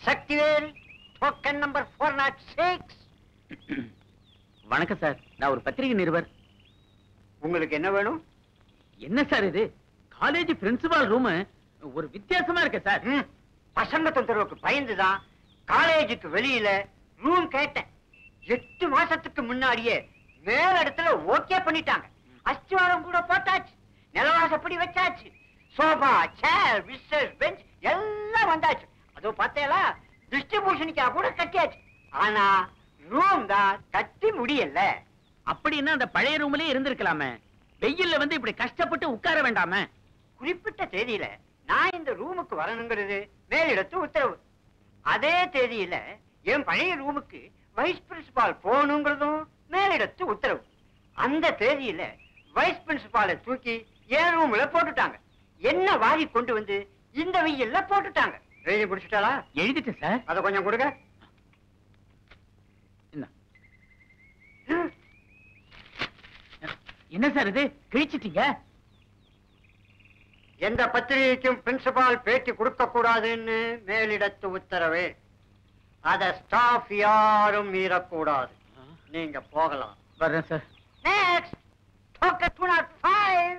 Sakthivel token number four nought six வணக்கம் sir நான் ஒரு பத்திரிகை நிருபர் உங்களுக்கு என்ன வேணும் என்ன சார் இது காலேஜ் பிரின்சிபால் ரூம் ஒரு வித்தியாசமா இருக்கு சார் ம், பசங்க தொந்தரவுக்கு பயந்துதான் காலேஜுக்கு வெளியில ரூம் கேட்டேன் எட்டு மாசத்துக்கு முன்னாடியே மேல இடத்துல ஓகே பண்ணிட்டாங்க அஸ்திவாரம் கூட போட்டாச்சு நிலவாசப்படி வச்சாச்சு சோபா சேர் விஸ்டர்ஸ் பெஞ்ச் எல்லாம் வந்தாச்சு அதோ பார்த்தேலா டிஸ்ட்ரிபியூஷனுக்கா கூட கட்டியாச்சு ஆனா ரூம் தான் கட்டி முடியல அப்படின்னா அந்த பழைய ரூம்லயே இருந்திருக்கலாமே வெயில்ல வந்து இப்படி கஷ்டப்பட்டு உட்கார வேண்டாமே குறிப்பிட்ட தேதியில நான் இந்த ரூமுக்கு வரணுங்கிறது மேலிடத்து உத்தரவு அதே தேதியில என் பழைய ரூமுக்கு வைஸ் பிரின்சிபால் போகணுங்கிறதும் மேலிடத்து உத்தரவு அந்த தேதியில வைஸ் பிரின்சிபாலை தூக்கி என் ரூம்ல போட்டுட்டாங்க என்ன வாரி கொண்டு வந்து இந்த வெயில்ல போட்டுட்டாங்க எழுதி முடிச்சுட்டாளா எழுதிட்டேன் சார் அதை கொஞ்சம் கொடுங்க என்ன என்ன சார் இது கிழிச்சிட்டீங்க எந்த பத்திரிகைக்கும் பிரின்சிபால் பேட்டி கொடுக்க கூடாதுன்னு மேலிடத்து உத்தரவு அத ஸ்டாஃப் யாரும் மீறக்கூடாது நீங்க போகலாம் வர்றேன் sir Next, token two not five.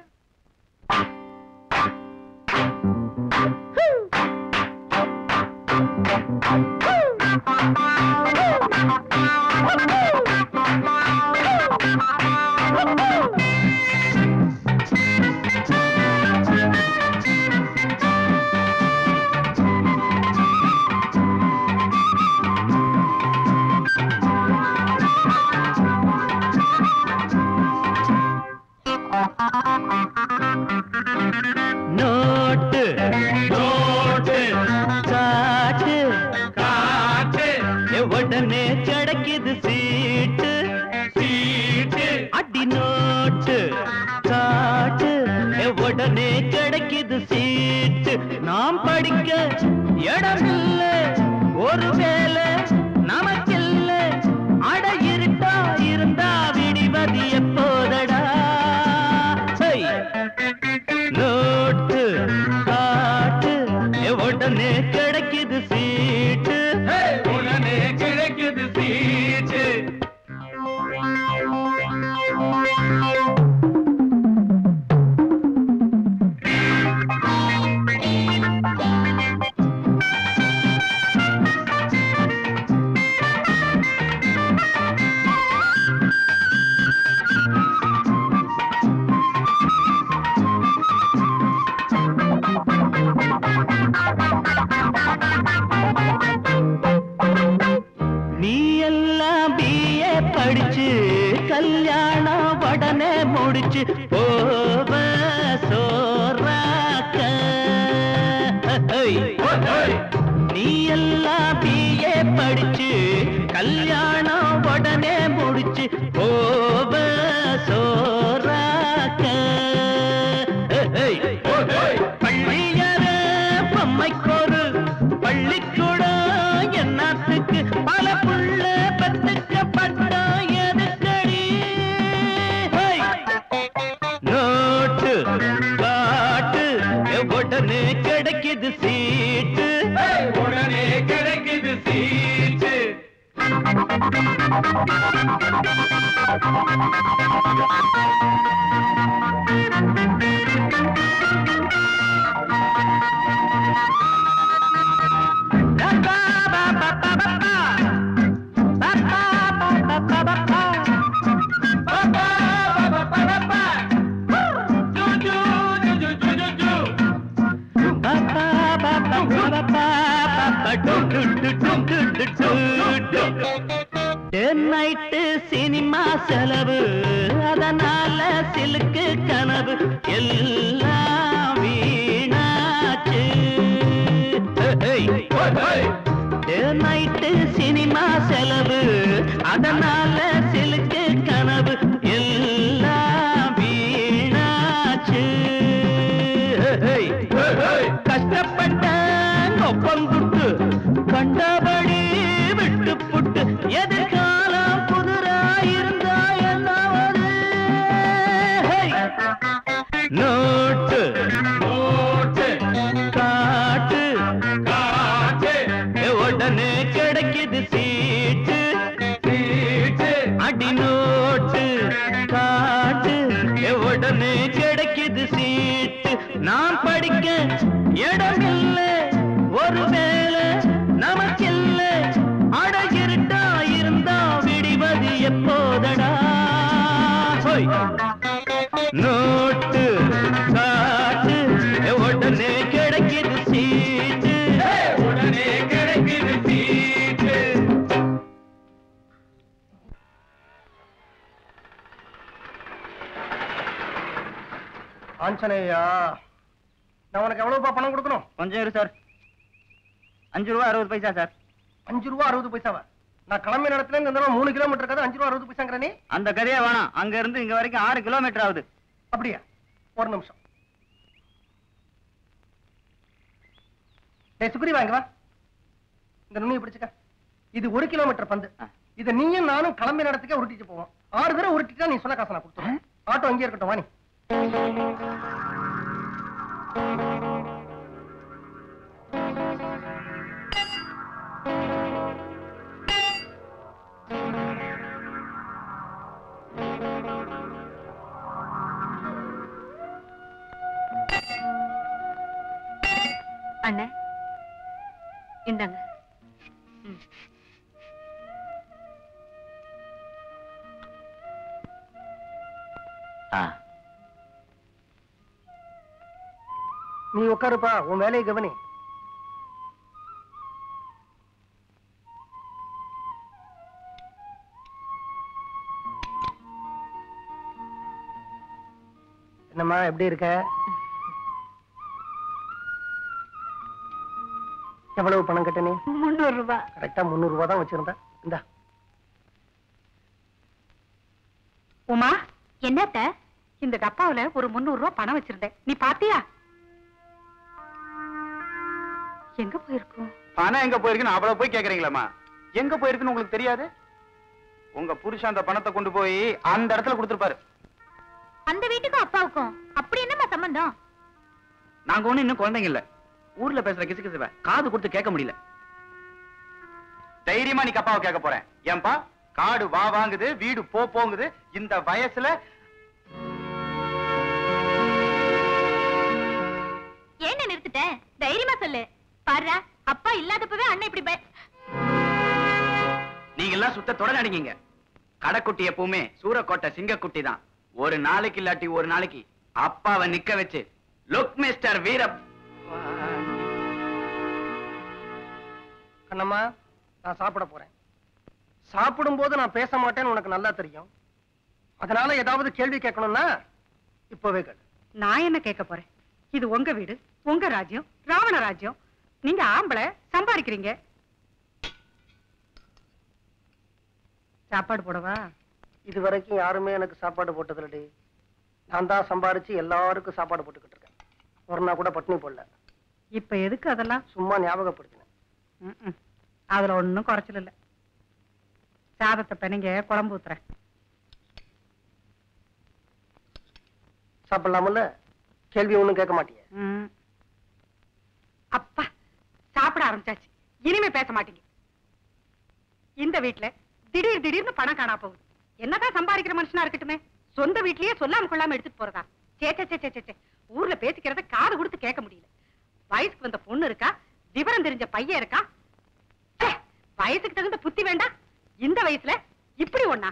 Note note காட்டு காட்டு உடனே கிடைக்குது சீட்டு சீட்டு அடி நோட்டு காட்டு உடனே கிடைக்குது சீட்டு நாம் படிக்க இடமில்ல ஒருவேளை நமக்கில்ல அட இருட்டா இருந்தா விடிவது எப்போதடா ஹை! நோட்டு காட்டு உடனே கிடைக்குது சீட்டு உடனே கிடைக்குது சீட்டு நீ எல்லாம் பிஏ படிச்சு கல்யாணம் உடனே முடிச்சு போவ சோறாக்க நீ எல்லாம் பிஏ படிச்சு கல்யாணம் உடனே முடிச்சு போவ சோறாக்க பள்ளியற பொம்மைக்கொரு பள்ளிக்கூடம் என்னத்துக்கு பல புள்ள பத்துக்கப்பட்ட எதுக்கடி ஹை! நோட்டு காட்டு உடனே கிடைக்குது சீட்டு உடனே கிடைக்குது சீட்டு நைட்டு சினிமா செலவு அதனால சிலுக்கு கனவு எல்லாம் வீணாச்சு நைட்டு சினிமா செலவு அதனால சிலுக்கு கனவு எல்லாம் வீணாச்சு கஷ்டப்பட்ட ஒப்பங்குட்டு கண்டபடி விட்டு புட்டு எதிர்காலம் புதுராயிருந்தா என்னாவது நோட்டு நோட்டு காட்டு காட்டு பிரச்சனையா நான் உனக்கு எவ்வளவுப்பா பணம் கொடுக்கணும் கொஞ்சம் இரு சார் அஞ்சு ரூபா அறுபது பைசா சார் அஞ்சு ரூபா அறுபது பைசாவா நான் கிளம்பி இடத்துல இருந்து இந்த தடவை மூணு கிலோமீட்டர் இருக்காது அஞ்சு ரூபா அறுபது பைசாங்கிற நீ அந்த கதையே வேணாம் அங்க இருந்து இங்க வரைக்கும் ஆறு கிலோமீட்டர் ஆகுது அப்படியா ஒரு நிமிஷம் ஏய் சுக்ரி வாங்க வா இந்த நுண்ணியை பிடிச்சுக்க இது ஒரு கிலோமீட்டர் பந்து ஆ. இதை நீயும் நானும் கிளம்பி இடத்துக்கே உருட்டிட்டு போவோம் ஆறு தடவை உருட்டிட்டா நீ சொன்ன காசை நான் கொடுத்துருவேன் ஆட்டோ அங்கேயே இருக்கட்டும் வாணி அண்ணே இந்தாங்க ம். நீ உட்காருப்பா உன் வேலையை கவனி என்னம்மா எப்படி இருக்க எவ்வளவு பணம் கட்ட நீ முந்நூறு ரூபாய் கரெக்டா முந்நூறு ரூபாய் தான் வச்சிருந்தேன் இந்தா உமா என்னத்த இந்த டப்பாவுல ஒரு முந்நூறு ரூபாய் பணம் வச்சிருந்தேன் நீ பாத்தியா எங்க போயிருக்கும் பணம் எங்க போயிருக்குன்னு அவ்வளவு போய் கேக்குறீங்களாமா எங்க போயிருக்குன்னு உங்களுக்கு தெரியாது உங்க புருஷன் அந்த பணத்தை கொண்டு போய் அந்த இடத்துல கொடுத்துருப்பாரு அந்த வீட்டுக்கும் அப்பாவுக்கும் அப்படி என்னமா சம்பந்தம் நாங்க ஒண்ணு இன்னும் குழந்தைங்க இல்ல ஊர்ல பேசுற கிசு கிசுவ காது கொடுத்து கேட்க முடியல தைரியமா நீ அப்பாவை கேட்க போறேன் ஏன்பா காடு வா வாங்குது வீடு போ போங்குது இந்த வயசுல ஏன் நிறுத்திட்டேன் தைரியமா சொல்லு பாரு அப்பா இல்லாதப்பவே அண்ணன் இப்படி பய- நீங்க எல்லாம் சுத்த தொடநடிங்க கடைக்குட்டி எப்பவுமே சூரக்கோட்டை சிங்கக்குட்டி தான் ஒரு நாளைக்கு இல்லாட்டி ஒரு நாளைக்கு அப்பாவை நிக்க வச்சு லுக் மிஸ்டர் வீரப் கண்ணம்மா நான் சாப்பிட போறேன் சாப்பிடும்போது நான் பேச மாட்டேன்னு உனக்கு நல்லா தெரியும் அதனால ஏதாவது கேள்வி கேட்கணும்னா இப்பவே கேளு நான் என்ன கேட்க போறேன் இது உங்க வீடு உங்க ராஜ்யம் ராவண ராஜ்யம் நீங்க ஆம்பளை சம்பாதிக்கிறீங்க சாப்பாடு போடவா இது வரைக்கும் யாருமே எனக்கு சாப்பாடு போட்டதில்லடி நான் தான் சம்பாரிச்சு எல்லாருக்கும் சாப்பாடு போட்டுக்கிட்டு இருக்கேன் ஒரு நாள் கூட பட்டினி போடல இப்ப எதுக்கு அதெல்லாம் சும்மா ஞாபகப்படுத்தினேன் ம்ம். அதுல ஒண்ணும் குறைச்சல் இல்ல சாதத்தை பெனங்க குழம்பு ஊத்துறேன் சாப்பிடலாமல்ல கேள்வி ஒண்ணும் கேட்க மாட்டியே ம். அப்பா சாப்பிட ஆரம்பிச்சாச்சு இனிமே பேச மாட்டீங்க இந்த வீட்ல திடீர் திடீர்னு பணம் காணா போகுது என்னதான் சம்பாதிக்கிற மனுஷனா இருக்கட்டுமே சொந்த வீட்லயே சொல்லாம கொள்ளாம எடுத்துட்டு போறதா சே சே, சே சே, சே, சே. ஊர்ல பேசிக்கிறத காது கொடுத்து கேட்க முடியல வயசுக்கு வந்த பொண்ணு இருக்கா விவரம் தெரிஞ்ச பையன் இருக்கா ச்சே, வயசுக்கு தகுந்த புத்தி வேண்டாம் இந்த வயசுல இப்படி ஒண்ணா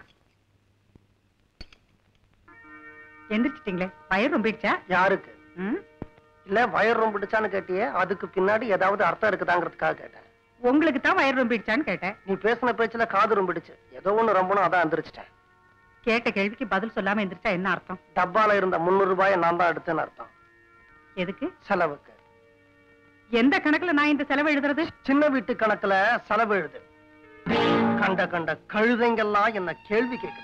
எந்திரிச்சிட்டீங்களே வயிறு ரொம்பிடுச்சா யாருக்கு ம் இல்ல வயர் ரொம்ப பிடிச்சான்னு கேட்டியே அதுக்கு பின்னாடி ஏதாவது அர்த்தம் இருக்குதாங்கிறதுக்காக கேட்டேன் உங்களுக்கு தான் வயிறு ரொம்பிடுச்சான்னு கேட்டேன் நீ பேசின பேச்சுல காது ரொம்பிடுச்சு ஏதோ ஒண்ணு ரொம்பணும் அதான் எந்திரிச்சிட்டேன் கேட்ட கேள்விக்கு பதில் சொல்லாம எந்திரிச்சா என்ன அர்த்தம் டப்பால இருந்த முந்நூறு ரூபாயை நான் தான் எடுத்தேன்னு அர்த்தம் எதுக்கு செலவுக்கு எந்த கணக்குல நான் இந்த செலவு எழுதுறது சின்ன வீட்டு கணக்குல செலவு எழுது கண்ட கண்ட கழுதைங்கெல்லாம் என்ன கேள்வி கேக்குது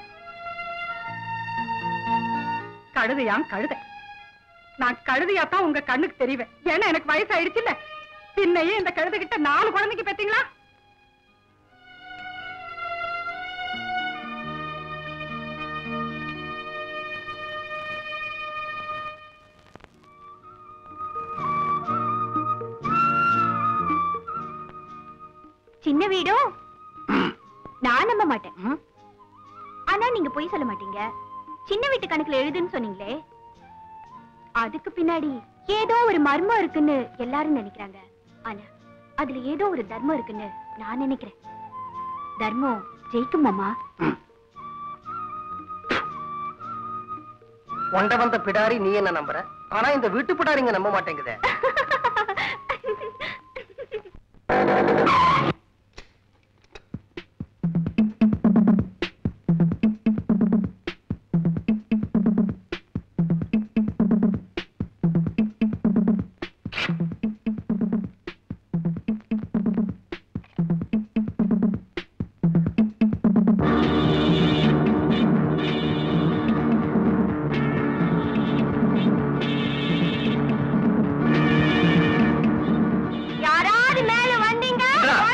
கழுதையாம் கழுதை நான் கழுதையா தான் உங்க கண்ணுக்கு தெரிவேன் ஏன்னா எனக்கு வயசு ஆயிடுச்சு இல்ல பின்னையே இந்த கழுதை கிட்ட நாலு குழந்தைக்கு பெத்தீங்களா சின்ன வீடோ நான் நம்ப மாட்டேன் ஆனா நீங்க பொய் சொல்ல மாட்டீங்க சின்ன வீட்டு கணக்குல எழுதுன்னு சொன்னீங்களே அதுக்கு பின்னாடி ஏதோ ஒரு மர்மம் இருக்குன்னு எல்லாரும் நினைக்கிறாங்க ஆனா அதுல ஏதோ ஒரு தர்மம் இருக்குன்னு நான் நினைக்கிறேன் தர்மம் ஜெயிக்கும் மாமா ஒண்ட வந்த பிடாரி நீ என்ன நம்புற ஆனா இந்த வீட்டு பிடாரிங்க நம்ப மாட்டேங்குதே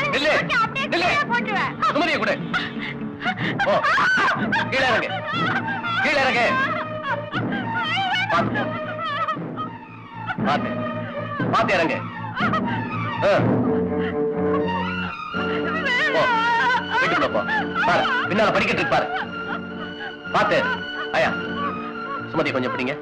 நில்லு ஓகே, அப்படியே நில்லு கீழே போட்டுருவேன். சுமதியை கொடு போ கீழே இறங்கு கீழே இறங்கு பாத்து போ பாத்து பாத்து இறங்கு ஆ. போ வீட்டுக்குள்ள போ பாரு பின்னால படிக்கிட்டு இருக்கு பாரு பாத்து ஐயா சுமதி கொஞ்சம் பிடிங்க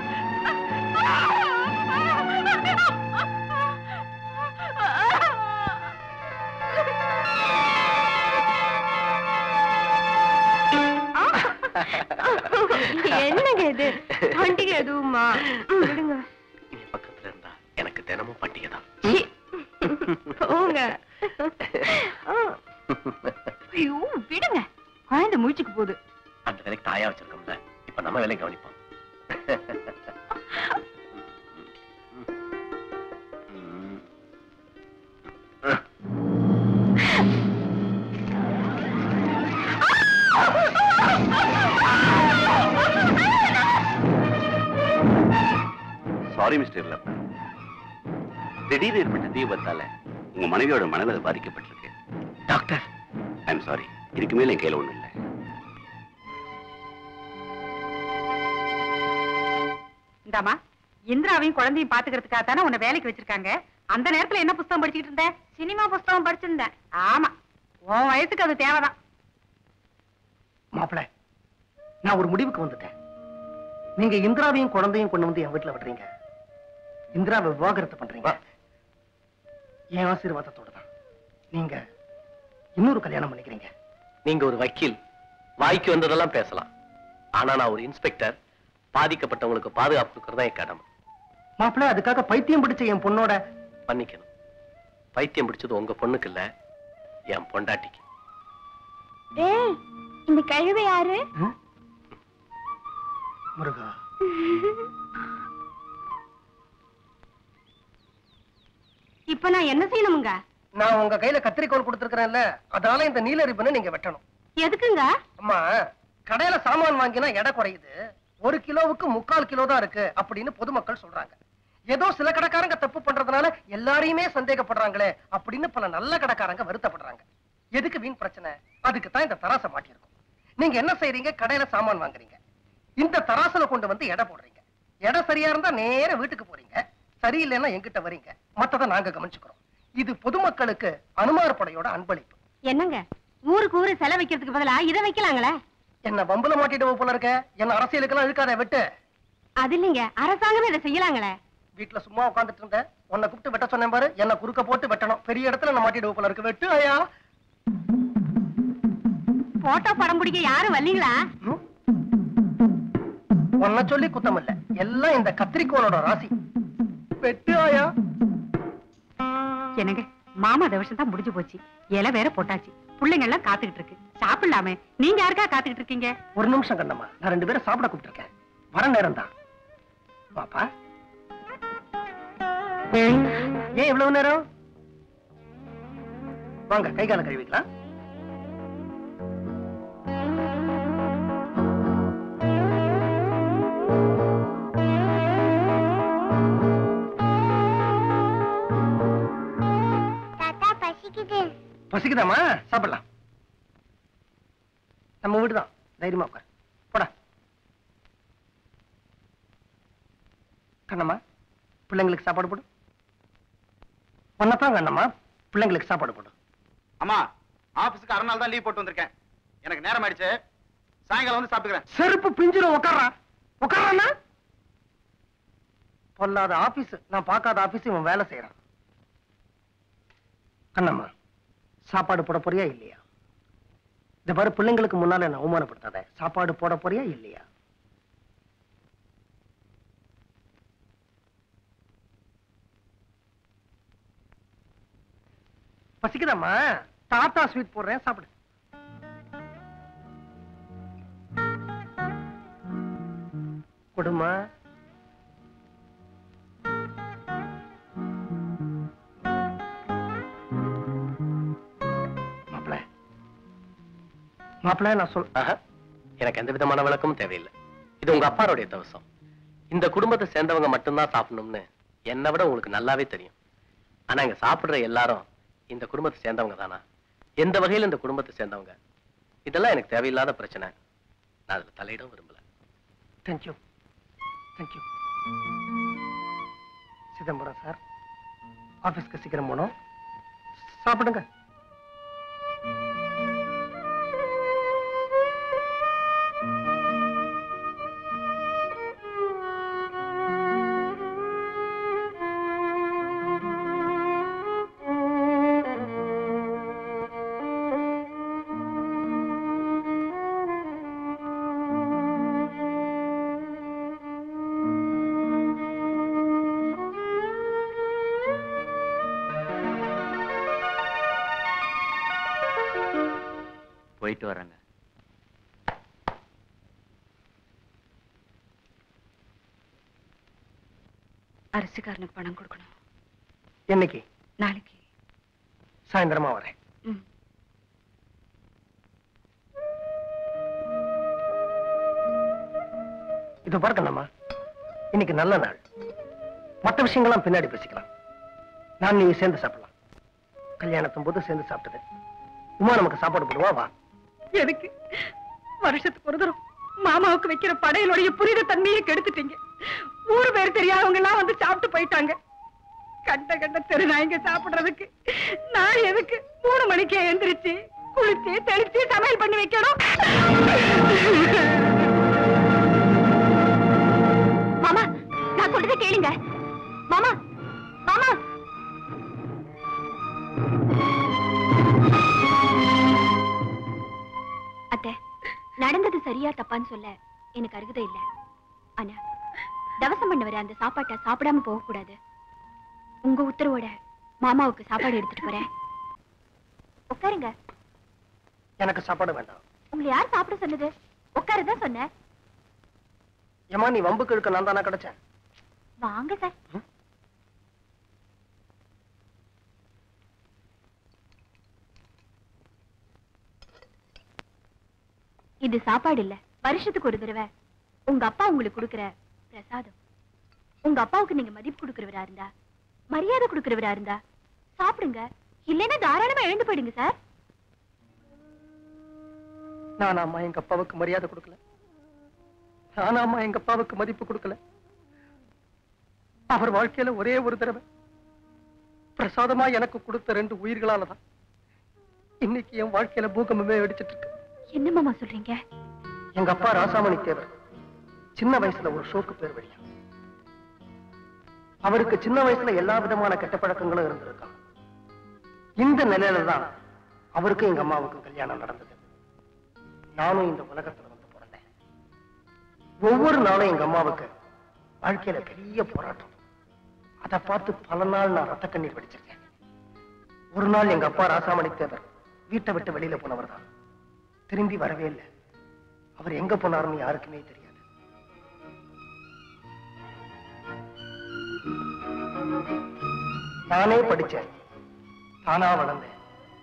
என்னங்க இது பண்டிகை எதுவுமா ம், விடுங்க இனி பக்கத்துல இருந்தா எனக்கு தினமும் பண்டிகை தான் சீ. போங்க ஆ. ஐயோ விடுங்க குழந்தை முழிச்சுக்கு போகுது அந்த வேலைக்கு தாயா வச்சிருக்கோம்ல இப்ப நம்ம வேலையை கவனிப்போம் சாரி மிஸ்டர் லப்பன் திடீர் ஏற்பட்ட தீபத்தால உங்க மனைவியோட மனதில் பாதிக்கப்பட்டிருக்கு டாக்டர் ஐம் சாரி இதுக்கு மேல என் கையில ஒண்ணும் இல்லை இந்தாமா இந்திராவையும் குழந்தையும் பாத்துக்கிறதுக்காக தானே உன்னை வேலைக்கு வச்சிருக்காங்க அந்த நேரத்துல என்ன புஸ்தகம் படிச்சுட்டு இருந்த சினிமா புஸ்தகம் படிச்சிருந்தேன் ஆமா உன் வயசுக்கு அது தேவைதான் மாப்பிள நான் ஒரு முடிவுக்கு வந்துட்டேன் நீங்க இந்திராவையும் குழந்தையும் கொண்டு வந்து என் வீட்டுல விடுறீங்க இந்திராவை விவாகரத்து பண்றீங்க என் ஆசீர்வாதத்தோட தான் நீங்க இன்னொரு கல்யாணம் பண்ணிக்கிறீங்க நீங்க ஒரு வக்கீல் வாய்க்கு வந்ததெல்லாம் பேசலாம் ஆனா நான் ஒரு இன்ஸ்பெக்டர் பாதிக்கப்பட்டவங்களுக்கு பாதுகாப்பு கொடுக்கறதா என் கடமை மாப்பிள அதுக்காக பைத்தியம் பிடிச்ச என் பொண்ணோட மன்னிக்கணும் பைத்தியம் பிடிச்சது உங்க பொண்ணுக்கு இல்ல என் பொண்டாட்டிக்கு டேய் இந்த கழுவை யாரு ம்? முருகா இப்ப நான் என்ன செய்யணுமுங்க நான் உங்க கையில கத்திரிக்கோல் கொடுத்திருக்கிறேன்ல அதனால இந்த நீல ரிப்பனை நீங்க வெட்டணும் எதுக்குங்க அம்மா கடையில சாமான் வாங்கினா எடை குறையுது ஒரு கிலோவுக்கு முக்கால் கிலோ தான் இருக்கு அப்படின்னு பொதுமக்கள் சொல்றாங்க ஏதோ சில கடைக்காரங்க தப்பு பண்றதுனால எல்லாரையுமே சந்தேகப்படுறாங்களே அப்படின்னு பல நல்ல கடைக்காரங்க வருத்தப்படுறாங்க எதுக்கு வீண் பிரச்சனை அதுக்கு தான் இந்த தராசை மாட்டியிருக்கும் நீங்க என்ன செய்றீங்க கடையில சாமான் வாங்குறீங்க இந்த தராசுல கொண்டு வந்து எடை போடுறீங்க எடை சரியா இருந்தா நேர வீட்டுக்கு போறீங்க சரியில்லைன்னா எங்கிட்ட வரீங்க மத்ததை நாங்க கவனிச்சுக்கிறோம் இது பொதுமக்களுக்கு அனுமார் படையோட அன்பளிப்பு என்னங்க ஊருக்கு ஊரு செலவு வைக்கிறதுக்கு பதிலா இதை வைக்கலாங்களே என்ன வம்புல மாட்டிடுவோம் போல இருக்க என்ன அரசியலுக்கெல்லாம் இழுக்காத விட்டு அது இல்லைங்க அரசாங்கமே இதை செய்யலாங்களே வீட்டுல சும்மா உட்கார்ந்துட்டு இருந்த உன்னை கூப்பிட்டு வெட்ட சொன்னேன் பாரு என்ன குறுக்க போட்டு வெட்டணும் பெரிய இடத்துல நான் மாட்டிடுவோம் போல இருக்கு வெட்டு ஐயா போட்டோ படம் பிடிக்க யாரும் வரலீங்களா ம்? உன்னை சொல்லி குத்தம் இல்ல எல்லாம் இந்த கத்திரிக்கோளோட ராசி வெட்டு ஆயா என்னங்க மாமா தவசம் தான் முடிஞ்சு போச்சு இலை வேற போட்டாச்சு பிள்ளைங்க எல்லாம் காத்துக்கிட்டு இருக்கு சாப்பிடலாமே நீங்க யாருக்கா காத்துக்கிட்டு இருக்கீங்க ஒரு நிமிஷம் கண்ணம்மா நான் ரெண்டு பேரும் சாப்பிட கூப்பிட்டுருக்கேன் வர நேரம் தான் பாப்பா ஏன் இவ்வளவு நேரம் வாங்க கை காலம் கழுவிக்கலாம் தாத்தா பசிக்குது பசிக்குதாம்மா சாப்பிடலாம் நம்ம வீடு தான் தைரியமா உட்கார் போடா கண்ணம்மா பிள்ளைங்களுக்கு சாப்பாடு போடு ஒன்னதான் கண்ணம்மா பிள்ளைங்களுக்கு சாப்பாடு போடு அம்மா ஆபீஸ்க்கு அரை நாள் தான் லீவ் போட்டு வந்திருக்கேன் எனக்கு நேரம் ஆயிடுச்சு சாயங்காலம் வந்து சாப்பிட்டுக்கிறேன் செருப்பு பிஞ்சிரும் உட்கார்றா உட்கார்றானா பொல்லாத ஆபீஸ் நான் பார்க்காத ஆபீஸ் இவன் வேலை செய்யறான் கண்ணம்மா சாப்பாடு போட போறியா இல்லையா இந்த பாரு பிள்ளைங்களுக்கு முன்னால என்ன அவமானப்படுத்தாத சாப்பாடு போட போறியா இல்லையா பசிக்குதாம்மா தாத்தா ஸ்வீட் போடுறேன் சாப்பிடு கொடுமா மாப்பிள மாப்பிள நான் சொல் ஆஹா, எனக்கு எந்த விதமான விளக்கமும் தேவையில்லை இது உங்க அப்பாருடைய தவசம் இந்த குடும்பத்தை சேர்ந்தவங்க மட்டும்தான் சாப்பிடணும்னு என்னை விட உங்களுக்கு நல்லாவே தெரியும் ஆனா இங்க சாப்பிடுற எல்லாரும் இந்த குடும்பத்தை சேர்ந்தவங்க தானா எந்த வகையில இந்த குடும்பத்தை சேர்ந்தவங்க இதெல்லாம் எனக்கு தேவையில்லாத பிரச்சனை நான் அதுல தலையிடம் விரும்பல தேங்க்யூ தேங்க்யூ சிதம்பரம் சார் ஆபீஸ்க்கு சீக்கிரம் போனோம் சாப்பிடுங்க போயிட்டு வரேங்க அரிசிக்காரனுக்கு பணம் கொடுக்கணும் என்னைக்கு நாளைக்கு சாயந்தரமா வரேன் ம். இது பாருக்கண்ணம்மா இன்னைக்கு நல்ல நாள் மற்ற விஷயங்கள்லாம் பின்னாடி பேசிக்கலாம் நான் நீங்க சேர்ந்து சாப்பிடலாம் கல்யாணத்தும் போது சேர்ந்து சாப்பிட்டது உமா நமக்கு சாப்பாடு போடுவா வா எதுக்கு வருஷத்துக்கு ஒரு தரம் மாமாவுக்கு வைக்கிற படையலுடைய புனித தன்மையை கெடுத்துட்டீங்க ஊரு பேர் தெரியாதவங்க எல்லாம் வந்து சாப்பிட்டு போயிட்டாங்க கண்ட கண்ட தெரு நாய்ங்க சாப்பிடுறதுக்கு நான் எதுக்கு மூணு மணிக்கே எந்திரிச்சு குளிச்சு தெளிச்சு சமையல் பண்ணி வைக்கணும் மாமா நான் சொல்றதை கேளுங்க மாமா மாமா அத்தை நடந்தது சரியா தப்பான்னு சொல்ல எனக்கு அருகதை இல்ல ஆனா தவசம் பண்ண அந்த சாப்பாட்டை சாப்பிடாம போக கூடாது உங்க உத்தரவோட மாமாவுக்கு சாப்பாடு எடுத்துட்டு போறேன் உட்காருங்க எனக்கு சாப்பாடு வேண்டாம் உங்களை யார் சாப்பிட சொன்னது உட்காருதான் சொன்னேன் ஏமா நீ வம்புக்கு இழுக்க நான் தானே கிடைச்சேன் வாங்க சார் இது சாப்பாடு இல்ல வருஷத்துக்கு ஒரு தடவை உங்க அப்பா உங்களுக்கு கொடுக்கிற பிரசாதம் உங்க அப்பாவுக்கு நீங்க மதிப்பு கொடுக்கிறவரா இருந்தா மரியாதை கொடுக்கிறவரா இருந்தா சாப்பிடுங்க இல்லைன்னா தாராளமா எழுந்து போயிடுங்க சார் நானாம்மா எங்க அப்பாவுக்கு மரியாதை கொடுக்கல நானாம்மா எங்க அப்பாவுக்கு மதிப்பு கொடுக்கல அவர் வாழ்க்கையில ஒரே ஒரு தடவை பிரசாதமா எனக்கு கொடுத்த ரெண்டு உயிர்களால தான் இன்னைக்கு என் வாழ்க்கையில பூகம்பமே வெடிச்சிட்டு இருக்கு என்ன மாமா சொல்றீங்க எங்க அப்பா ராசாமணி தேவர் சின்ன வயசுல ஒரு ஷோக்கு பேர் வழியா அவருக்கு சின்ன வயசுல எல்லா விதமான கெட்ட பழக்கங்களும் இருந்திருக்கான் இந்த நிலையில தான் அவருக்கும் எங்க அம்மாவுக்கும் கல்யாணம் நடந்தது நானும் இந்த உலகத்துல வந்து பிறந்தேன் ஒவ்வொரு நாளும் எங்க அம்மாவுக்கு வாழ்க்கையில பெரிய போராட்டம் அதை பார்த்து பல நாள் நான் ரத்த கண்ணீர் வடிச்சிருக்கேன் ஒரு நாள் எங்க அப்பா ராசாமணி தேவர் வீட்டை விட்டு வெளியில போனவர் தான் திரும்பி வரவே இல்லை அவர் எங்க போனாருன்னு யாருக்குமே தெரியாது நானே படிச்சேன் தானா வளர்ந்தேன்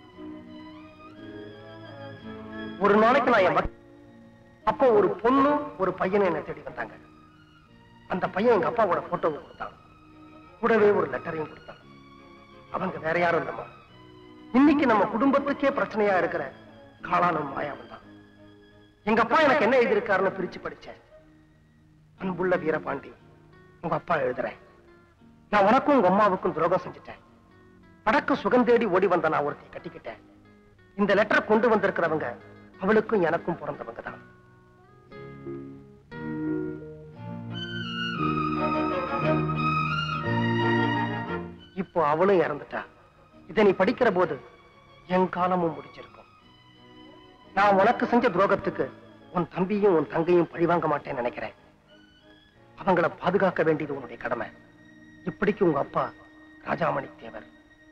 ஒரு நாளைக்கு நான் என் மக்- அப்போ ஒரு பொண்ணு ஒரு பையன் என்னை தேடி வந்தாங்க அந்த பையன் எங்க அப்பாவோட போட்டோவை கொடுத்தான் கூடவே ஒரு லெட்டரையும் கொடுத்தான் அவங்க வேற யாரும் இல்லம்மா இன்னைக்கு நம்ம குடும்பத்துக்கே பிரச்சனையா இருக்கிற காளானும் மாயாவும் தான் எங்க அப்பா எனக்கு என்ன எழுதியிருக்காருன்னு பிரிச்சு படிச்சேன் அன்புள்ள வீரபாண்டி உங்க அப்பா எழுதுறேன் நான் உனக்கும் உங்க அம்மாவுக்கும் துரோகம் செஞ்சுட்டேன் வடக்கு சுகம் தேடி ஓடி வந்த நான் ஒருத்தி கட்டிக்கிட்டேன் இந்த லெட்டரை கொண்டு வந்திருக்கிறவங்க அவளுக்கும் எனக்கும் பிறந்தவங்க தான் இப்போ அவளும் இறந்துட்டா இதை நீ படிக்கிற போது என் காலமும் முடிஞ்சிருக்கும் நான் உனக்கு செஞ்ச துரோகத்துக்கு உன் தம்பியும் உன் தங்கையும் பழிவாங்க மாட்டேன்னு நினைக்கிறேன் அவங்கள பாதுகாக்க வேண்டியது உன்னுடைய கடமை இப்படிக்கு உங்க அப்பா ராஜாமணி தேவர்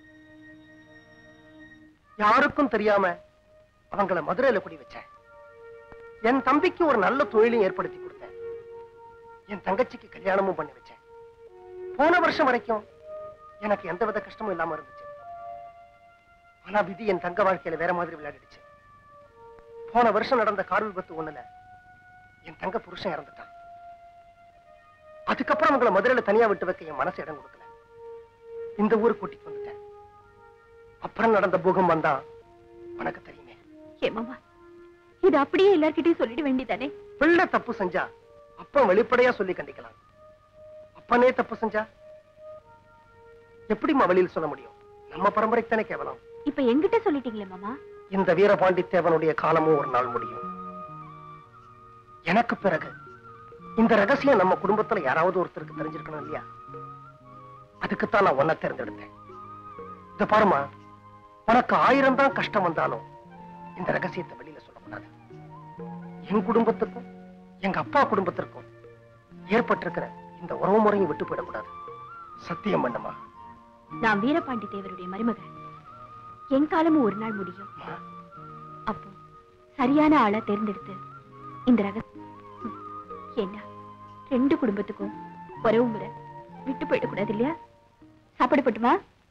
யாருக்கும் தெரியாம அவங்கள மதுரையில குடி வச்சேன் என் தம்பிக்கு ஒரு நல்ல தொழிலையும் ஏற்படுத்தி கொடுத்தேன் என் தங்கச்சிக்கு கல்யாணமும் பண்ணி வச்சேன் போன வருஷம் வரைக்கும் எனக்கு எந்தவித கஷ்டமும் இல்லாம இருந்துச்சு ஆனா விதி என் தங்க வாழ்க்கையில வேற மாதிரி விளையாடிடுச்சு போன வருஷம் நடந்த கார் விபத்து ஒண்ணுல என் தங்க புருஷன் இறந்துட்டான் அதுக்கப்புறம் அவங்கள மதுரையில தனியா விட்டு வைக்க என் மனசு இடம் கொடுக்கல இந்த ஊருக்கு கூட்டிட்டு வந்துட்டேன் அப்ப அப்புறம் நடந்த பூகம்பம் தான் உனக்கு தெரியுமே ஏமாமா இது அப்படியே எல்லார்கிட்டயும் சொல்லிட வேண்டியதானே பிள்ளை தப்பு செஞ்சா அப்ப வெளிப்படையா சொல்லி கண்டிக்கலாம் அப்பனே தப்பு செஞ்சா எப்படிம்மா வெளியில் சொல்ல முடியும் நம்ம பரம்பரைக்கு தானே கேவலம் இப்ப என்கிட்ட சொல்லிட்டீங்களே மாமா இந்த வீரபாண்டி தேவனுடைய காலமும் ஒரு நாள் முடியும் எனக்கு பிறகு இந்த ரகசியம் நம்ம குடும்பத்துல யாராவது ஒருத்தருக்கு தெரிஞ்சிருக்கணும் இல்லையா அதுக்குத்தான் நான் உன்னை தேர்ந்தெடுத்தேன் இத பாருமா உனக்கு ஆயிரம் தான் கஷ்டம் வந்தாலும் இந்த ரகசியத்தை வெளியில சொல்லக்கூடாது என் குடும்பத்துக்கும் எங்க அப்பா குடும்பத்திற்கும் ஏற்பட்டிருக்கிற இந்த உறவு முறையும் விட்டு போயிடக்கூடாது சத்தியம் பண்ணமா நான் வீரபாண்டி தேவருடைய மருமகள் என் காலமும் ஒரு நாள் முடியும் அப்போ சரியான ஆளை தேர்ந்தெடுத்து இந்த ரகசியம் ம், ஏன்னா ரெண்டு குடும்பத்துக்கும் உறவு முறை விட்டு போயிடக்கூடாது இல்லையா சாப்பாடு போட்டுமா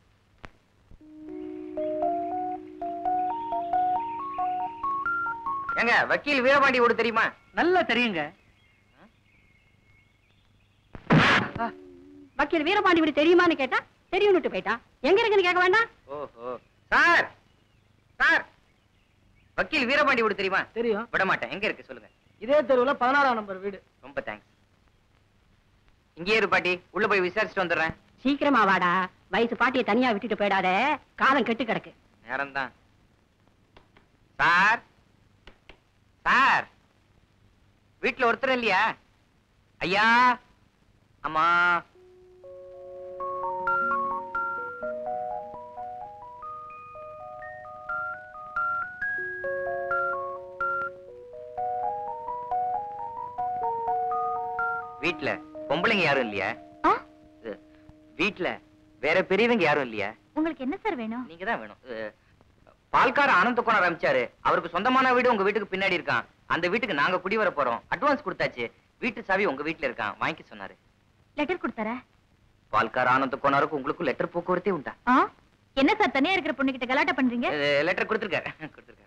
ஏங்க வக்கீல் வீரபாண்டி ஓடு தெரியுமா நல்லா தெரியுங்க வக்கீல் வீரபாண்டி வீடு தெரியுமான்னு கேட்டா தெரியும்னுட்டு போயிட்டான் எங்க இருக்குன்னு கேட்க வேண்டாம் ஓஹோ சார் சார் வக்கீல் வீரபாண்டி ஓடு தெரியுமா தெரியும் விட மாட்டேன் எங்க இருக்கு சொல்லுங்க இதே தெருவுல பதினாறாம் நம்பர் வீடு ரொம்ப தேங்க்ஸ் இங்கேயே இரு பாட்டி உள்ள போய் விசாரிச்சுட்டு வந்துடுறேன் சீக்கிரமா வாடா வயசு பாட்டியை தனியா விட்டுட்டு போயிடாத காலம் கெட்டு கிடக்கு நேரம்தான் சார் சார் வீட்டுல ஒருத்தர் இல்லையா ஐயா அம்மா வீட்டுல பொம்பளைங்க யாரும் இல்லையா ஆ, இது, வீட்டுல வேற பெரியவங்க யாரும் இல்லையா உங்களுக்கு என்ன சார் வேணும் நீங்க தான் வேணும் அஹ், பால்கார ஆனந்த கோணம் ஆரம்பிச்சாரு அவருக்கு சொந்தமான வீடு உங்க வீட்டுக்கு பின்னாடி இருக்கான் அந்த வீட்டுக்கு நாங்க குடி வர போறோம் அட்வான்ஸ் கொடுத்தாச்சு வீட்டு சாவி உங்க வீட்டுல இருக்கான் வாங்கிக்க சொன்னாரு லெட்டர் கொடுத்தாரா பால்கார ஆனந்த கோணாருக்கு உங்களுக்கும் லெட்டர் போக்குவரத்தே உண்டா ஆ என்ன சார் தனியா இருக்கிற பொண்ணுகிட்ட கலாட்டா பண்றீங்க லெட்டர் கொடுத்துருக்காரு கொடுத்துருக்காரு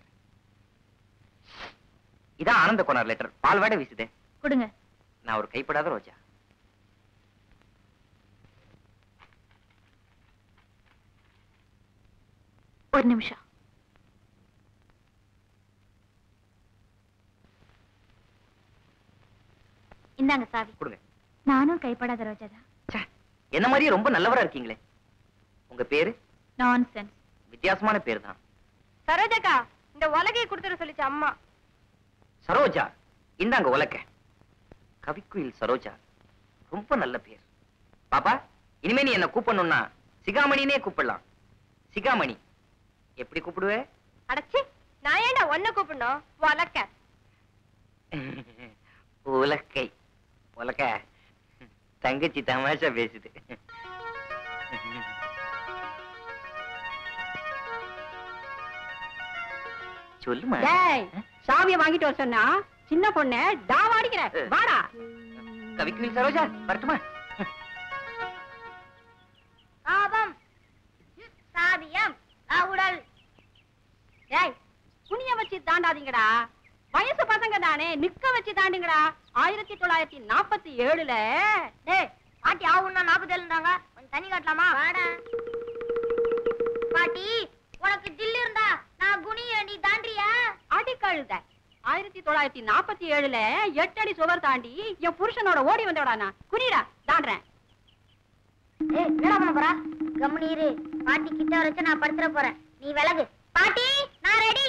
இதான் ஆனந்த கோணார் லெட்டர் பால் வாட வீசுதே கொடுங்க நான் ஒரு கைப்படாத ரோஜா ஒரு நிமிஷம் இந்தாங்க சாவி கொடுங்க நானும் கைப்படாத ரோஜா தான் ச்சே, என்ன மாதிரியே ரொம்ப நல்லவரா இருக்கீங்களே உங்க பேரு நான்சென்ஸ் வித்தியாசமான பேர் தான் சரோஜக்கா இந்த உலகையை கொடுத்துட சொல்லிச்சு அம்மா சரோஜா இந்தாங்க உலக்க கவிக்குயில் சரோஜா ரொம்ப நல்ல பேர் பாப்பா இனிமே நீ என்ன கூப்பிடணும்னா சிகாமணினே கூப்பிடலாம் சிகாமணி எப்படி கூப்பிடுவே அடச்சி நான் ஏன்டா ஒன்ன கூப்பிடணும் உலக்க உலக்கை உலக்க தங்கச்சி தமாஷா பேசுது சொல்லுமா டேய் சாவிய வாங்கிட்டு வர சொன்னா சின்ன பொண்ணு டாவாடிக்கிற வாடா கவிக்குயில் சரோஜா வரட்டுமா ஆபம் சாதியம் உடல் டேய் துணிய வச்சு தாண்டாதீங்கடா வயசு பசங்க தானே நிக்க வச்சு தாண்டுங்கடா ஆயிரத்தி தொள்ளாயிரத்தி நாற்பத்தி ஏழுல டேய் பாட்டி ஆவுன்னா நாற்பது இருந்தாங்க கொஞ்சம் தண்ணி காட்டலாமா வாடா பாட்டி உனக்கு தில்லு இருந்தா நான் குனிய நீ தாண்டியா அடி கழுத ஆயிரத்தி தொள்ளாயிரத்தி நாற்பத்தி ஏழுல எட்டு அடி சுவர் தாண்டி என் புருஷனோட ஓடி வந்தோடா நான் குனிடா தாண்டறேன் ஏய் என்னடா பண்ண போறா கம்முனு இரு பாட்டி கிட்ட வச்சு நான் படுத்துற போறேன் நீ விலகு பாட்டி நான் ரெடி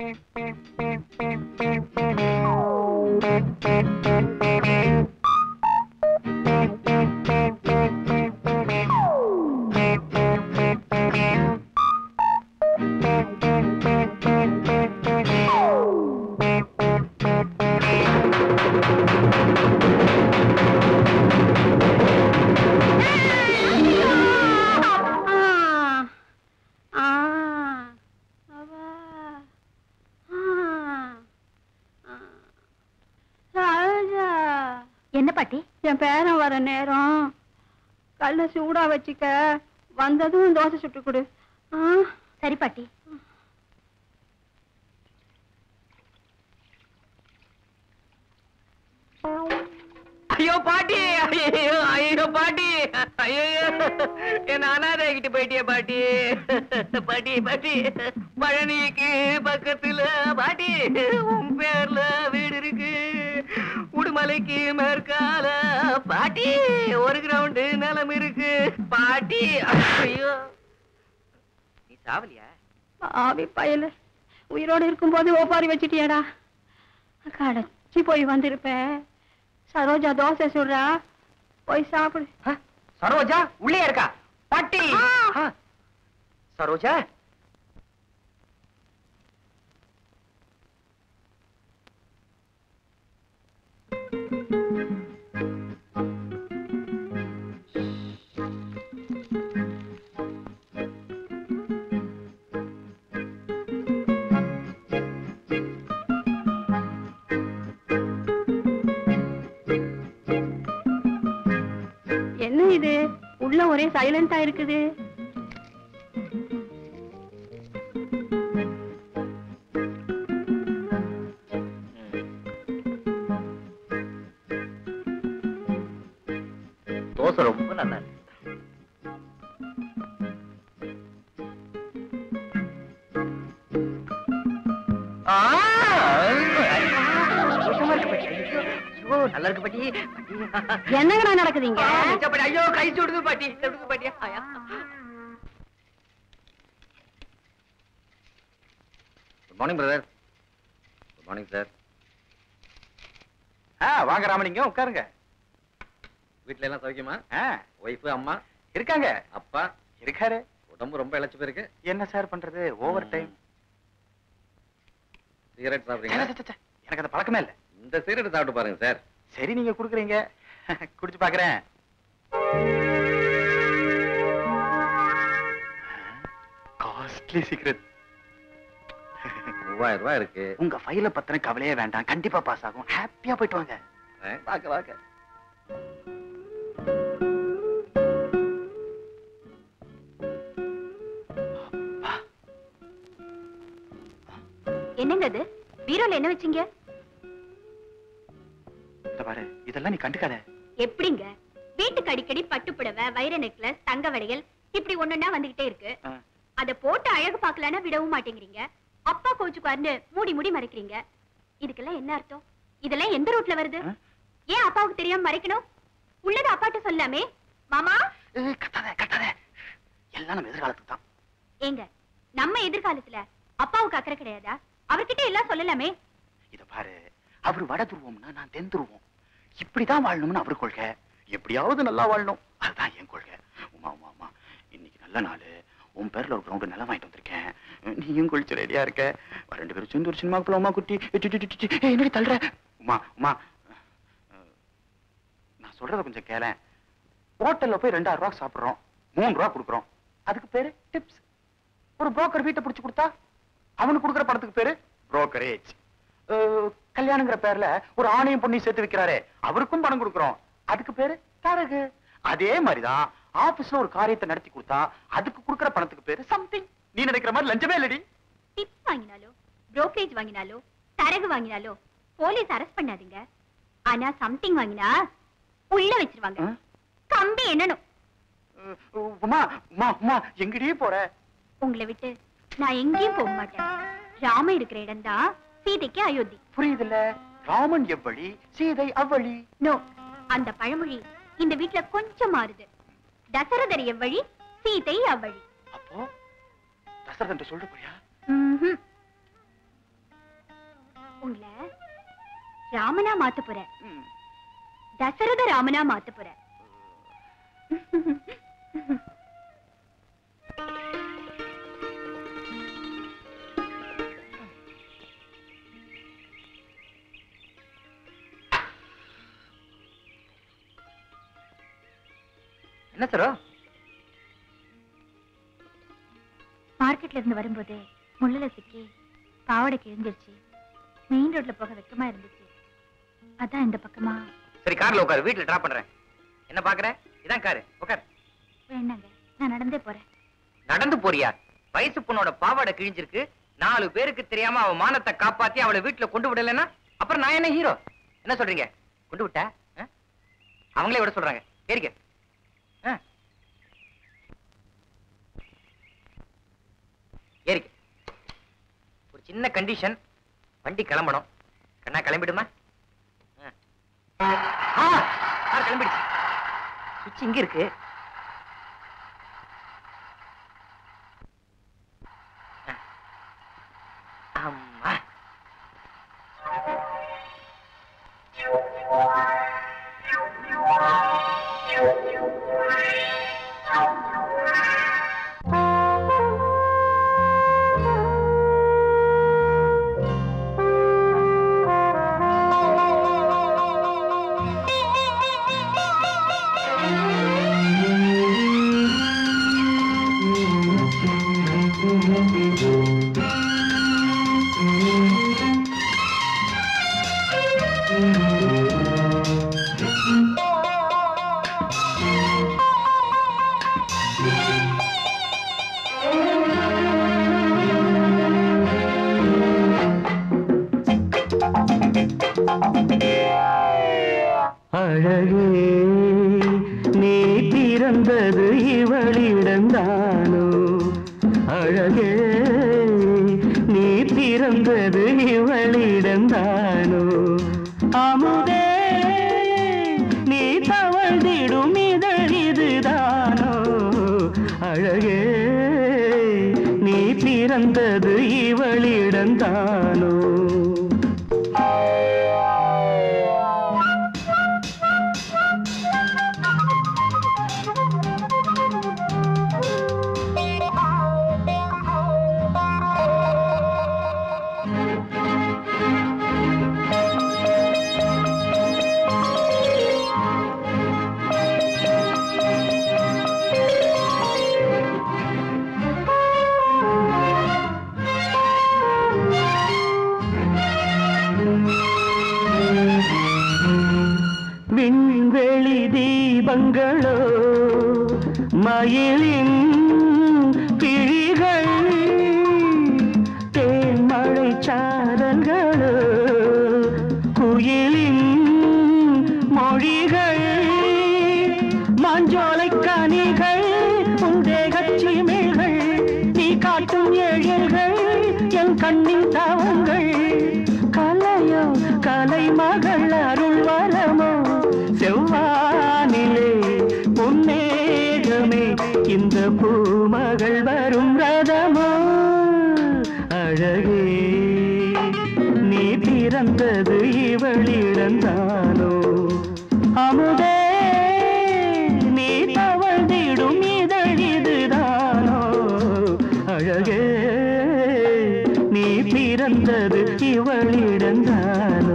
என்ன பாட்டி என் பேரன் வர நேரம் கல்ல சூடா வச்சுக்க வந்ததும் தோசை சுட்டு கொடு ஆ சரி பாட்டி ஐயோ பாட்டி ஐயோ ஐயோ பாட்டி ஐயோ என்ன அனாதைகிட்டு போயிட்டியே பாட்டி பாட்டி பாட்டி பழனிக்கு பக்கத்துல பாட்டி உன் பேர்ல வீடு இருக்கு உடுமலைக்கு மேற்கால பாட்டி ஒரு கிரவுண்டு நிலம் இருக்கு பாட்டி ஐயோ நீ சாவலியா ஆவி பயல உயிரோடு இருக்கும்போது ஒப்பாரி வச்சிட்டியாடா கடைச்சி போய் வந்திருப்பேன் சரோஜா தோசை சுடுறா போய் சாப்பிடு ஆ, சரோஜா உள்ளே இருக்கா பாட்டி ஆ. ஆ, சரோஜா என்ன இது உள்ள ஒரே சைலண்டா இருக்குது தோசை ரொம்ப நல்லா இருக்கு ஆ! சந்தோஷமா இருக்கு பாட்டி. ஐயோ, நல்லா இருக்கு பாட்டி பாட்டி. என்னங்கடா நடக்குதுங்க ஆ, மிச்ச பாட்டி. ஐயோ கை சுடுது பாட்டி சுடுது பாட்டி ஐயா. Good morning brother good morning sir ஆ வாங்க ராமலிங்கம் உட்காருங்க வீட்ல எல்லாம் சௌக்கியமா ஆ ஒய்ஃப் அம்மா இருக்காங்க அப்பா இருக்காரு உடம்பு ரொம்ப இழைச்சு போயிருக்கு என்ன சார் பண்றது ஓவர் டைம் சிகரெட் சாப்பிடுறீங்க எனக்கு அந்த பழக்கமே இல்ல இந்த சிகரெட் சாப்பிட்டு பாருங்க சார் சரி நீங்க குடுக்குறீங்க குடிச்சு பாக்குறேன் காஸ்ட்லி சீக்ரெட் மூவாயிரம் ரூபாய் இருக்கு உங்க ஃபைல பத்தின கவலையே வேண்டாம் கண்டிப்பா பாஸ் ஆகும் ஹாப்பியா போயிட்டு வாங்க ஆ? வாங்க வாங்க என்னங்க அது பீரோல என்ன வச்சீங்க இந்த பாரு இதெல்லாம் நீ கண்டுக்காத எப்படிங்க வீட்டுக்கு அடிக்கடி பட்டு புடவை வைர நெக்லஸ் தங்க வளையல் இப்படி ஒண்ணுன்னா வந்துகிட்டே இருக்கு ஆ. அத போட்டு அழகு பார்க்கலன்னா விடவும் மாட்டேங்கிறீங்க அப்பா கோச்சுக்காருன்னு மூடி மூடி மறைக்கிறீங்க இதுக்கெல்லாம் என்ன அர்த்தம் இதெல்லாம் எந்த ரூட்ல வருது ஆ? ஏன் அப்பாவுக்கு தெரியாம மறைக்கணும் உள்ளத அப்பாட்ட சொல்லாமே மாமா ஏய், கத்தாத கத்தாத எல்லாம் நம்ம எதிர்காலத்துக்கு தான் ஏங்க நம்ம எதிர்காலத்துல அப்பாவுக்கு அக்கறை கிடையாதா அவர்கிட்ட எல்லாம் சொல்லலாமே இத பாரு அவர் வட துருவம்னா நான் தென் துருவம் இப்படிதான் வாழணும்னு அவர் கொள்கை எப்படியாவது நல்லா வாழணும் அதுதான் என் கொள்கை உமா உமா உமா இன்னைக்கு நல்ல நாள் உன் பேர்ல ஒரு கிரவுண்ட் நிலம் வாங்கிட்டு வந்திருக்கேன் நீயும் குளிச்சு ரெடியா இருக்க வா, ரெண்டு பேரும் சேர்ந்து ஒரு சினிமா போலாமா குட்டி ஏ, டி, டி, டி, டி. ஏய், என்னடி தள்ளுற உமா உமா அஹ், நான் சொல்றத கொஞ்சம் கேளேன் ஹோட்டல்ல போய் ரெண்டாயிரம் ரூபா சாப்பிடுறோம் மூணு ரூபா கொடுக்குறோம் அதுக்கு பேரு டிப்ஸ் ஒரு புரோக்கர் வீட்டை பிடிச்சு கொடுத்தா அவனுக்கு கொடுக்குற பணத்துக்கு பேரு புரோக்கரேஜ் கல்யாணங்கிற பேர்ல ஒரு ஆணையும் பொண்ணையும் சேர்த்து வைக்கிறாரே அவருக்கும் பணம் கொடுக்குறோம் அதுக்கு பேரு தரகு அதே மாதிரிதான் ஆபீஸ்ல ஒரு காரியத்தை நடத்தி கொடுத்தா அதுக்கு கொடுக்குற பணத்துக்கு பேரு சம்திங் நீ நினைக்கிற மாதிரி லஞ்சமே இல்லடி டிப்ஸ் வாங்கினாலோ புரோக்கரேஜ் வாங்கினாலோ தரகு வாங்கினாலோ போலீஸ் அரெஸ்ட் பண்ணாதுங்க ஆனா சம்திங் வாங்கினா உள்ள வச்சிருவாங்க ஆ? கம்பி என்னனும் அஹ், உமா உமா உமா எங்கடி போற உங்களை விட்டு நான் எங்கேயும் போக மாட்டேன் ராம இருக்கிற இடம்தான் சீதைக்கு அயோத்தி புரியுதுல்ல ராமன் எவ்வழி சீதை அவ்வழி நோ அந்த பழமொழி இந்த வீட்ல கொஞ்சம் மாறுது தசரதர் எவ்வழி சீதை அவ்வழி அப்போ தசரதன் சொல்லிட்டு போறியா ம்ஹும். உங்களை ராமனா மாத்த போறேன் ம். தசரத ராமனா மாத்த போறேன் என்ன சரோ மார்க்கெட்ல இருந்து வரும்போது முள்ளுல சிக்கி பாவாடை கிழிஞ்சிருச்சு மெயின் ரோட்ல போக வெக்கமா இருந்துச்சு அதான் இந்த பக்கமா சரி கார்ல உட்காரு வீட்டுல டிராப் பண்றேன் என்ன பாக்குற இதான் காரு உட்கார் வேண்டாங்க நான் நடந்தே போறேன் நடந்து போறியா வயசு பொண்ணோட பாவாடை கிழிஞ்சிருக்கு நாலு பேருக்கு தெரியாம அவ மானத்தை காப்பாத்தி அவளை வீட்டுல கொண்டு விடலைன்னா அப்புறம் நான் என்ன ஹீரோ என்ன சொல்றீங்க கொண்டு விட்டா ஆ? அவங்களே விட சொல்றாங்க ஏறிக்க ஆ. ஏறிக்க ஒரு சின்ன கண்டிஷன் வண்டி கிளம்பணும் கண்ணா கிளம்பிடுமா ஆ. ஆ, கார் கிளம்பிடுச்சு சுவிட்ச் இங்க இருக்கு ஆ. ஆமா அழகே நீ பிறந்தது இவளிடந்தானோ அழகே நீ பிறந்தது இவளிடந்தானோ அமுதே நீ தவழ்ந்திடும் இதழ் இதுதானோ அழகே நீ பிறந்தது இவளிடந்தானோ விண்வெளி தீபங்களோ மயிலின் கிழிகள் தேன்மழை சாரல்களோ குயிலின் மொழிகள் மாஞ்சோலை கனிகள் உந்தேகச் சிமிழ்கள் நீ காட்டும் எழில்கள் என் கண்ணின் தவங்கள் கலையோ கலை மகள் அருள் வரமோ செவ்வானிலே பொன்னேகமே இந்த பூமகள் வரும் ரதமோ அழகே நீ பிறந்தது இவளிடந்தானோ அமுதே நீ தவழ்ந்திடும் இதழ் இதுதானோ அழகே நீ பிறந்தது இவளிடந்தானோ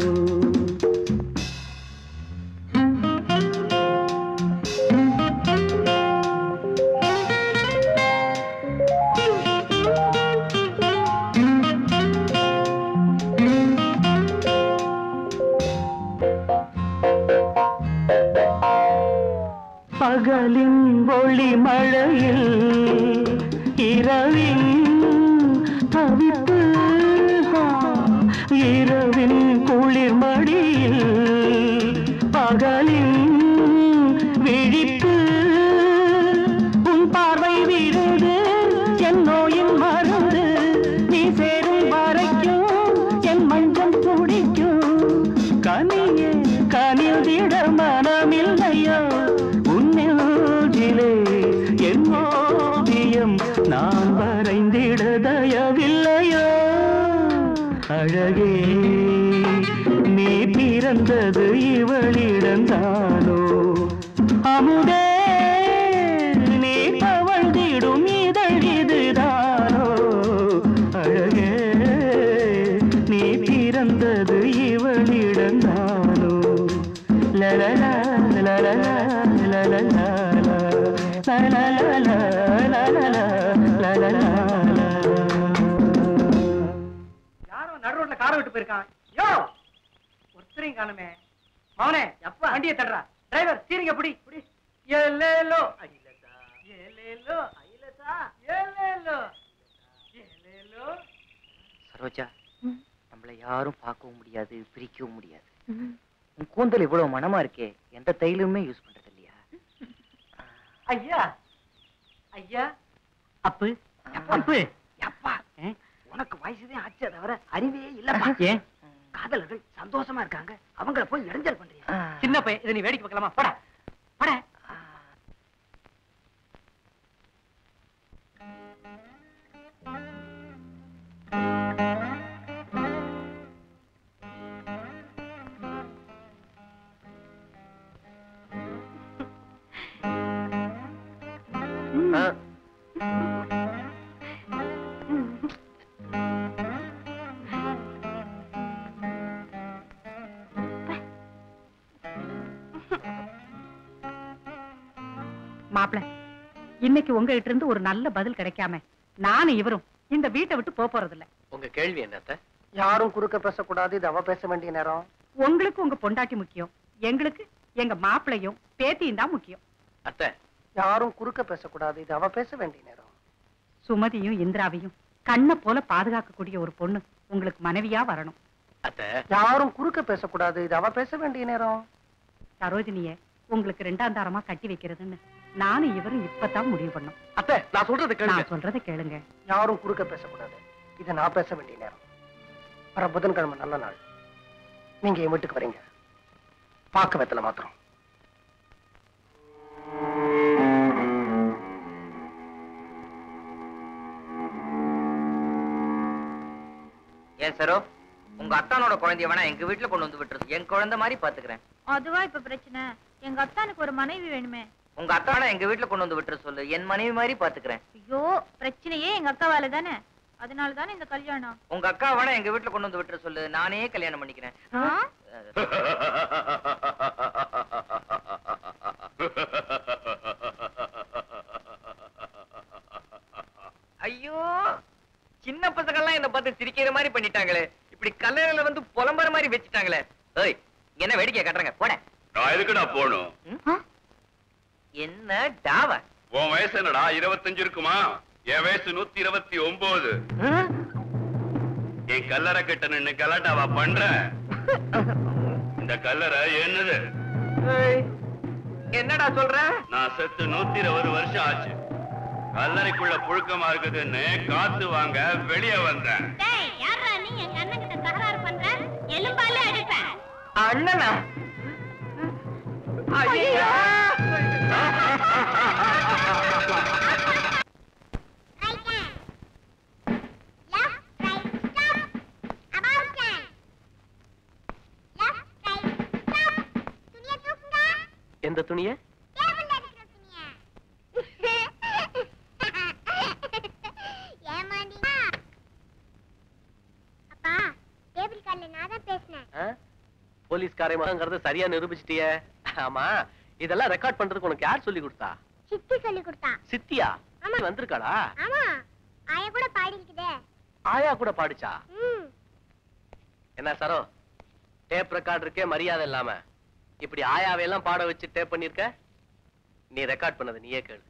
பகலின் ஒளி மழையில் இரவின் தவிப்பு ஆ, இரவின் குளிர் மடியில் பகலின் விழிப்பு உன் பார்வை விருது என் நோயின் மருந்து நீ சேரும் வரைக்கும் என் மஞ்சள் துடிக்கும் கனியே கனில் திட மனமில்லையோ உன்னிலே என் ஓவியம் நான் வரைந்திட தயவில்லையோ அழகே நீ பிறந்தது இவளிடந்தானோ அமுதே நீ தவழ்ந்திடும் இதழ் இதுதானோ அழகே நீ பிறந்தது இவளிடந்தானோ லலலா லலலா லலலா லலலா லலலா யாரோ நடு ரோட்ல காரை விட்டு போயிருக்கான் யோ ஒருத்தரையும் காணுமே மவனே எப்பா வண்டியை தடுறா டிரைவர் ஸ்டீரிங்க புடி புடி ஏலேலோ அயிலசா ஏலேலோ அயிலசா ஏலேலோ ஏலேலோ சரோஜா நம்மளை யாரும் பார்க்கவும் முடியாது பிரிக்கவும் முடியாது உன் கூந்தல் இவ்வளவு மனமா இருக்கே எந்த தைலமுமே யூஸ் பண்றது இல்லையா ஐயா ஐயா அப்பு அப்பு அப்பா உனக்கு வயசுதான் ஆச்சே தவிர அறிவே இல்லப்பா ஏன் காதலர்கள் சந்தோஷமா இருக்காங்க அவங்கள போய் இடைஞ்சல் பண்றியா சின்ன பையன் இதை நீ வேடிக்கை பார்க்கலாமா போடா போடா மாப்பிள இன்னைக்கு உங்ககிட்ட இருந்து ஒரு நல்ல பதில் கிடைக்காம நானும் இவரும் இந்த வீட்டை விட்டு போக போறது இல்ல உங்க கேள்வி என்னத்த யாரும் குறுக்க பேசக்கூடாது இது அவ பேச வேண்டிய நேரம் உங்களுக்கு உங்க பொண்டாட்டி முக்கியம் எங்களுக்கு எங்க மாப்பிளையும் பேத்தியும் தான் முக்கியம் அத்தை யாரும் குறுக்க பேசக்கூடாது இது அவ பேச வேண்டிய நேரம் சுமதியும் இந்திராவையும் கண்ணை போல பாதுகாக்கக்கூடிய ஒரு பொண்ணு உங்களுக்கு மனைவியா வரணும் அத்தை யாரும் குறுக்க பேசக்கூடாது இது அவ பேச வேண்டிய நேரம் சரோஜினிய உங்களுக்கு ரெண்டாம் தாரமா கட்டி வைக்கிறதுன்னு நானும் இவரும் இப்பதான் முடிவு பண்ணோம் அத்தை நான் சொல்றது கேளுங்க நான் சொல்றதை கேளுங்க யாரும் குறுக்க பேசக்கூடாது இதை நான் பேச வேண்டிய நேரம் வர புதன்கிழமை நல்ல நாள் நீங்க என் வீட்டுக்கு வரீங்க பார்க்க வெத்தல மாத்திரம் ஏன் சரோ உங்க அத்தானோட குழந்தைய வேணா எங்க வீட்டுல கொண்டு வந்து விட்டுரு என் குழந்தை மாதிரி பாத்துக்கிறேன் அதுவா இப்ப பிரச்சனை எங்க அத்தானுக்கு ஒரு மனைவி வேணுமே உங்க அத்தானை எங்க வீட்டுல கொண்டு வந்து விட்டுற சொல்லு என் மனைவி மாதிரி பாத்துக்கிறேன் ஐயோ பிரச்சனையே எங்க அக்காவால தானே அதனால தானே இந்த கல்யாணம் உங்க அக்கா வேணா எங்க வீட்டுல கொண்டு வந்து விட்டுற சொல்லு நானே கல்யாணம் பண்ணிக்கிறேன் ஆ? ஐயோ சின்ன பசங்கள்லாம் என்ன பார்த்து சிரிக்கிற மாதிரி பண்ணிட்டாங்களே இப்படி கல்லறையில வந்து புலம்புற மாதிரி வச்சுட்டாங்களே ஏய் இங்க என்ன வேடிக்கை கட்டுறங்க போட நான் எதுக்குடா போகணும் என்ன டாவ உன் வயசு என்னடா இருபத்தஞ்சு இருக்குமா என் வயசு நூத்தி இருபத்தி ஒன்பது என் கல்லறை கிட்ட நின்னு கலாட்டாவா பண்ற இந்த கல்லறை என்னது என்னடா சொல்ற நான் செத்து நூத்தி இருபது வருஷம் ஆச்சு கல்லறைக்குள்ள புழுக்கமா இருக்குதுன்னு காத்து வாங்க வெளியே வந்தேன் டேய் யாரா நீ எங்க அண்ணன் கிட்ட தகராறு பண்ற எலும்பாலே அடிப்பேன் அண்ணனா ஐயா எந்த துணிய அப்பா டேபிள் கார்ல நான் தான் பேசினேன் போலீஸ்காரை மகங்கிறத சரியா நிரூபிச்சிட்டியே ஆமா இதெல்லாம் ரெக்கார்ட் பண்றதுக்கு உனக்கு யார் சொல்லி கொடுத்தா சித்தி சொல்லி கொடுத்தா சித்தியா ஆமா. வந்திருக்காளா ஆமா ஆயா கூட பாடி இருக்குதே ஆயா கூட பாடிச்சா ம் என்ன சரோ டேப் ரெக்கார்ட் இருக்கே மரியாதை இல்லாம இப்படி ஆயாவையெல்லாம் பாட வச்சு டேப் பண்ணிருக்க நீ ரெக்கார்ட் பண்ணது நீயே கேளு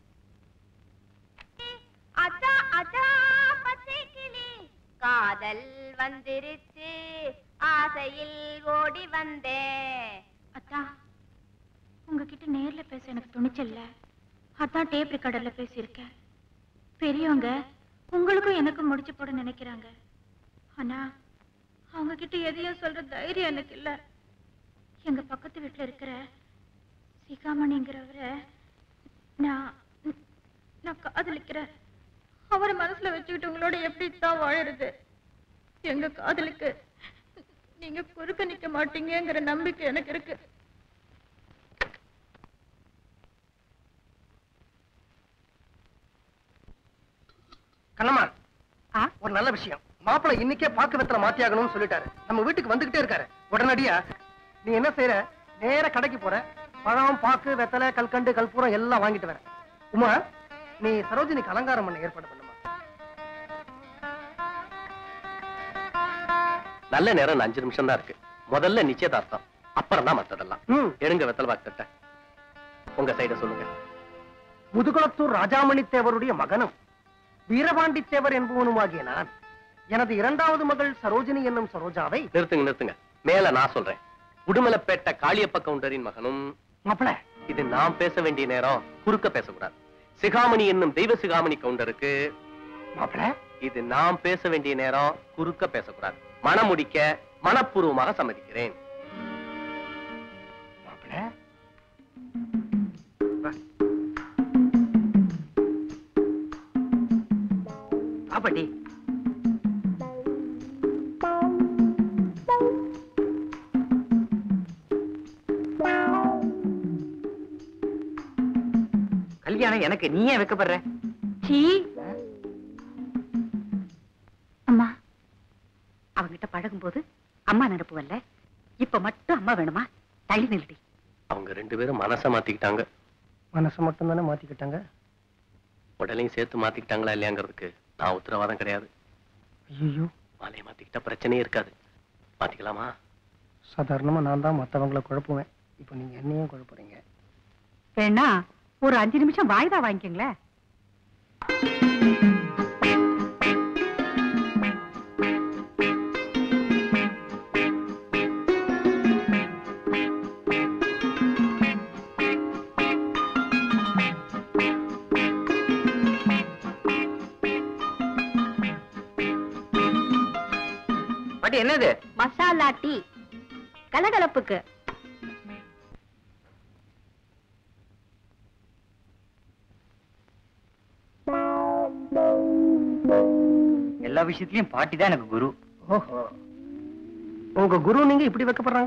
அத்தா அத்தா பச்சைக்கிளி காதல் வந்திருச்சு ஆசையில் ஓடி வந்தேன் அத்தா உங்ககிட்ட நேர்ல பேச எனக்கு துணிச்சல்ல அதான் டேப் ரெக்கார்டர்ல பேசியிருக்கேன் பெரியவங்க உங்களுக்கும் எனக்கும் முடிச்சு போட நினைக்கிறாங்க ஆனா அவங்க கிட்ட எதையும் சொல்ற தைரியம் எனக்கு இல்ல எங்க பக்கத்து வீட்டுல இருக்கிற சிகாமணிங்கிறவரை நான் நான் காதலிக்கிறேன் அவரை மனசுல வச்சுக்கிட்டு உங்களோட எப்படி தான் வாழறது எங்க காதலுக்கு நீங்க குறுக்க நிக்க மாட்டீங்கங்கிற நம்பிக்கை எனக்கு இருக்கு கண்ணம்மா ஆ? ஒரு நல்ல விஷயம் மாப்பிள்ளை இன்னைக்கே பாக்கு வெத்தல மாத்தியாகணும்னு சொல்லிட்டாரு நம்ம வீட்டுக்கு வந்துகிட்டே இருக்காரு உடனடியா நீ என்ன செய்யற நேர கடைக்கு போற பழம் பாக்கு வெத்தலை கல்கண்டு கற்பூரம் எல்லாம் வாங்கிட்டு வர உமா நீ சரோஜினிக்கு அலங்காரம் பண்ண ஏற்பாடு பண்ணுமா நல்ல நேரம் இன்னும் அஞ்சு நிமிஷம் தான் இருக்கு முதல்ல நிச்சயதார்த்தம் அப்புறம் தான் மத்ததெல்லாம் ம் எடுங்க வெத்தல் பாக்கு உங்க சைட சொல்லுங்க முதுகுளத்தூர் ராஜாமணி தேவருடைய மகனும் வீரபாண்டி தேவர் என்பவனுமாகிய நான் எனது இரண்டாவது மகள் சரோஜினி என்னும் சரோஜாவை நிறுத்துங்க நிறுத்துங்க மேல நான் சொல்றேன் உடுமலைப்பேட்டை காளியப்ப கவுண்டரின் மகனும் மாப்பிள இது நாம் பேச வேண்டிய நேரம் குறுக்க பேசக்கூடாது சிகாமணி என்னும் தெய்வ சிகாமணி கவுண்டருக்கு மாப்பிள இது நாம் பேச வேண்டிய நேரம் குறுக்க பேசக்கூடாது மனம் முடிக்க மனப்பூர்வமாக சம்மதிக்கிறேன் மாப்பிள பாப்பாட்டி கல்யாணம் எனக்கு நீ ஏன் வைக்கப்படுற சீ அம்மா அவங்கிட்ட பழகும்போது அம்மா நினைப்பு வரல இப்ப மட்டும் அம்மா வேணுமா தள்ளி நிறுத்தி அவங்க ரெண்டு பேரும் மனசை மாத்திக்கிட்டாங்க மனசை மட்டும் தானே மாத்திக்கிட்டாங்க உடலையும் சேர்த்து மாத்திக்கிட்டாங்களா இல்லையாங்கிறதுக்கு நான் உத்தரவாதம் கிடையாது ஐயோ மாலையை மாத்திக்கிட்டா பிரச்சனையே இருக்காது மாத்திக்கலாமா சாதாரணமா நான் தான் மத்தவங்கள குழப்புவேன் இப்போ நீங்க என்னையும் குழப்புறீங்க வேணா ஒரு அஞ்சு நிமிஷம் வாய்தா வாங்கிக்கங்களேன் பாட்டி என்னது மசாலா டீ கலகலப்புக்கு எல்லா விஷயத்திலயும் பாட்டி தான் எனக்கு குரு ஓஹோ உங்க குரு நீங்க இப்படி வைக்கப்படுறாங்க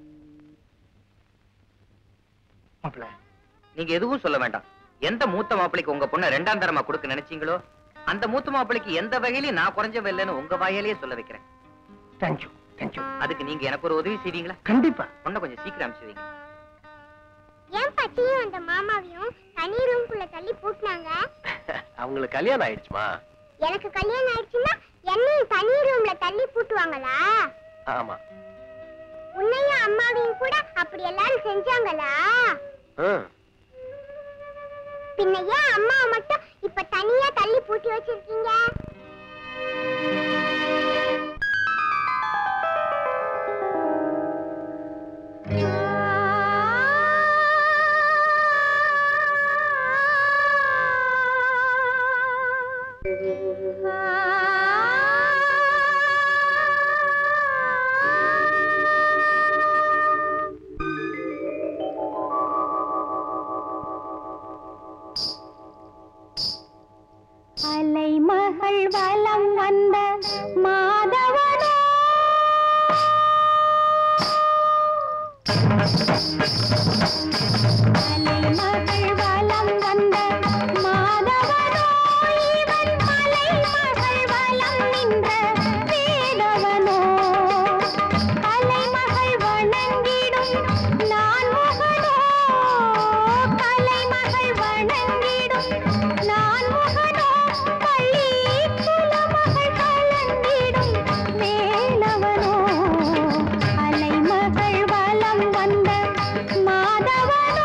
மாப்பிள நீங்க எதுவும் சொல்ல வேண்டாம் எந்த மூத்த மாப்பிளைக்கு உங்க பொண்ணை ரெண்டாம் தரமா கொடுக்க நினைச்சீங்களோ அந்த மூத்த மாப்பிளைக்கு எந்த வகையிலயும் நான் குறைஞ்சவ இல்லைன்னு உங்க வாயாலேயே சொல்ல வைக்கிறேன் தேங்க்யூ தேங்க்யூ அதுக்கு நீங்க எனக்கு ஒரு உதவி செய்வீங்களா கண்டிப்பா பொண்ணை கொஞ்சம் சீக்கிரம் அனுப்பிச்சு வைங்க ஏன் பச்சியும் அந்த மாமாவையும் தனி ரூம்குள்ள தள்ளி பூட்டினாங்க அவங்களுக்கு கல்யாணம் ஆயிடுச்சுமா எனக்கு கல்யாணம் ஆயிடுச்சுன்னா என்னையும் தனி ரூம்ல தள்ளி பூட்டுவாங்களா ஆமா உன்னையும் அம்மாவையும் கூட அப்படி எல்லாரும் செஞ்சாங்களா ம். பின்ன ஏன் அம்மாவை மட்டும் இப்ப தனியா தள்ளி பூட்டி வச்சிருக்கீங்க அலைமகள் வலம் வந்த மாதவனோ அலைமகள் வலம் வந்த மாதவனோ இவன் மலைமகள் வலம் நின்ற வேதவனோ அலைமகள் வணங்கிடும் நான் முகனோ கலைமகள் வணங்கிடும் நான் முகனோ பள்ளி குலமகள் கலந்திடும் மேலவனோ அலைமகள் வலம் வந்த மாதவனோ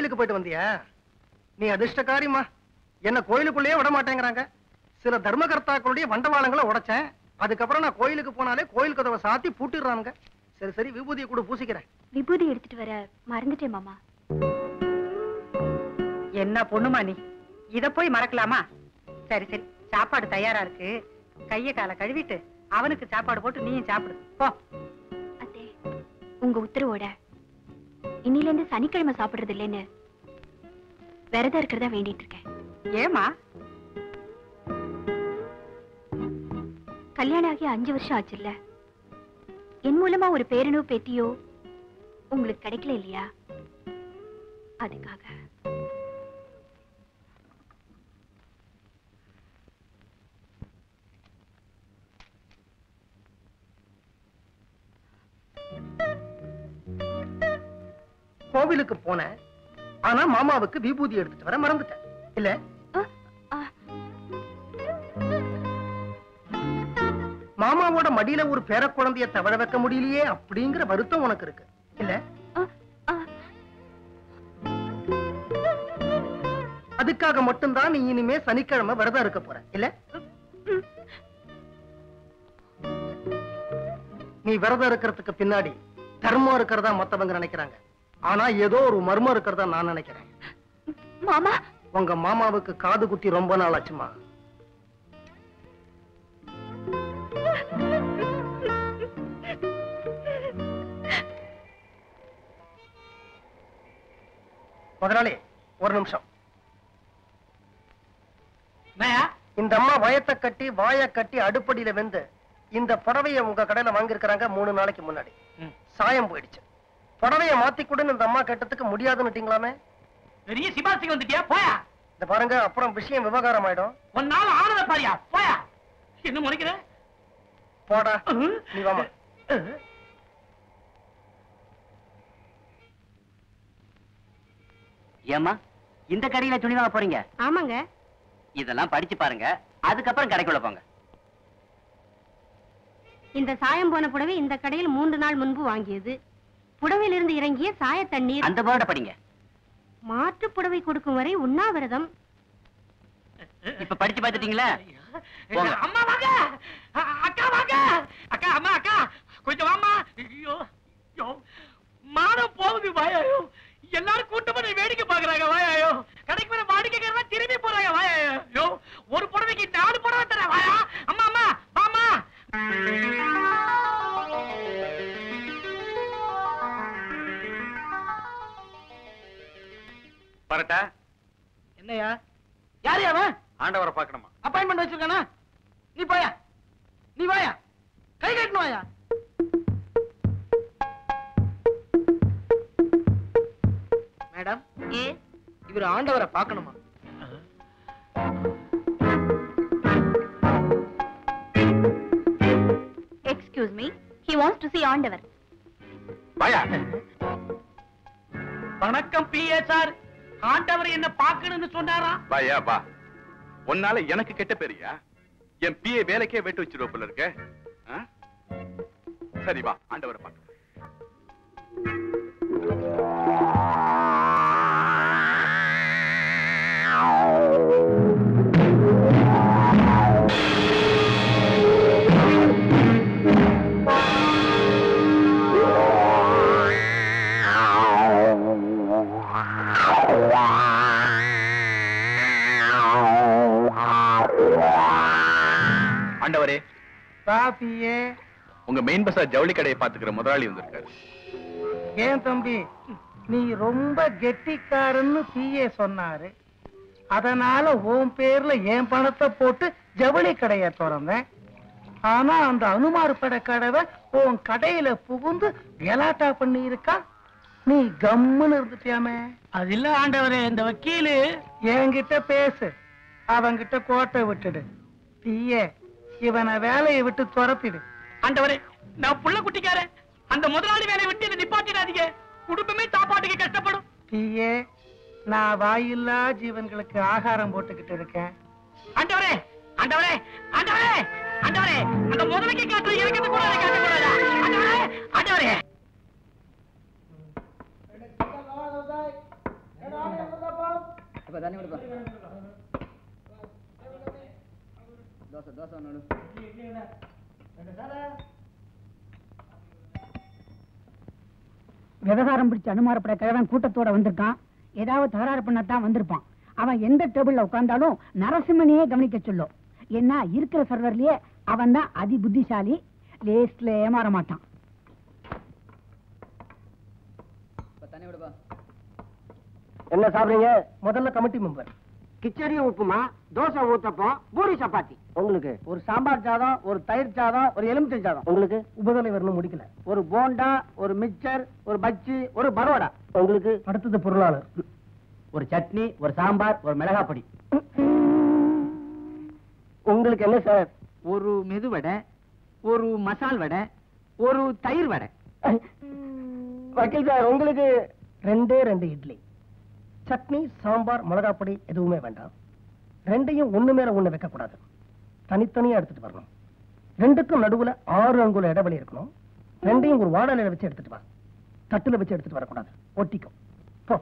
கோயிலுக்கு போயிட்டு வந்தியா நீ அதிர்ஷ்டக்காரிம்மா என்ன கோயிலுக்குள்ளேயே விட மாட்டேங்கிறாங்க சில தர்மகர்த்தாக்களுடைய வண்டவாளங்களை உடைச்சேன் அதுக்கப்புறம் நான் கோயிலுக்கு போனாலே கோயில் கதவை சாத்தி பூட்டிடுறானுங்க சரி சரி விபூதியை கூட பூசிக்கிறேன் விபூதி எடுத்துட்டு வர மறந்துட்டேன் மாமா என்ன பொண்ணுமா நீ இத போய் மறக்கலாமா சரி சரி சாப்பாடு தயாரா இருக்கு கைய காலை கழுவிட்டு அவனுக்கு சாப்பாடு போட்டு நீயும் சாப்பிடு போ அத்தே உங்க உத்தரவோட இன்னில இருந்து சனிக்கிழமை சாப்பிடுறது இல்லைன்னு விரதம் இருக்கிறதா வேண்டிட்டு இருக்கேன் ஏமா கல்யாணம் ஆகி அஞ்சு வருஷம் ஆச்சுல்ல என் மூலமா ஒரு பேரனோ பேத்தியோ உங்களுக்கு கிடைக்கல இல்லையா அதுக்காக கோவிலுக்கு போனேன் ஆனா மாமாவுக்கு விபூதி எடுத்துட்டு வர மறந்துட்டேன் இல்ல மாமாவோட மடியில ஒரு பேர குழந்தைய தவழ வைக்க முடியலையே அப்படிங்கிற வருத்தம் உனக்கு இருக்கு இல்ல அதுக்காக மட்டும்தான் நீ இனிமே சனிக்கிழமை விரதம் இருக்க போற இல்ல நீ விரதம் இருக்கிறதுக்கு பின்னாடி தர்மம் இருக்கிறதா மத்தவங்க நினைக்கிறாங்க ஆனா ஏதோ ஒரு மர்மம் இருக்கிறதா நான் நினைக்கிறேன் மாமா உங்க மாமாவுக்கு காது குத்தி ரொம்ப நாள் ஆச்சுமா முதலாளி ஒரு நிமிஷம் இந்த அம்மா வயத்தை கட்டி வாயை கட்டி அடுப்படியில வெந்து இந்த புடவைய உங்க கடையில வாங்கியிருக்கிறாங்க மூணு நாளைக்கு முன்னாடி சாயம் போயிடுச்சு புடவைய மாத்தி கொடுன்னு இந்த அம்மா கேட்டதுக்கு முடியாதுன்னுட்டீங்களாமே பெரிய சிபாசிக்கு வந்துட்டியா போயா இந்த பாருங்க அப்புறம் விஷயம் விவகாரம் ஆயிடும் ஒரு நாள் ஆனத பாரியா போயா என்ன முறைக்கிற போடா நீ வாமா ஏமா இந்த கடையில துணி வாங்க போறீங்க ஆமாங்க இதெல்லாம் படிச்சு பாருங்க அதுக்கப்புறம் கடைக்குள்ள போங்க இந்த சாயம் போன புடவை இந்த கடையில் மூன்று நாள் முன்பு வாங்கியது புடவையிலிருந்து இறங்கிய சாய தண்ணீர் அந்த வேர்டை படிங்க மாற்று புடவை கொடுக்கும் வரை உண்ணாவிரதம் இப்ப படிச்சு பார்த்துட்டீங்களா போங்க அம்மா வாங்க அ- அக்கா வாங்க அக்கா அம்மா அக்கா கொஞ்சம் வாமா ஐயோ ஐயோ மானம் போகுது வாயாயோ எல்லாரும் கூட்டமா நீ வேடிக்கை பாக்குறாங்க வாயாயோ கடைக்கு வர வாடிக்கைக்காரங்க திரும்பி போறாங்க வாயாயோ ஐயோ ஒரு புடவைக்கு நாலு புடவை தரேன் வாயா அம்மா அம்மா வாமா வரட்டா என்னையா யாரு அவன் ஆண்டவரை பார்க்கணுமா அப்பாயின்மெண்ட் வச்சிருக்கானா நீ போயா நீ வாயா கை கட்டணும் வாயா மேடம் இவர் ஆண்டவரை பார்க்கணுமா excuse me he wants to see Andavar வாயா வணக்கம் பிஏ சார் ஆண்டவர் என்ன பார்க்கணும்னு சொன்னாரா வாயா வா உன்னால எனக்கு கெட்ட பேரியா என் பிஏ வேலைக்கே வெட்டு வச்சிருவ போல இருக்க ஆ? சரி வா ஆண்டவரை பார்க்க ஆண்டவரே காப்பியே உங்க மெயின் பஸார் ஜவுளி கடையை பாத்துக்கிற முதலாளி வந்திருக்காரு ஏன் தம்பி நீ ரொம்ப கெட்டிக்காரன்னு பிஏ சொன்னாரு அதனால உன் பேர்ல என் பணத்தை போட்டு ஜவுளி கடைய திறந்தேன் ஆனா அந்த அனுமார் பட கடவை உன் கடையில புகுந்து கலாட்டா பண்ணி இருக்கா நீ கம்முன்னு இருந்துட்டியாமே அது இல்ல ஆண்டவரே இந்த வக்கீலு என்கிட்ட பேசு அவன்கிட்ட கோட்டை விட்டுடு பிஏ இவனை வேலையை விட்டு துரத்திடு ஆண்டவரே நான் புள்ள குட்டிக்காரன் அந்த முதலாளி வேலையை விட்டு என்ன நிப்பாட்டிடாதீங்க குடும்பமே சாப்பாட்டுக்கு கஷ்டப்படும் பிஏ நான் வாயில்லா ஜீவன்களுக்கு ஆகாரம் போட்டுக்கிட்டு இருக்கேன் ஆண்டவரே ஆண்டவரே ஆண்டவரே ஆண்டவரே அந்த முதலைக்கு காட்டுற இறக்கத்தை கூட காட்ட கூடாதா ஆண்டவரே ஆண்டவரே இப்ப தண்ணி விடுப்பா தோசை தோசை ஒன்று விவகாரம் பிடிச்ச அனுமாரப்பட கிழவன் கூட்டத்தோட வந்திருக்கான் ஏதாவது தகராறு பண்ணத்தான் வந்திருப்பான் அவன் எந்த டேபிள்ல உட்கார்ந்தாலும் நரசிம்மனையே கவனிக்க சொல்லும் ஏன்னா இருக்கிற சர்வர்லயே அவன் தான் அதி புத்திசாலி லேஸ்ட்ல ஏமாற மாட்டான் இப்ப தண்ணி விடுப்பா என்ன சாப்பிடுறீங்க முதல்ல கமிட்டி மெம்பர் கிச்சடி உப்புமா தோசை ஊத்தப்பம் பூரி சப்பாத்தி உங்களுக்கு ஒரு சாம்பார் சாதம் ஒரு தயிர் சாதம் ஒரு எலுமிச்சை சாதம் உங்களுக்கு உபதலைவர் இன்னும் முடிக்கல ஒரு போண்டா ஒரு மிக்சர் ஒரு பஜ்ஜி ஒரு பரோடா உங்களுக்கு அடுத்தது பொருளாளர் ஒரு சட்னி ஒரு சாம்பார் ஒரு மிளகாய் பொடி உங்களுக்கு என்ன சார் ஒரு மெது வடை ஒரு மசால் வடை ஒரு தயிர் வடை வக்கீல் சார் உங்களுக்கு ரெண்டே ரெண்டு இட்லி சட்னி சாம்பார் மிளகாய் பொடி எதுவுமே வேண்டாம் ரெண்டையும் ஒண்ணு மேல ஒண்ணு வைக்க கூடாது தனித்தனியா எடுத்துட்டு வரணும் ரெண்டுக்கும் நடுவுல ஆறு அங்குல இடைவெளி இருக்கணும் ரெண்டையும் ஒரு வாடலையில வச்சு எடுத்துட்டு வா தட்டுல வச்சு எடுத்துட்டு வரக்கூடாது ஒட்டிக்கும் போ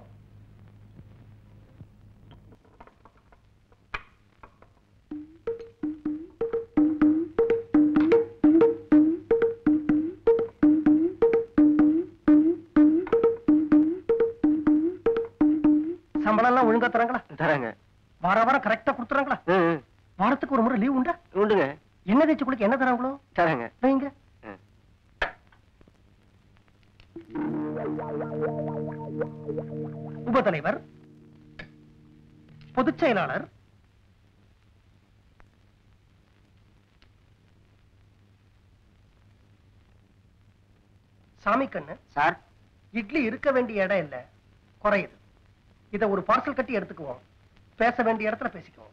சம்பளம் எல்லாம் ஒழுங்கா தராங்களா தராங்க வார வாரம் கரெக்டா கொடுத்துறாங்களா வாரத்துக்கு ஒரு முறை லீவ் உண்டா உண்டுங்க என்ன தேய்ச்சி குளிக்க என்ன தராங்களோ தராங்க வைங்க உபதலைவர் பொதுச் செயலாளர் சாமி கண்ணு சார் இட்லி இருக்க வேண்டிய இடம் இல்ல குறையுது இத ஒரு பார்சல் கட்டி எடுத்துக்குவோம் பேச வேண்டிய இடத்துல பேசிக்குவோம்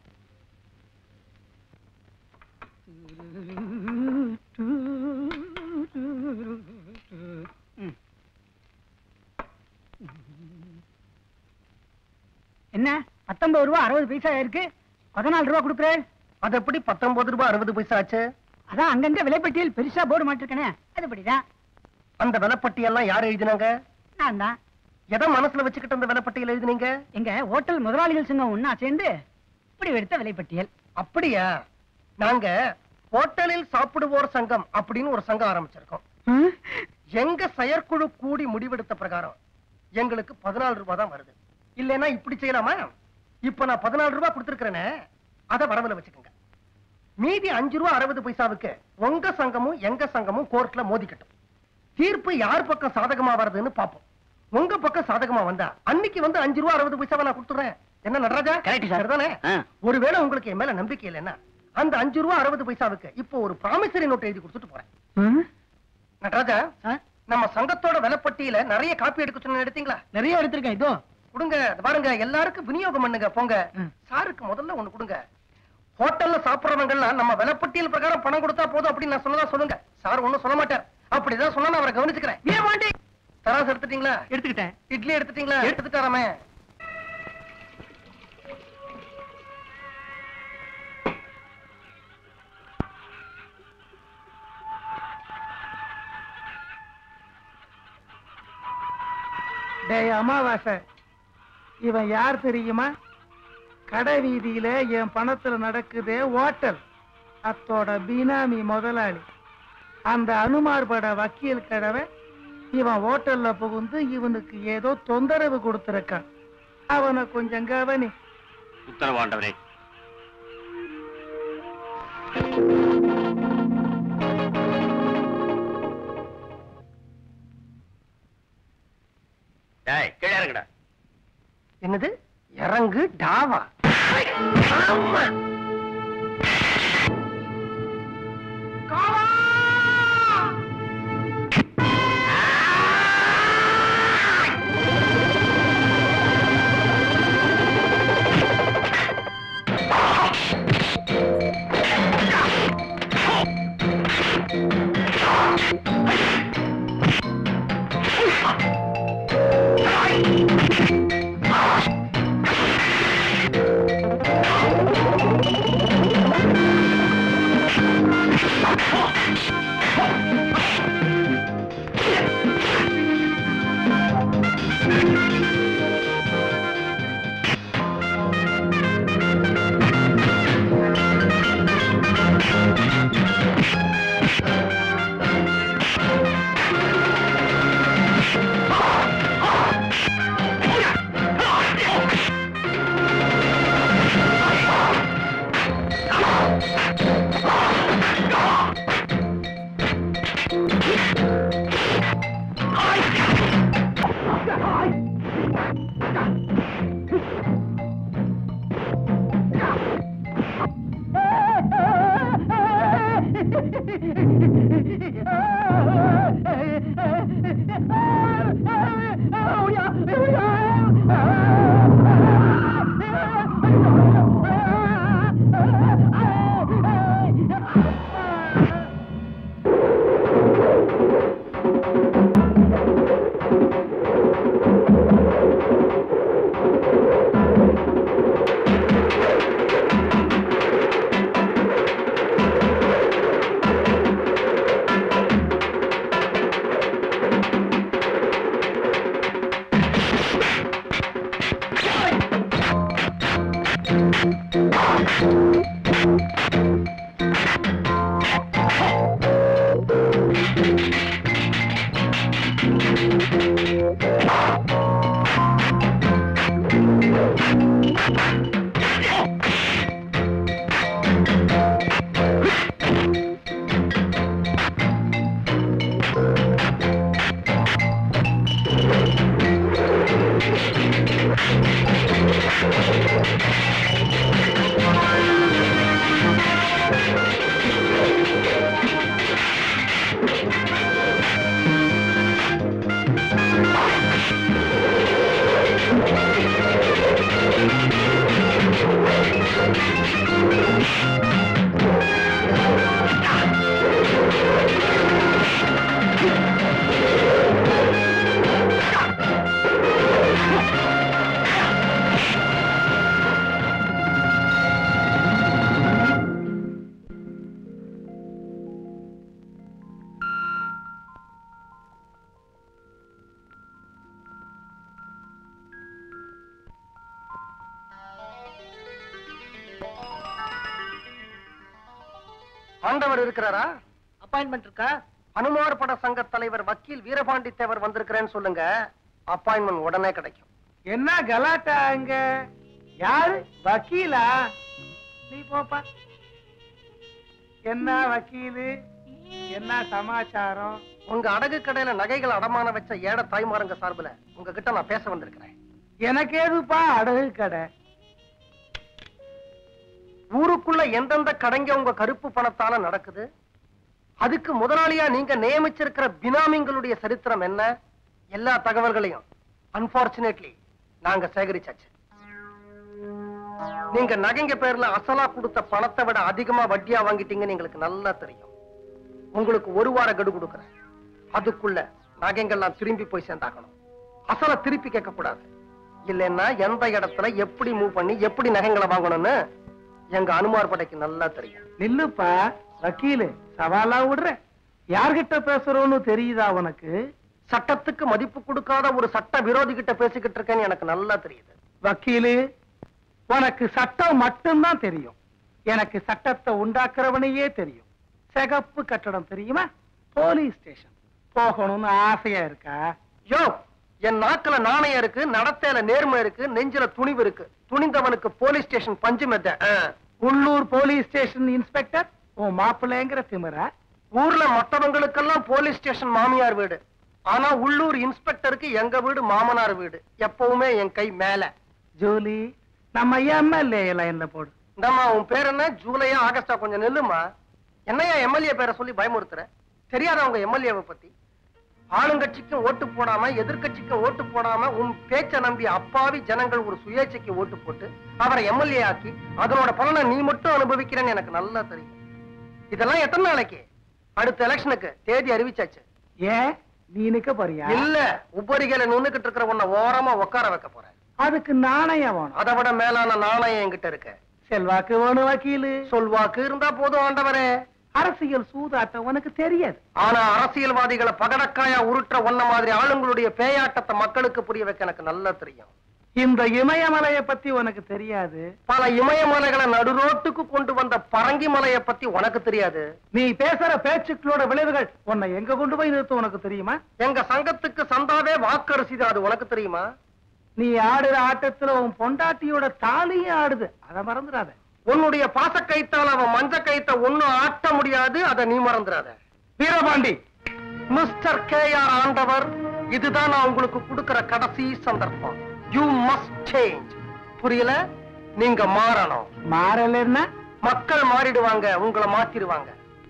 என்ன பத்தொன்பது ரூபா அறுபது பைசா இருக்கு பதினாலு ரூபா கொடுக்குறேன் அது எப்படி பத்தொன்பது ரூபாய் அறுபது பைசா ஆச்சு அதான் அங்கங்க விலைப்பட்டியல் பெருசா போர்டு மாட்டிருக்கனே அதுபடிதான் அந்த விலைப்பட்டி எல்லாம் யார் எழுதினாங்க நான் தான் எதை மனசுல வச்சுக்கிட்டு அந்த விலைப்பட்டியல் எழுதினீங்க எங்க ஹோட்டல் முதலாளிகள் சங்கம் ஒன்னா சேர்ந்து இப்படி எடுத்த விலைப்பட்டியல் அப்படியா நாங்க ஹோட்டலில் சாப்பிடுவோர் சங்கம் அப்படின்னு ஒரு சங்கம் ஆரம்பிச்சிருக்கோம் எங்க செயற்குழு கூடி முடிவெடுத்த பிரகாரம் எங்களுக்கு பதினாலு ரூபாய் தான் வருது இல்லைன்னா இப்படி செய்யலாமா இப்ப நான் பதினாலு ரூபாய் கொடுத்திருக்கிறேனே அதை வரவுல வச்சுக்கோங்க மீதி அஞ்சு ரூபா அறுபது பைசாவுக்கு உங்க சங்கமும் எங்க சங்கமும் கோர்ட்ல மோதிக்கட்டும் தீர்ப்பு யார் பக்கம் சாதகமா வருதுன்னு பாப்போம் உங்க பக்கம் சாதகமா வந்தா அன்னைக்கு வந்து அஞ்சு ரூபா அறுபது பைசாவை நான் கொடுத்துறேன் என்ன நடராஜா Correct, sir. தானே ஆ. ஒருவேளை உங்களுக்கு என் மேல நம்பிக்கை இல்லைன்னா அந்த அஞ்சு ரூபா அறுபது பைசாவுக்கு இப்போ ஒரு ப்ராமிசரி நோட் எழுதி கொடுத்துட்டு போறேன் நடராஜா நம்ம சங்கத்தோட விலைப்பட்டியல நிறைய காப்பி எடுக்க சொன்ன எடுத்தீங்களா நிறைய எடுத்திருக்கேன் இதோ கொடுங்க இது பாருங்க எல்லாருக்கும் விநியோகம் பண்ணுங்க போங்க சாருக்கு முதல்ல ஒண்ணு கொடுங்க ஹோட்டல்ல சாப்பிடுறவங்கலாம் நம்ம விலைப்பட்டியல் பிரகாரம் பணம் கொடுத்தா போதும் அப்படின்னு நான் சொன்னதா சொல்லுங்க சார் ஒண்ணும் சொல்ல மாட்டார் அப்படிதான் சொன்னா நான் அவரை கவனிச்சுக்கிறேன் ஏன் வாண்டி தராசு எடுத்துட்டீங்களா எடுத்துக்கிட்டேன் இட்லி எடுத்துட்டீங்களா எடுத்துட்டாராமே டேய் அமாவாசை இவன் யார் தெரியுமா கடை வீதியில என் பணத்துல நடக்குதே ஓட்டல் அத்தோட பினாமி முதலாளி அந்த அனுமார்பட வக்கீல் கடவை இவன் ஹோட்டல்ல புகுந்து இவனுக்கு ஏதோ தொந்தரவு கொடுத்திருக்கான் அவனை கொஞ்சம் கவனி உத்தரவாண்டவரே டேய் கீழே இறங்குடா என்னது இறங்கு டாவா ஆமா. ஆண்டவர் இருக்கிறாரா அப்பாயின்மெண்ட் இருக்கா அனுமார் பட சங்க தலைவர் வக்கீல் வீரபாண்டி தேவர் வந்திருக்கிறேன்னு சொல்லுங்க அப்பாயின்மெண்ட் உடனே கிடைக்கும் என்ன கலாட்டா அங்க யாரு வக்கீலா நீ போப்பா என்ன வக்கீலு என்ன சமாச்சாரம் உங்க அடகு கடையில நகைகள் அடமான வச்ச ஏட தாய்மாருங்க சார்புல உங்ககிட்ட நான் பேச வந்திருக்கிறேன் எனக்கு ஏதுப்பா அடகு கடை ஊருக்குள்ள எந்தெந்த கடைங்க உங்க கருப்பு பணத்தால நடக்குது அதுக்கு முதலாளியா நீங்க நியமிச்சிருக்கிற பினாமிங்களுடைய சரித்திரம் என்ன எல்லா தகவல்களையும் அன்பார்ச்சுனேட்லி நாங்க சேகரிச்சாச்சு நீங்க நகைங்க பேர்ல அசலா கொடுத்த பணத்தை விட அதிகமா வட்டியா வாங்கிட்டீங்கன்னு எங்களுக்கு நல்லா தெரியும் உங்களுக்கு ஒரு வார கடு கொடுக்குறேன் அதுக்குள்ள நகைங்கள்லாம் திரும்பி போய் சேர்ந்தாகணும் அசல திருப்பி கேட்க கூடாது இல்லைன்னா எந்த இடத்துல எப்படி மூவ் பண்ணி எப்படி நகைங்களை வாங்கணும்னு எங்க அனுமார் படைக்கு நல்லா தெரியும் நில்லுப்பா வக்கீலு சவாலா விடுற யார்கிட்ட பேசுறோன்னு தெரியுதா உனக்கு சட்டத்துக்கு மதிப்பு கொடுக்காத ஒரு சட்ட விரோதி கிட்ட பேசிக்கிட்டு இருக்கேன்னு எனக்கு நல்லா தெரியுது வக்கீலு உனக்கு சட்டம் மட்டும்தான் தெரியும் எனக்கு சட்டத்தை உண்டாக்குறவனையே தெரியும் சிகப்பு கட்டடம் தெரியுமா போலீஸ் ஸ்டேஷன் போகணும்னு ஆசையா இருக்கா யோ என் நாக்குல நாணயம் இருக்கு நடத்தையில நேர்மை இருக்கு நெஞ்சில துணிவு இருக்கு துணிந்தவனுக்கு போலீஸ் ஸ்டேஷன் பஞ்சு மெத்த உள்ளூர் போலீஸ் ஸ்டேஷன் இன்ஸ்பெக்டர் உன் மாப்பிள்ளைங்கிற திமிரா ஊர்ல மத்தவங்களுக்கெல்லாம் போலீஸ் ஸ்டேஷன் மாமியார் வீடு ஆனா உள்ளூர் இன்ஸ்பெக்டருக்கு எங்க வீடு மாமனார் வீடு எப்பவுமே என் கை மேல ஜூலி நம்ம எம்எல்ஏ லைன்ல போடு இந்தம்மா உன் பேர் என்ன ஜூலையா ஆகஸ்டா கொஞ்சம் நில்லுமா என்னையா எம்எல்ஏ பேரை சொல்லி பயமுறுத்துற தெரியாத உங்க எம்எல்ஏவை பத்தி ஆளுங்கட்சிக்கும் ஓட்டு போடாம எதிர்க்கட்சிக்கும் ஓட்டு போடாம உன் பேச்ச நம்பி அப்பாவி ஜனங்கள் ஒரு சுயேட்சைக்கு ஓட்டு போட்டு அவரை எம்எல்ஏ ஆக்கி அதனோட பலனை நீ மட்டும் அனுபவிக்கிறேன்னு எனக்கு நல்லா தெரியும் இதெல்லாம் எத்தனை நாளைக்கு அடுத்த எலெக்ஷனுக்கு தேதி அறிவிச்சாச்சு ஏன் நீ நிக்க போறியா இல்ல உப்பரிகையில நின்னுகிட்டு இருக்கிற உன்னை ஓரமா உட்கார வைக்க போறேன் அதுக்கு நாணயம் வேணும் அதை விட மேலான நாணயம் என்கிட்ட இருக்கு செல்வாக்கு வேணும் வக்கீலு சொல்வாக்கு இருந்தா போதும் ஆண்டவரே அரசியல் சூதாட்டம் உனக்கு தெரியாது ஆனா அரசியல்வாதிகளை பகடக்காயா உருட்டுற ஒன்ன மாதிரி ஆளுங்களுடைய பேயாட்டத்தை மக்களுக்கு புரிய வைக்க எனக்கு நல்லா தெரியும் இந்த இமயமலைய பத்தி உனக்கு தெரியாது பல இமயமலைகளை நடுரோட்டுக்கு கொண்டு வந்த பரங்கி மலையை பத்தி உனக்கு தெரியாது நீ பேசுற பேச்சுக்களோட விளைவுகள் உன்னை எங்க கொண்டு போய் நிறுத்தும் உனக்கு தெரியுமா எங்க சங்கத்துக்கு சந்தாவே வாக்கரிசி தான் அது உனக்கு தெரியுமா நீ ஆடுற ஆட்டத்துல உன் பொண்டாட்டியோட தாலியும் ஆடுது அதை மறந்துடாத உன்னுடைய பாசக்கைத்தால் அவன் மஞ்ச கைத்த ஒண்ணும் ஆட்ட முடியாது அதை நீ மறந்துடாத வீரபாண்டி மிஸ்டர் கே ஆர் ஆண்டவர் இதுதான் நான் உங்களுக்கு கொடுக்கிற கடைசி சந்தர்ப்பம் யூ மஸ்ட் சேஞ்ச் புரியல நீங்க மாறணும் மாறலன்னா மக்கள் மாறிடுவாங்க உங்களை மாத்திடுவாங்க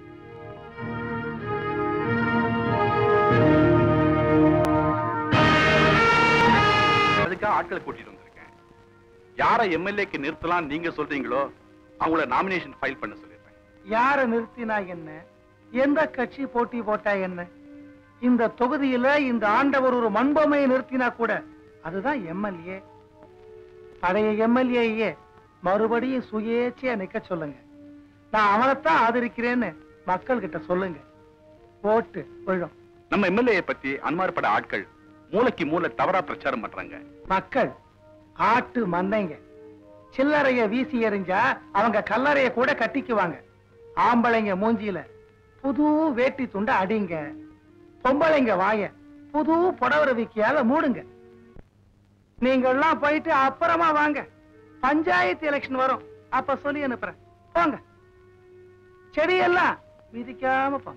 அதுக்காக ஆட்களை கூட்டிட்டு வந்திருக்கேன் யாரை எம்எல்ஏக்கு நிறுத்தலாம் நீங்க சொல்றீங்களோ அவங்கள நாமினேஷன் ஃபைல் பண்ண சொல்லிருக்கேன் யார நிறுத்தினா என்ன எந்த கட்சி போட்டி போட்டா என்ன இந்த தொகுதியில இந்த ஆண்டவர் ஒரு மண்பொம்மையை நிறுத்தினா கூட அதுதான் எம்எல்ஏ பழைய எம்எல்ஏயே மறுபடியும் சுயேட்சையா நிக்க சொல்லுங்க நான் அவனைத்தான் ஆதரிக்கிறேன்னு மக்கள் கிட்ட சொல்லுங்க ஓட்டு விழும் நம்ம எம்எல்ஏ பத்தி அன்மார்பட ஆட்கள் மூளைக்கு மூளை தவறா பிரச்சாரம் பண்றாங்க மக்கள் ஆட்டு மந்தைங்க சில்லறைய வீசி எறிஞ்சா அவங்க கல்லறைய கூட கட்டிக்குவாங்க ஆம்பளைங்க மூஞ்சியில புது வேட்டி துண்டை அடிங்க பொம்பளைங்க வாய புது புடவரை விக்கியால மூடுங்க நீங்கெல்லாம் போயிட்டு அப்புறமா வாங்க பஞ்சாயத்து எலெக்ஷன் வரும் அப்ப சொல்லி அனுப்புறேன் போங்க செடியெல்லாம் மிதிக்காம போங்க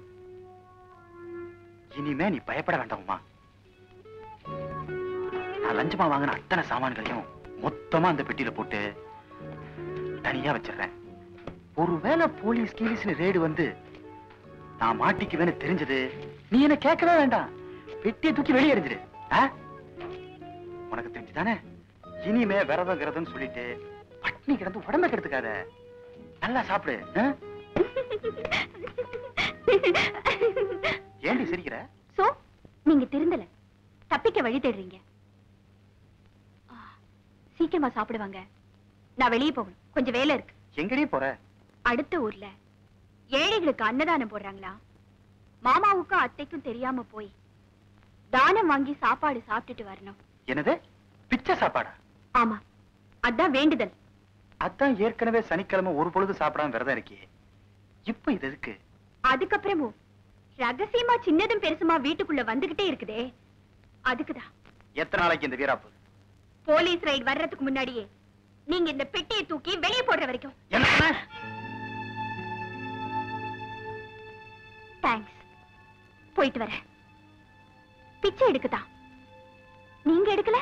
இனிமே நீ பயப்பட வேண்டாம்மா நான் லஞ்சமா வாங்கின அத்தனை சாமான்களையும் மொத்தமா அந்த பெட்டியில போட்டு தனியா வச்சிடுறேன் ஒருவேளை போலீஸ் கீலீஸ்னு ரேடு வந்து நான் மாட்டிக்குவேன்னு தெரிஞ்சது நீ என்ன கேட்கவே வேண்டாம் பெட்டியை தூக்கி வெளியே எறிஞ்சிடு ஆ? உனக்கு தெரிஞ்சுதானே இனிமே விரதம் விரதம்னு சொல்லிட்டு பட்னி கிடந்து உடம்ப கெடுத்துக்காத நல்லா சாப்பிடு ஆ? ஏண்டி சிரிக்கிற சோ நீங்க திருந்தல தப்பிக்க வழி தேடுறீங்க ஆ, சீக்கிரமா சாப்பிடுவாங்க நான் வெளியே போகணும் கொஞ்சம் வேலை இருக்கு எங்கடி போற அடுத்த ஊர்ல ஏழைகளுக்கு அன்னதானம் போடுறாங்களா மாமாவுக்கும் அத்தைக்கும் தெரியாம போய் தானம் வாங்கி சாப்பாடு சாப்பிட்டுட்டு வரணும் என்னது பிச்சை சாப்பாடா ஆமா அதான் வேண்டுதல் அதான் ஏற்கனவே சனிக்கிழமை ஒரு பொழுது சாப்பிடாம விரதம் இருக்கே இப்ப இது எதுக்கு அதுக்கப்புறமும் ரகசியமா சின்னதும் பெருசுமா வீட்டுக்குள்ள வந்துகிட்டே இருக்குதே அதுக்குதான் எத்தனை நாளைக்கு இந்த வீராப்பு போலீஸ் ரைட் வர்றதுக்கு முன்னாடியே நீங்க இந்த பெட்டியை தூக்கி வெளியே போடுற வரைக்கும் என்ன தேங்க்ஸ் போயிட்டு வரேன் பிச்சை எடுக்குதா நீங்க எடுக்கல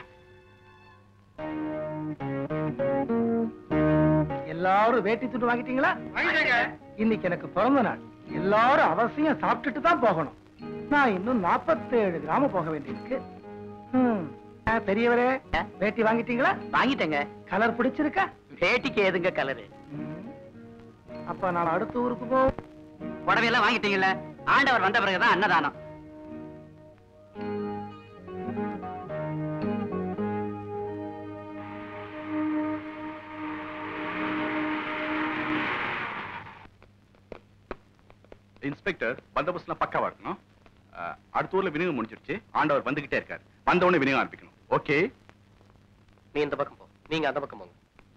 எல்லாரும் வேட்டி துண்டு வாங்கிட்டீங்களா இன்னைக்கு எனக்கு பிறந்த நாள் எல்லாரும் அவசியம் சாப்பிட்டுட்டு தான் போகணும் நான் இன்னும் 47 கிராம போக வேண்டியிருக்கு ம். ஆ, பெரியவரே வேட்டி வாங்கிட்டீங்களா வாங்கிட்டேங்க கலர் பிடிச்சிருக்கா வேட்டிக்கு ஏதுங்க கலரு அப்ப நான் அடுத்த ஊருக்கு போ புடவையெல்லாம் வாங்கிட்டீங்கல்ல ஆண்டவர் வந்த பிறகுதான் அன்னதானம் இன்ஸ்பெக்டர் பந்தோபஸ்ட்லாம் பக்காவா இருக்கணும் அஹ், அடுத்த ஊர்ல விநியோகம் முடிஞ்சிருச்சு ஆண்டவர் வந்துகிட்டே இருக்காரு வந்த உடனே விநியோகம் ஆரம்பிக்கணும் ஓகே நீ இந்த பக்கம் போ நீங்க அந்த பக்கம் போங்க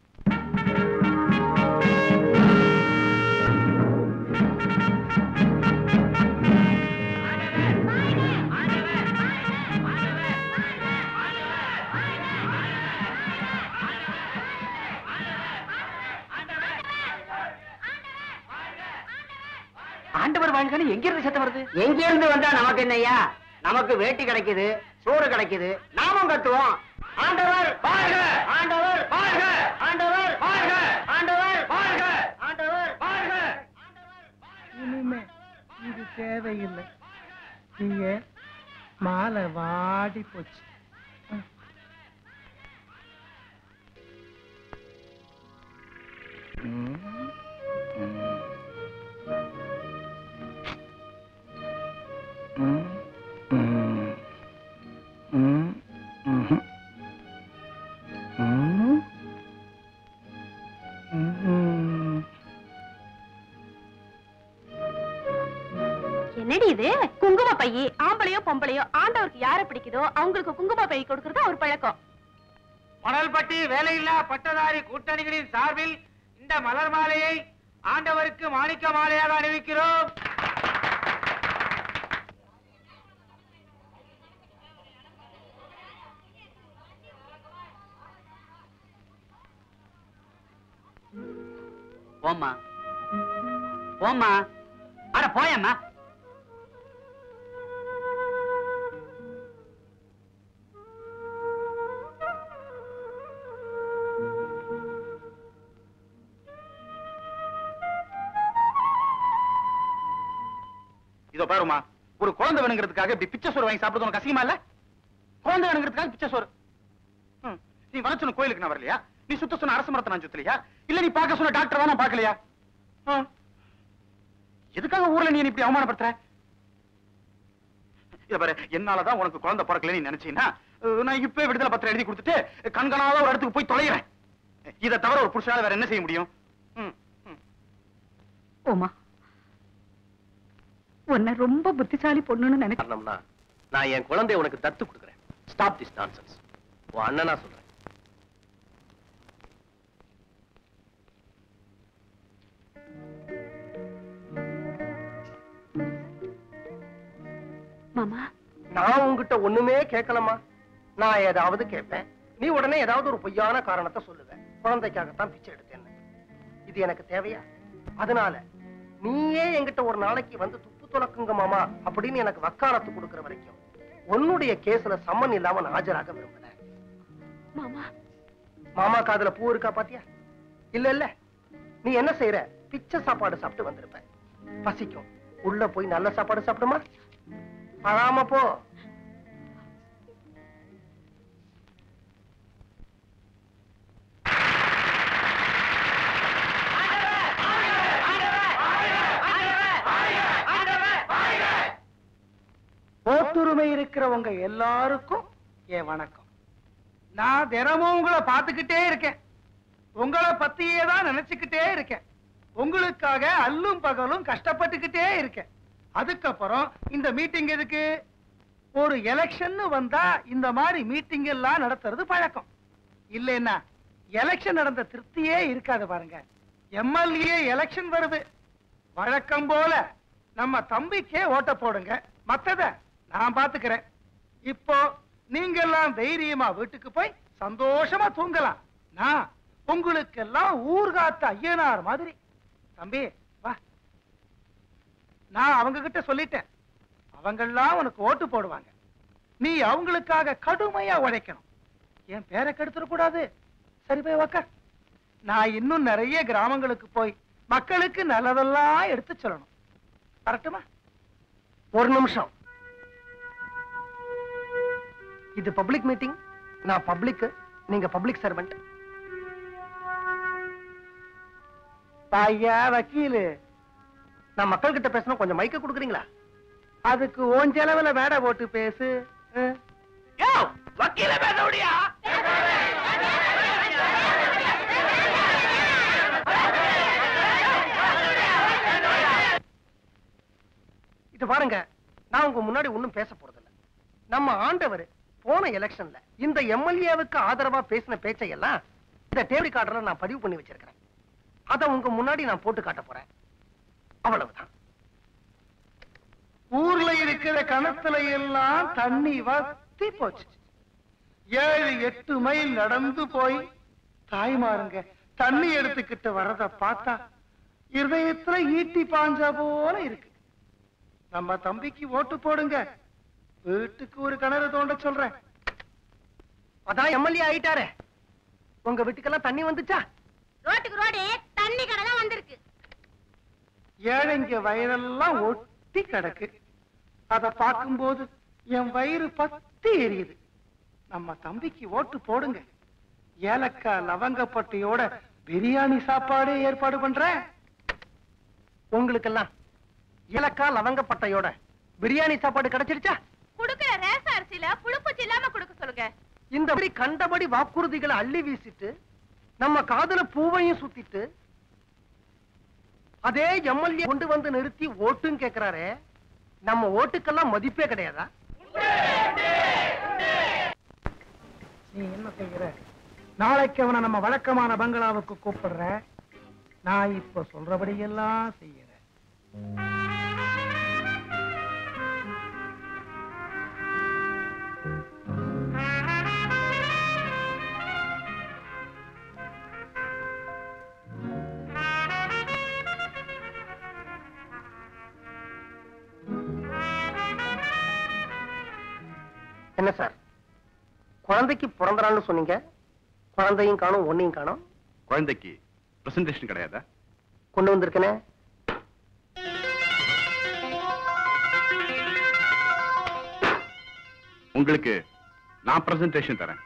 ஆண்டவர் வாழ்கன்னு எங்க இருந்து சத்தம் வருது எங்க இருந்து வந்தா நமக்கு என்னய்யா நமக்கு வேட்டி கிடைக்குது சோறு கிடைக்குது நாமும் கட்டுவோம் ஆண்டவர் வாழ்க ஆண்டவர் வாழ்க ஆண்டவர் வாழ்க ஆண்டவர் வாழ்க ஆண்டவர் வாழ்க இனிமே இது தேவையில்லை நீங்க மாலை வாடி போச்சு என்னடி இது குங்கும பையி ஆம்பளையோ பொம்பளையோ ஆண்டவருக்கு யார பிடிக்குதோ அவங்களுக்கு குங்கும பை கொடுக்கறது அவர் பழக்கம் மணல்பட்டி வேலையில்லா பட்டதாரி கூட்டணிகளின் சார்பில் இந்த மலர் மாலையை ஆண்டவருக்கு மாணிக்க மாலையாக அணிவிக்கிறோம் போம்மா போம்மா அட போயம்மா இதோ பாருமா ஒரு குழந்தை வேணுங்கிறதுக்காக இப்படி பிச்சை சோறு வாங்கி சாப்பிடுறது உனக்கு அசிங்கமா இல்ல குழந்தை வேணுங்கிறதுக்காக பிச்சை சோறு ம், நீ வர சொன்ன கோயிலுக்கு நான் வரலையா நீ சுத்த சொன்ன அரச மரத்தை நான் சுத்தலையா இல்ல நீ பார்க்க சொன்ன டாக்டர் தான் நான் பார்க்கலையா ஆ. எதுக்காக ஊர்ல நீ என்னை இப்படி அவமானப்படுத்துற இத பாரு என்னாலதான் உனக்கு குழந்தை பிறக்கல நீ நினைச்சீன்னா அஹ், நான் இப்பவே விடுதலை பத்திரம் எழுதி கொடுத்துட்டு கண்காணாத ஒரு இடத்துக்கு போய் தொலைகிறேன் இதை தவிர ஒரு புருஷனால வேற என்ன செய்ய முடியும் ம், ம். ஓமா உன்னை ரொம்ப புத்திசாலி பொண்ணுன்னு நினைச்சேன் காரணம்னா நான் என் குழந்தைய உனக்கு தத்து கொடுக்குறேன் ஸ்டாப் திஸ் நான்சென்ஸ் உன் அண்ணனா சொல்றேன் மாமா நான் உன்கிட்ட ஒண்ணுமே கேட்கலமா நான் ஏதாவது கேட்பேன் நீ உடனே ஏதாவது ஒரு பொய்யான காரணத்தை சொல்லுவ குழந்தைக்காகத்தான் பிச்சை எடுத்தேன்னு இது எனக்கு தேவையா அதனால நீயே என்கிட்ட ஒரு நாளைக்கு வந்து துப்பு துலக்குங்க மாமா அப்படின்னு எனக்கு வக்காலத்து கொடுக்கிற வரைக்கும் உன்னுடைய கேஸ்ல சம்மன் இல்லாம நான் ஆஜராக விரும்பல மாமா மாமா காதுல பூ இருக்கா பாத்தியா இல்ல இல்ல நீ என்ன செய்யற பிச்சை சாப்பாடு சாப்பிட்டு வந்திருப்ப பசிக்கும் உள்ள போய் நல்ல சாப்பாடு சாப்பிடுமா அழாம போ ஓட்டுரிமை இருக்கிறவங்க எல்லாருக்கும் என் வணக்கம் நான் தினமும் உங்களை பார்த்துக்கிட்டே இருக்கேன் உங்களை பத்தியே தான் நினைச்சுக்கிட்டே இருக்கேன் உங்களுக்காக அல்லும் பகலும் கஷ்டப்பட்டுக்கிட்டே இருக்கேன் அதுக்கப்புறம் இந்த மீட்டிங் எதுக்கு ஒரு எலெக்ஷன் வந்தா இந்த மாதிரி மீட்டிங் எல்லாம் நடத்துறது பழக்கம் இல்லைன்னா எலெக்ஷன் நடந்த திருப்தியே இருக்காது பாருங்க எம்எல்ஏ எலெக்ஷன் வருது வழக்கம் போல நம்ம தம்பிக்கே ஓட்ட போடுங்க மத்தத நான் பாத்துக்கிறேன் இப்போ நீங்க எல்லாம் தைரியமா வீட்டுக்கு போய் சந்தோஷமா தூங்கலாம் நான் உங்களுக்கெல்லாம் ஊர்காத்த ஐயனார் மாதிரி தம்பி வா நான் அவங்க கிட்ட சொல்லிட்டேன் அவங்கெல்லாம் உனக்கு ஓட்டு போடுவாங்க நீ அவங்களுக்காக கடுமையா உழைக்கணும் என் பேரை கெடுத்துடக்கூடாது சரி போய் உக்கார் நான் இன்னும் நிறைய கிராமங்களுக்கு போய் மக்களுக்கு நல்லதெல்லாம் எடுத்து சொல்லணும் வரட்டுமா ஒரு நிமிஷம் இது பப்ளிக் மீட்டிங் நான் பப்ளிக் நீங்க பப்ளிக் சர்வெண்ட் ஐயா வக்கீலு நான் மக்கள் கிட்ட பேசணும் கொஞ்சம் மைக்க கொடுக்குறீங்களா அதுக்கு ஓன் செலவுல வேட போட்டு பேசு அஹ். வக்கீல பேச முடியா இது பாருங்க நான் உங்க முன்னாடி ஒண்ணும் பேச போறதில்ல நம்ம ஆண்டவர் போன எலெக்ஷன்ல இந்த எம்எல்ஏவுக்கு ஆதரவா பேசின பேச்சை எல்லாம் இந்த டேபிள் கார்டர்ல நான் பதிவு பண்ணி வச்சிருக்கிறேன் அத உங்க முன்னாடி நான் போட்டு காட்ட போறேன் அவ்வளவுதான் ஊர்ல இருக்கிற கணத்துல எல்லாம் தண்ணி வத்தி போச்சு ஏழு எட்டு மைல் நடந்து போய் தாய்மாருங்க தண்ணி எடுத்துக்கிட்டு வர்றத பார்த்தா இருதயத்துல ஈட்டி பாஞ்சா போல இருக்கு நம்ம தம்பிக்கு ஓட்டு போடுங்க வீட்டுக்கு ஒரு கிணறு தோண்ட சொல்றேன் அதான் எம்எல்ஏ ஆயிட்டாரே உங்க வீட்டுக்கெல்லாம் தண்ணி வந்துச்சா ரோட்டுக்கு ரோடு தண்ணி கடை தான் வந்திருக்கு ஏழைங்க வயிறெல்லாம் ஒட்டி கிடக்கு அத பார்க்கும்போது என் வயிறு பத்தி எரியுது நம்ம தம்பிக்கு ஓட்டு போடுங்க ஏலக்காய் லவங்கப்பட்டியோட பிரியாணி சாப்பாடு ஏற்பாடு பண்றேன் உங்களுக்கெல்லாம் ஏலக்காய் லவங்கப்பட்டையோட பிரியாணி சாப்பாடு கிடைச்சிருச்சா குடுக்கிற ரேச அரிசியில புழுப்பூச்சி இல்லாம குடுக்க சொல்லுங்க இந்த மாதிரி கண்டபடி வாக்குறுதிகளை அள்ளி வீசிட்டு நம்ம காதுல பூவையும் சுத்திட்டு அதே எம்எல்ஏ கொண்டு வந்து நிறுத்தி ஓட்டும் கேக்குறாரே நம்ம ஓட்டுக்கெல்லாம் மதிப்பே கிடையாதா நீ என்ன செய்கிற நாளைக்கு அவனை நம்ம வழக்கமான பங்களாவுக்கு கூப்பிடுற நான் இப்ப சொல்றபடி எல்லாம் செய்யறேன் என்ன சார் குழந்தைக்கு பிறந்த நாள்னு சொன்னீங்க குழந்தையும் காணும் ஒன்னையும் காணும் குழந்தைக்கு பிரசன்டேஷன் கிடையாதா கொண்டு வந்திருக்கனே உங்களுக்கு நான் பிரசன்டேஷன் தரேன்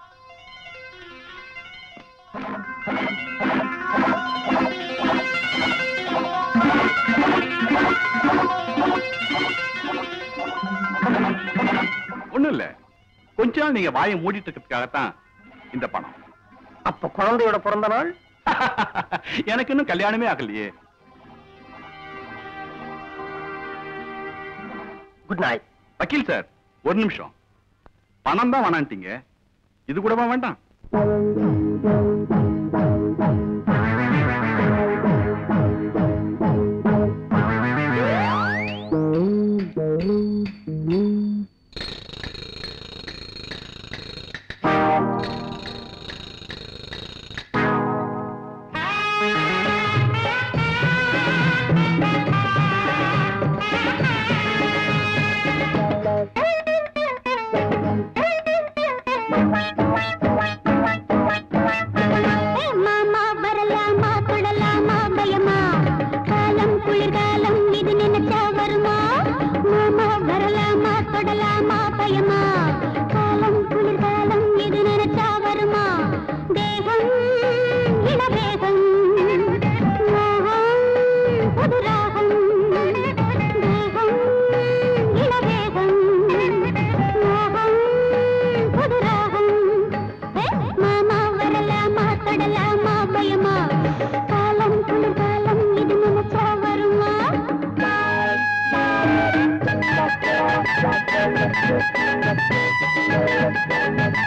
ஒண்ணும் இல்ல கொஞ்ச நாள் நீங்க வாயை மூடிட்டு இருக்கிறதுக்காகத்தான் இந்த பணம் அப்ப குழந்தையோட பிறந்த நாள் எனக்கு இன்னும் கல்யாணமே ஆகலையே குட் நைட் வக்கீல் சார் ஒரு நிமிஷம் பணம் தான் வேணான்ட்டீங்க இது கூடவா வேண்டாம்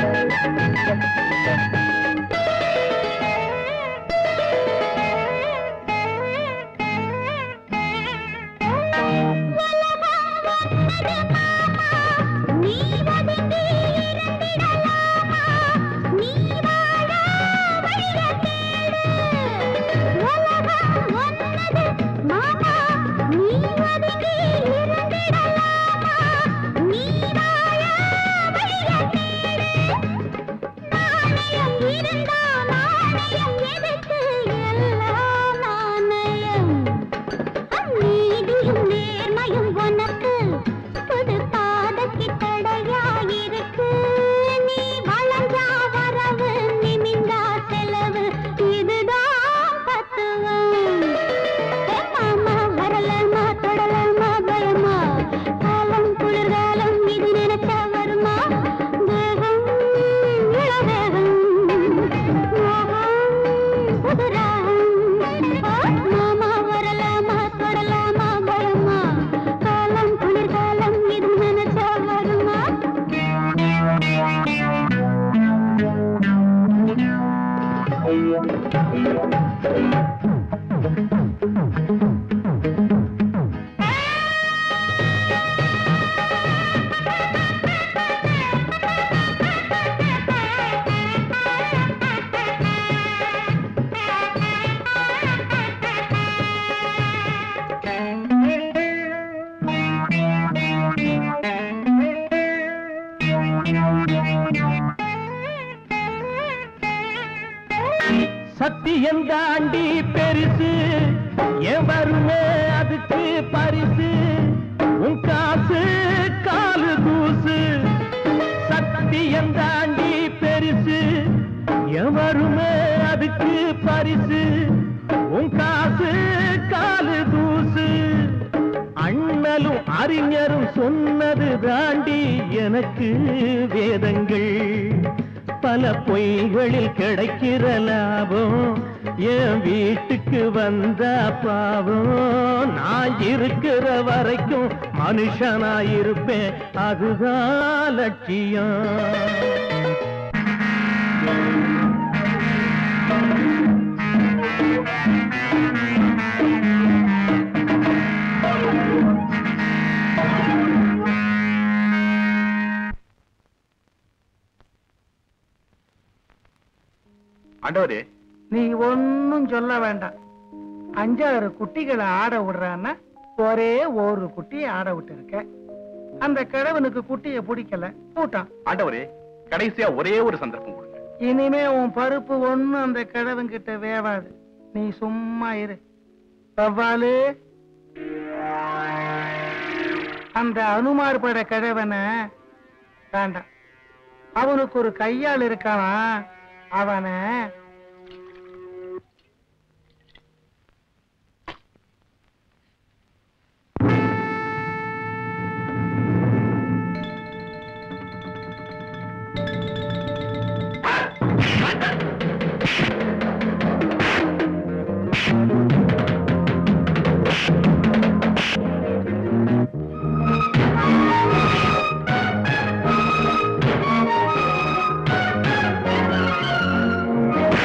நீதியும் நேர்மையும் உனக்கு புது பாதைக்கு தடையாயிருக்கு நீ வளைஞ்சா வரவு நிமிந்தா செலவு இதுதான் தத்துவம் ஏ மாமா வரலாமா தொடலாமா பயமா காலம் குளிர்காலம் இது நினைச்சா வருமா தேகம் இளவேகம் மோகம் புதுராகம் மாமா வரலாமா தொடலாமா பயமா காலம் குளிர்காலம் இது நினைச்சா வருமா சத்தியம் தாண்டி பெருசு என் வறுமை அதுக்கு பரிசு உன் காசு காலு தூசு சத்தியம் தாண்டி பெருசு என் வறுமை அதுக்கு பரிசு உன் காசு காலு தூசு அண்ணலும் அறிஞரும் சொன்னது தாண்டி எனக்கு வேதங்கள் பல பொய்களில் கிடைக்கிற லாபம் என் வீட்டுக்கு வந்த பாவம் நான் இருக்கிற வரைக்கும் மனுஷனாயிருப்பேன் அதுதான் லட்சியம் ஆண்டவரே நீ ஒன்னும் சொல்ல வேண்டாம் அஞ்சாறு குட்டிகளை ஆட விடுறான்னா ஒரே ஒரு குட்டியை ஆட விட்டு இருக்க அந்த கிழவனுக்கு குட்டியை பிடிக்கல கூட்டான் ஆண்டவரே கடைசியா ஒரே ஒரு சந்தர்ப்பம் கொடுங்க இனிமே உன் பருப்பு ஒண்ணும் அந்த கிழவன் கிட்ட வேவாது நீ சும்மா இரு வவ்வாலு அந்த அனுமார் பட கிழவனை வேண்டாம் அவனுக்கு ஒரு கையாள் இருக்கானா அவனை ஆ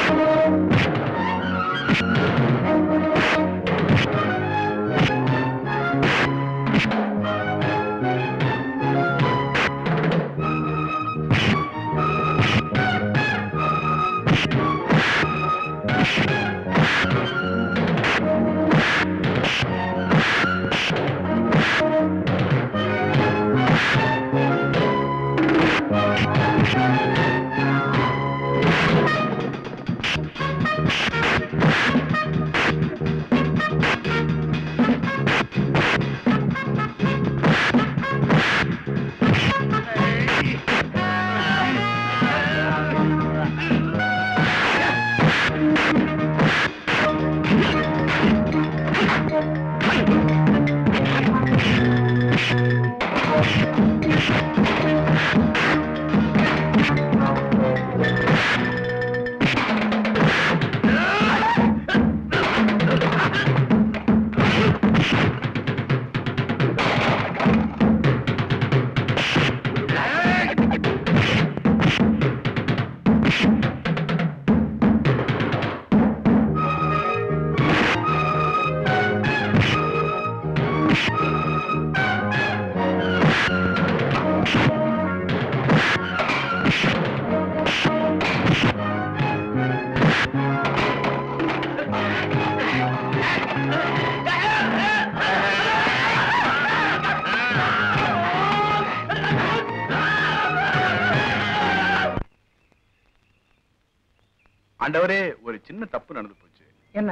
ஆண்டவரே ஒரு சின்ன தப்பு நடந்து போச்சு என்ன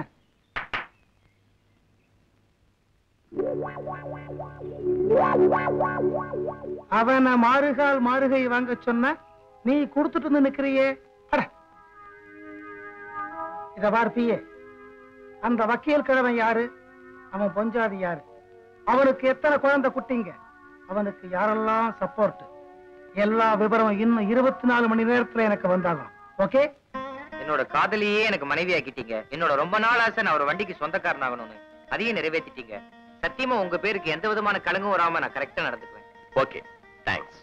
அவன மாறுகால் மாறுகை வாங்க சொன்ன நீ கொடுத்துட்டு வந்து நிக்கிறியே அட. இத பார்ப்பியே அந்த வக்கீல் கிழவன் யாரு அவன் பொஞ்சாதி யாரு அவனுக்கு எத்தனை குழந்தை குட்டிங்க அவனுக்கு யாரெல்லாம் சப்போர்ட் எல்லா விவரமும் இன்னும் இருபத்தி நாலு மணி நேரத்துல எனக்கு வந்தாகும் ஓகே என்னோட காதலியே எனக்கு மனைவி ஆக்கிட்டீங்க என்னோட ரொம்ப நாள் ஆசை நான் ஒரு வண்டிக்கு சொந்தக்காரன் ஆகணும்னு அதையும் நிறைவேற்றிட்டீங்க சத்தியமா உங்க பேருக்கு எந்த விதமான கலங்கும் வராம நான் கரெக்டா நடந்துக்குவேன் ஓகே தேங்க்ஸ்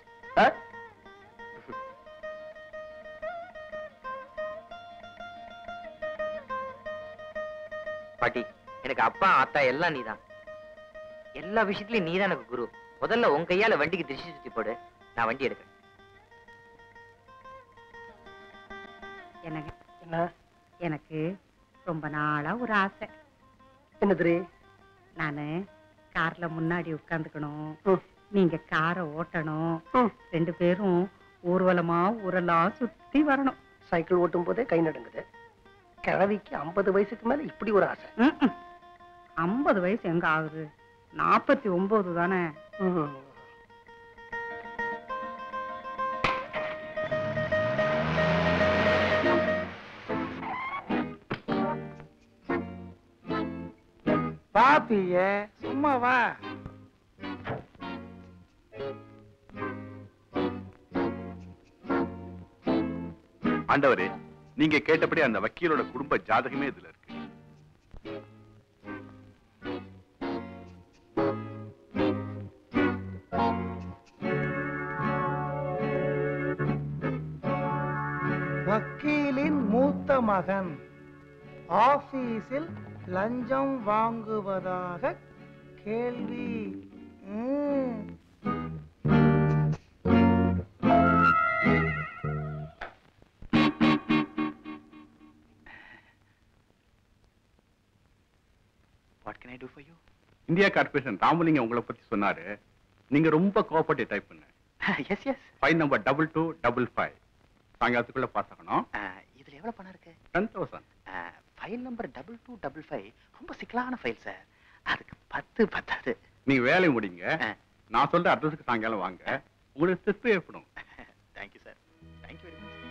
பாட்டி எனக்கு அப்பா அத்தா எல்லாம் நீதான் எல்லா விஷயத்துலயும் நீதான் எனக்கு குரு முதல்ல உன் கையால வண்டிக்கு திருஷ்டி சுத்தி போடு நான் வண்டி எடுக்கிறேன் எனக்கு என்ன எனக்கு ரொம்ப நாளா ஒரு ஆசை என்னது நானு கார்ல முன்னாடி உட்காந்துக்கணும் நீங்க காரை ஓட்டணும் ரெண்டு பேரும் ஊர்வலமா ஊரெல்லாம் சுத்தி வரணும் சைக்கிள் ஓட்டும் போதே கை நடுங்குது கிழவிக்கு ஐம்பது வயசுக்கு மேல இப்படி ஒரு ஆசை ஐம்பது வயசு எங்க ஆகுது நாற்பத்தி ஒன்பது தானே பாப்பிய சும்மா வா ஆண்டவரே நீங்க கேட்டபடி அந்த வக்கீலோட குடும்ப ஜாதகமே இதுல இருக்கு வக்கீலின் மூத்த மகன் ஆபீஸில் லஞ்சம் வாங்குவதாக கேள்வி ம். What can I do for you India corporation Ramalingam உங்களை பத்தி சொன்னாரு நீங்க ரொம்ப கோஆபரேட்டிவ் டைப் பண்ண S S file number double two double five சாயங்காலத்துக்குள்ள பாஸ் ஆகணும் இதுல எவ்வளவு பணம் இருக்கு ten thousand file number double two double five ரொம்ப சிக்கலான ஃபைல் சார் அதுக்கு பத்து பத்தாது நீங்க வேலையை முடிங்க நான் சொல்ற அட்ரஸுக்கு சாயங்காலம் வாங்க உங்களுக்கு திருப்தி ஏற்படும் thank you sir thank you very much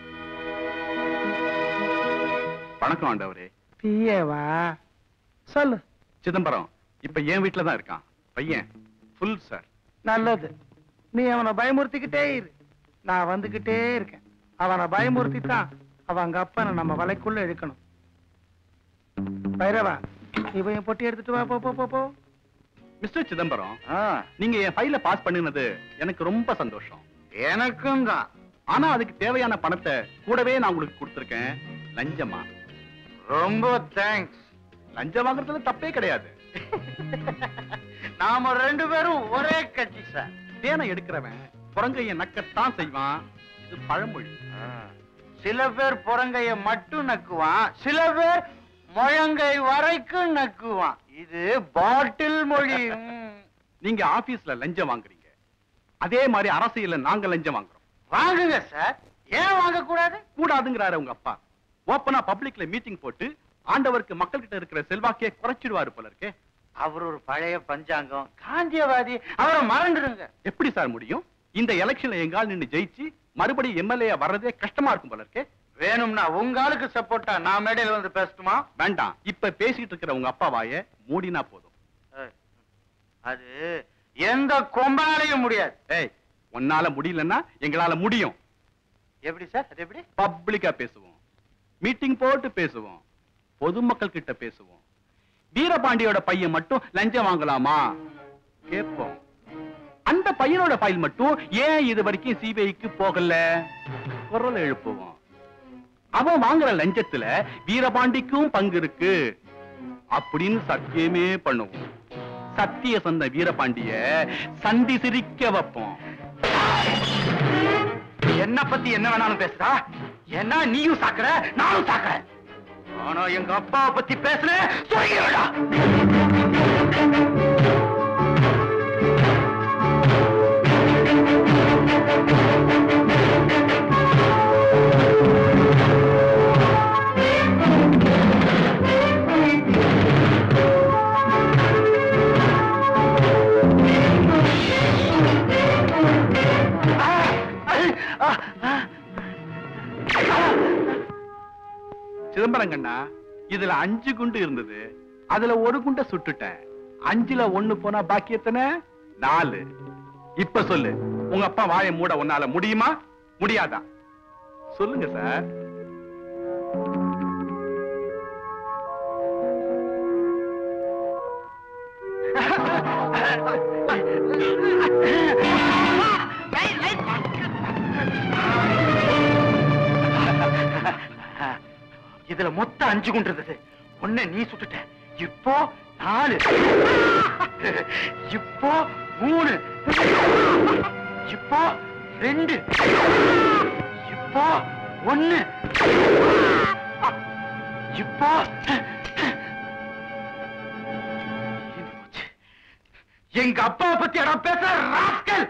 வணக்கம் ஆண்டவரே பிஏவா சொல்லு சிதம்பரம் இப்ப என் வீட்டுல தான் இருக்கான் பையன் ஃபுல் சார் நல்லது நீ அவனை பயமுறுத்திக்கிட்டே இரு நான் வந்துகிட்டே இருக்கேன் அவனை பயமுறுத்தி தான் அவங்க அப்பனை நம்ம வலைக்குள்ள இழுக்கணும் பைரவா இவன் பொட்டி எடுத்துட்டு வா போ போ போ போ மிஸ்டர் சிதம்பரம் நீங்க என் ஃபைல பாஸ் பண்ணினது எனக்கு ரொம்ப சந்தோஷம் எனக்கும் தான் ஆனா அதுக்கு தேவையான பணத்தை கூடவே நான் உங்களுக்கு கொடுத்திருக்கேன் லஞ்சமா ரொம்ப தேங்க்ஸ் லஞ்சம் வாங்குறதுல தப்பே கிடையாது நாம ரெண்டு பேரும் ஒரே கட்சி சார் தேனை எடுக்கிறவன் புறங்கைய நக்கத்தான் செய்வான் இது பழமொழி சில பேர் புறங்கைய மட்டும் நக்குவான் சில பேர் முழங்கை வரைக்கும் நக்குவான் இது பாட்டில் மொழி ம். நீங்க ஆபீஸ்ல லஞ்சம் வாங்குறீங்க அதே மாதிரி அரசியல்ல நாங்க லஞ்சம் வாங்குறோம் வாங்குங்க சார் ஏன் வாங்க கூடாது கூடாதுங்கிறாரு உங்க அப்பா ஓப்பனா பப்ளிக்ல மீட்டிங் போட்டு ஆண்டவருக்கு மக்கள் கிட்ட இருக்கிற செல்வாக்கையே குறைச்சிடுவாரு போல இருக்கே அவர் ஒரு பழைய பஞ்சாங்கம் காந்தியவாதி அவரை மறந்துடுங்க எப்படி சார் முடியும் இந்த எலெக்ஷன்ல எங்கால் நின்னு ஜெயிச்சு மறுபடியும் எம்எல்ஏ வர்றதே கஷ்டமா இருக்கும் போல இருக்கே வேணும்னா உங்க ஆளுக்கு சப்போர்ட்டா நான் மேடையில வந்து பேசட்டுமா வேண்டாம் இப்ப பேசிட்டு இருக்கிற உங்க அப்பா வாய மூடினா போதும் அது எந்த கொம்பனாலையும் முடியாது ஏய் உன்னால முடியலன்னா எங்களால முடியும் எப்படி சார் அது எப்படி பப்ளிக்கா பேசுவோம் மீட்டிங் போட்டு பேசுவோம் பொதுமக்கள் கிட்ட பேசுவோம் வீரபாண்டியோட பையன் மட்டும் லஞ்சம் வாங்கலாமா கேட்போம் அந்த பையனோட ஃபைல் மட்டும் ஏன் இது வரைக்கும் சிபிஐக்கு போகல குரல் எழுப்புவோம் அவன் வாங்குற லஞ்சத்துல வீரபாண்டிக்கும் பங்கு இருக்கு அப்படின்னு சத்தியமே பண்ணுவோம் சத்திய சொன்ன வீரபாண்டிய சந்தி சிரிக்க வைப்போம் என்ன பத்தி என்ன வேணாலும் பேசுறா ஏன்னா நீயும் சாக்குற நானும் சாக்குறேன் ஆனா எங்க அப்பாவை பத்தி பேசுற சொல்லிடா ஆ சிதம்பரங்கண்ணா இதுல அஞ்சு குண்டு இருந்தது அதுல ஒரு குண்டை சுட்டுட்டேன் அஞ்சுல ஒண்ணு போனா பாக்கி எத்தனை நாலு இப்ப சொல்லு உங்க அப்பா வாயை மூட உன்னால முடியுமா முடியாதா சொல்லுங்க சார் இதுல மொத்தம் அஞ்சு குண்டு இருந்தது ஒண்ணு நீ சுட்டுட்ட இப்போ நாலு இப்போ மூணு இப்போ ரெண்டு இப்போ ஒண்ணு இப்போ எங்க அப்பாவை பத்தி அடா பேச ராஸ்கல்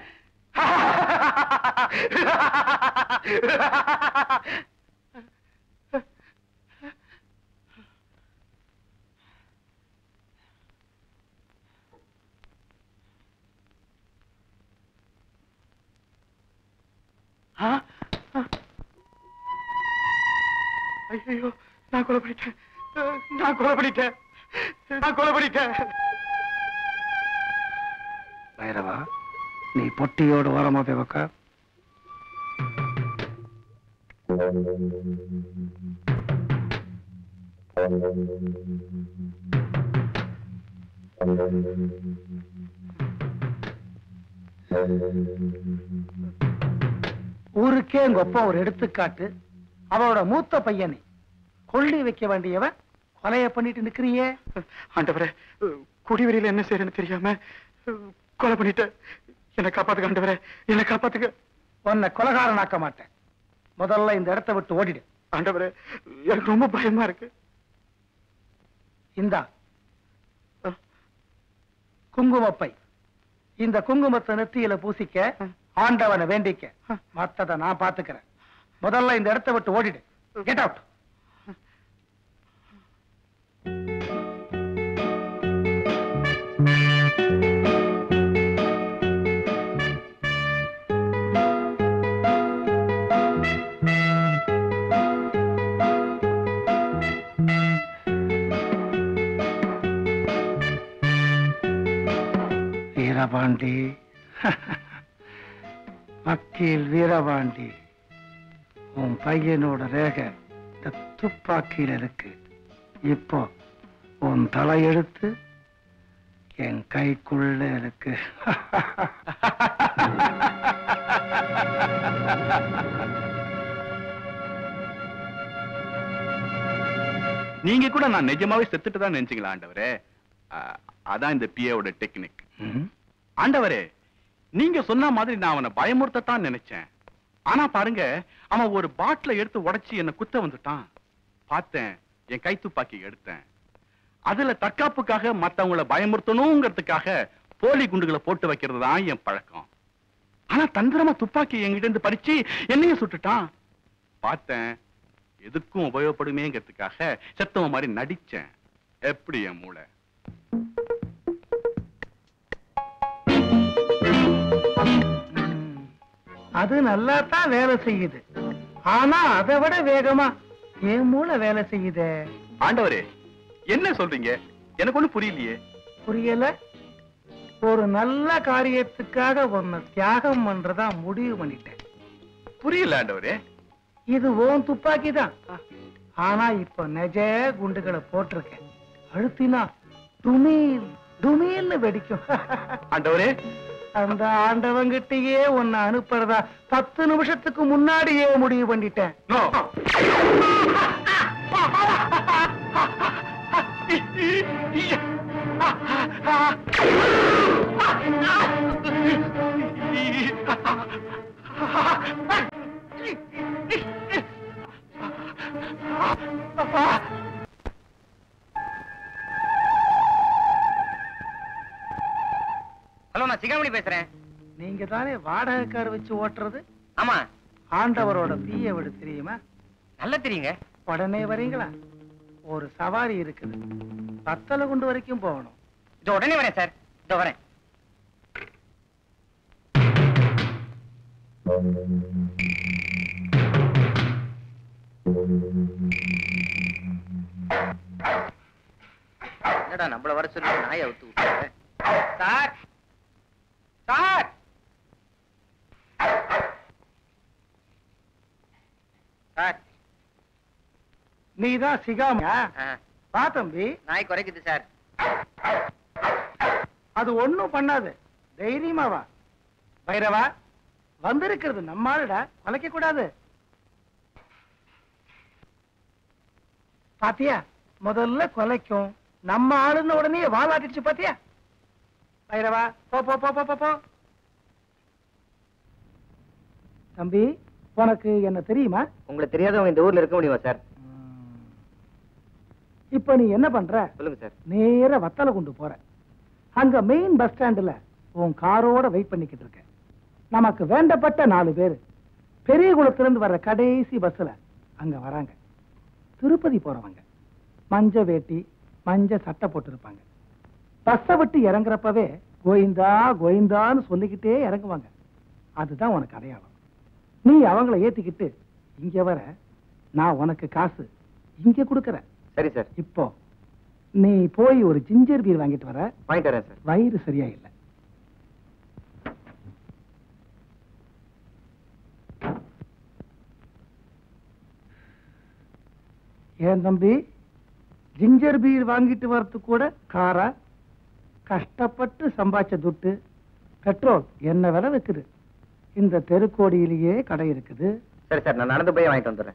ஐயோ நான் கொலை பண்ணிட்டேன் நான் கொலை பண்ணிட்டேன் நான் கொலை பண்ணிட்டேன் பைரவா நீ பொட்டியோட ஓரமா போய் உக்கார் ஊருக்கே எங்க அப்பா ஒரு எடுத்துக்காட்டு அவரோட மூத்த பையனை கொள்ளி வைக்க வேண்டியவன் கொலைய பண்ணிட்டு நிக்கிறியே ஆண்டவரே குடிவெறியில என்ன செய்யறேன்னு தெரியாம கொலை பண்ணிட்டேன் என்னை காப்பாத்துக்க ஆண்டவரே என்னை காப்பாத்துக்க உன்னை கொலகாரனாக்க மாட்டேன் முதல்ல இந்த இடத்தை விட்டு ஓடிடு ஆண்டவரே எனக்கு ரொம்ப பயமா இருக்கு இந்தா குங்குமப்பை இந்த குங்குமத்தை நெத்தியில பூசிக்க ஆண்டவனை வேண்டிக்க மத்தத நான் பாத்துக்கிறேன் முதல்ல இந்த இடத்தை விட்டு ஓடிடு கெட் அவுட் வீரபாண்டி வக்கீல் வீரபாண்டி உன் பையனோட ரேகை இந்த துப்பாக்கியில இருக்கு இப்போ உன் தலையெழுத்து என் கைக்குள்ள இருக்கு நீங்க கூட நான் நிஜமாவே செத்துட்டு தான் நினைச்சீங்களா ஆண்டவரே ஆ, அதான் இந்த பிஏவோட டெக்னிக் ஆண்டவரே நீங்க சொன்ன மாதிரி நான் அவனை பயமுறுத்தத்தான் நினைச்சேன் ஆனா பாருங்க அவன் ஒரு பாட்டில எடுத்து உடைச்சு என்ன குத்த வந்துட்டான் பார்த்தேன் என் கை துப்பாக்கி எடுத்தேன் அதுல தற்காப்புக்காக மத்தவங்கள பயமுறுத்தணுங்கிறதுக்காக போலி குண்டுகளை போட்டு வைக்கிறது தான் என் பழக்கம் ஆனா தந்திரமா துப்பாக்கி என்கிட்ட இருந்து பறிச்சு என்னையும் சுட்டுட்டான் பார்த்தேன் எதுக்கும் உபயோகப்படுமேங்கிறதுக்காக செத்தவன் மாதிரி நடிச்சேன் எப்படி என் மூளை அது நல்லா தான் வேலை செய்யுது ஆனா அதை விட வேகமா என் மூளை வேலை செய்யுதே ஆண்டவரே என்ன சொல்றீங்க எனக்கு ஒண்ணு புரியலையே புரியல ஒரு நல்ல காரியத்துக்காக உன்னை தியாகம் பண்றதா முடிவு பண்ணிட்டேன் புரியல ஆண்டவரே இது ஓன் துப்பாக்கி தான் ஆனா இப்ப நெஜ குண்டுகளை போட்டிருக்கேன் அழுத்தினா துமீல் துமீல்னு வெடிக்கும் ஆண்டவரே அந்த ஆண்டவங்கிட்டயே உன்னை அனுப்புறதா பத்து நிமிஷத்துக்கு முன்னாடியே முடிவு பண்ணிட்டேன் ஹலோ நான் சிகாமணி பேசுறேன் நீங்க தானே வாடகை கார் வச்சு ஓட்டுறது ஆமா ஆண்டவரோட தீய விடு தெரியுமா நல்லா தெரியுங்க உடனே வரீங்களா ஒரு சவாரி இருக்குது பத்தலை குண்டு வரைக்கும் போகணும் இது உடனே வரேன் சார் இதோ வரேன் Thank you. என்னடா நம்மள வர சொல்லி நாயை அவுத்து விட்டாங்க சார் சார் சார் நீதான் சிகாமா ஆ, வா தம்பி நாய் குறைக்குது சார் அது ஒண்ணும் பண்ணாது தைரியமா வா பைரவா வந்திருக்கிறது நம்ம ஆளுடா வளைக்க கூடாது பாத்தியா முதல்ல கொலைக்கும் நம்ம ஆளுன்னு உடனே வாலாட்டிடுச்சு பாத்தியா பைரவா போ போ போ போ, போ போ தம்பி உனக்கு என்ன தெரியுமா உங்களுக்கு தெரியாதவங்க இந்த ஊர்ல இருக்க முடியுமா சார் இப்ப நீ என்ன பண்ற சொல்லுங்க சார் நேர வத்தல கொண்டு போற அங்க மெயின் பஸ் ஸ்டாண்டுல உன் காரோட வெயிட் பண்ணிக்கிட்டு இருக்க நமக்கு வேண்டப்பட்ட நாலு பேர் பெரிய குளத்திலிருந்து வர்ற கடைசி பஸ்ல அங்க வராங்க திருப்பதி போறவங்க மஞ்ச வேட்டி மஞ்ச சட்டை போட்டிருப்பாங்க பஸ்ஸை விட்டு இறங்குறப்பவே கோயிந்தா கோயிந்தான்னு சொல்லிக்கிட்டே இறங்குவாங்க அதுதான் உனக்கு அடையாளம் நீ அவங்கள ஏத்திக்கிட்டு இங்க வர நான் உனக்கு காசு இங்க கொடுக்கறேன் சரி சார் இப்போ நீ போய் ஒரு ஜிஞ்சர் பீர் வாங்கிட்டு வர வாங்கிட்டு வரேன் சார் வயிறு சரியா இல்ல ஏன் தம்பி ஜிஞ்சர் பீர் வாங்கிட்டு வரது கூட காரா கஷ்டப்பட்டு சம்பாதிச்ச துட்டு பெட்ரோல் என்ன விலை வைக்குது இந்த தெருக்கோடியிலேயே கடை இருக்குது சரி சார் நான் நடந்து போய் வாங்கிட்டு வந்துடுறேன்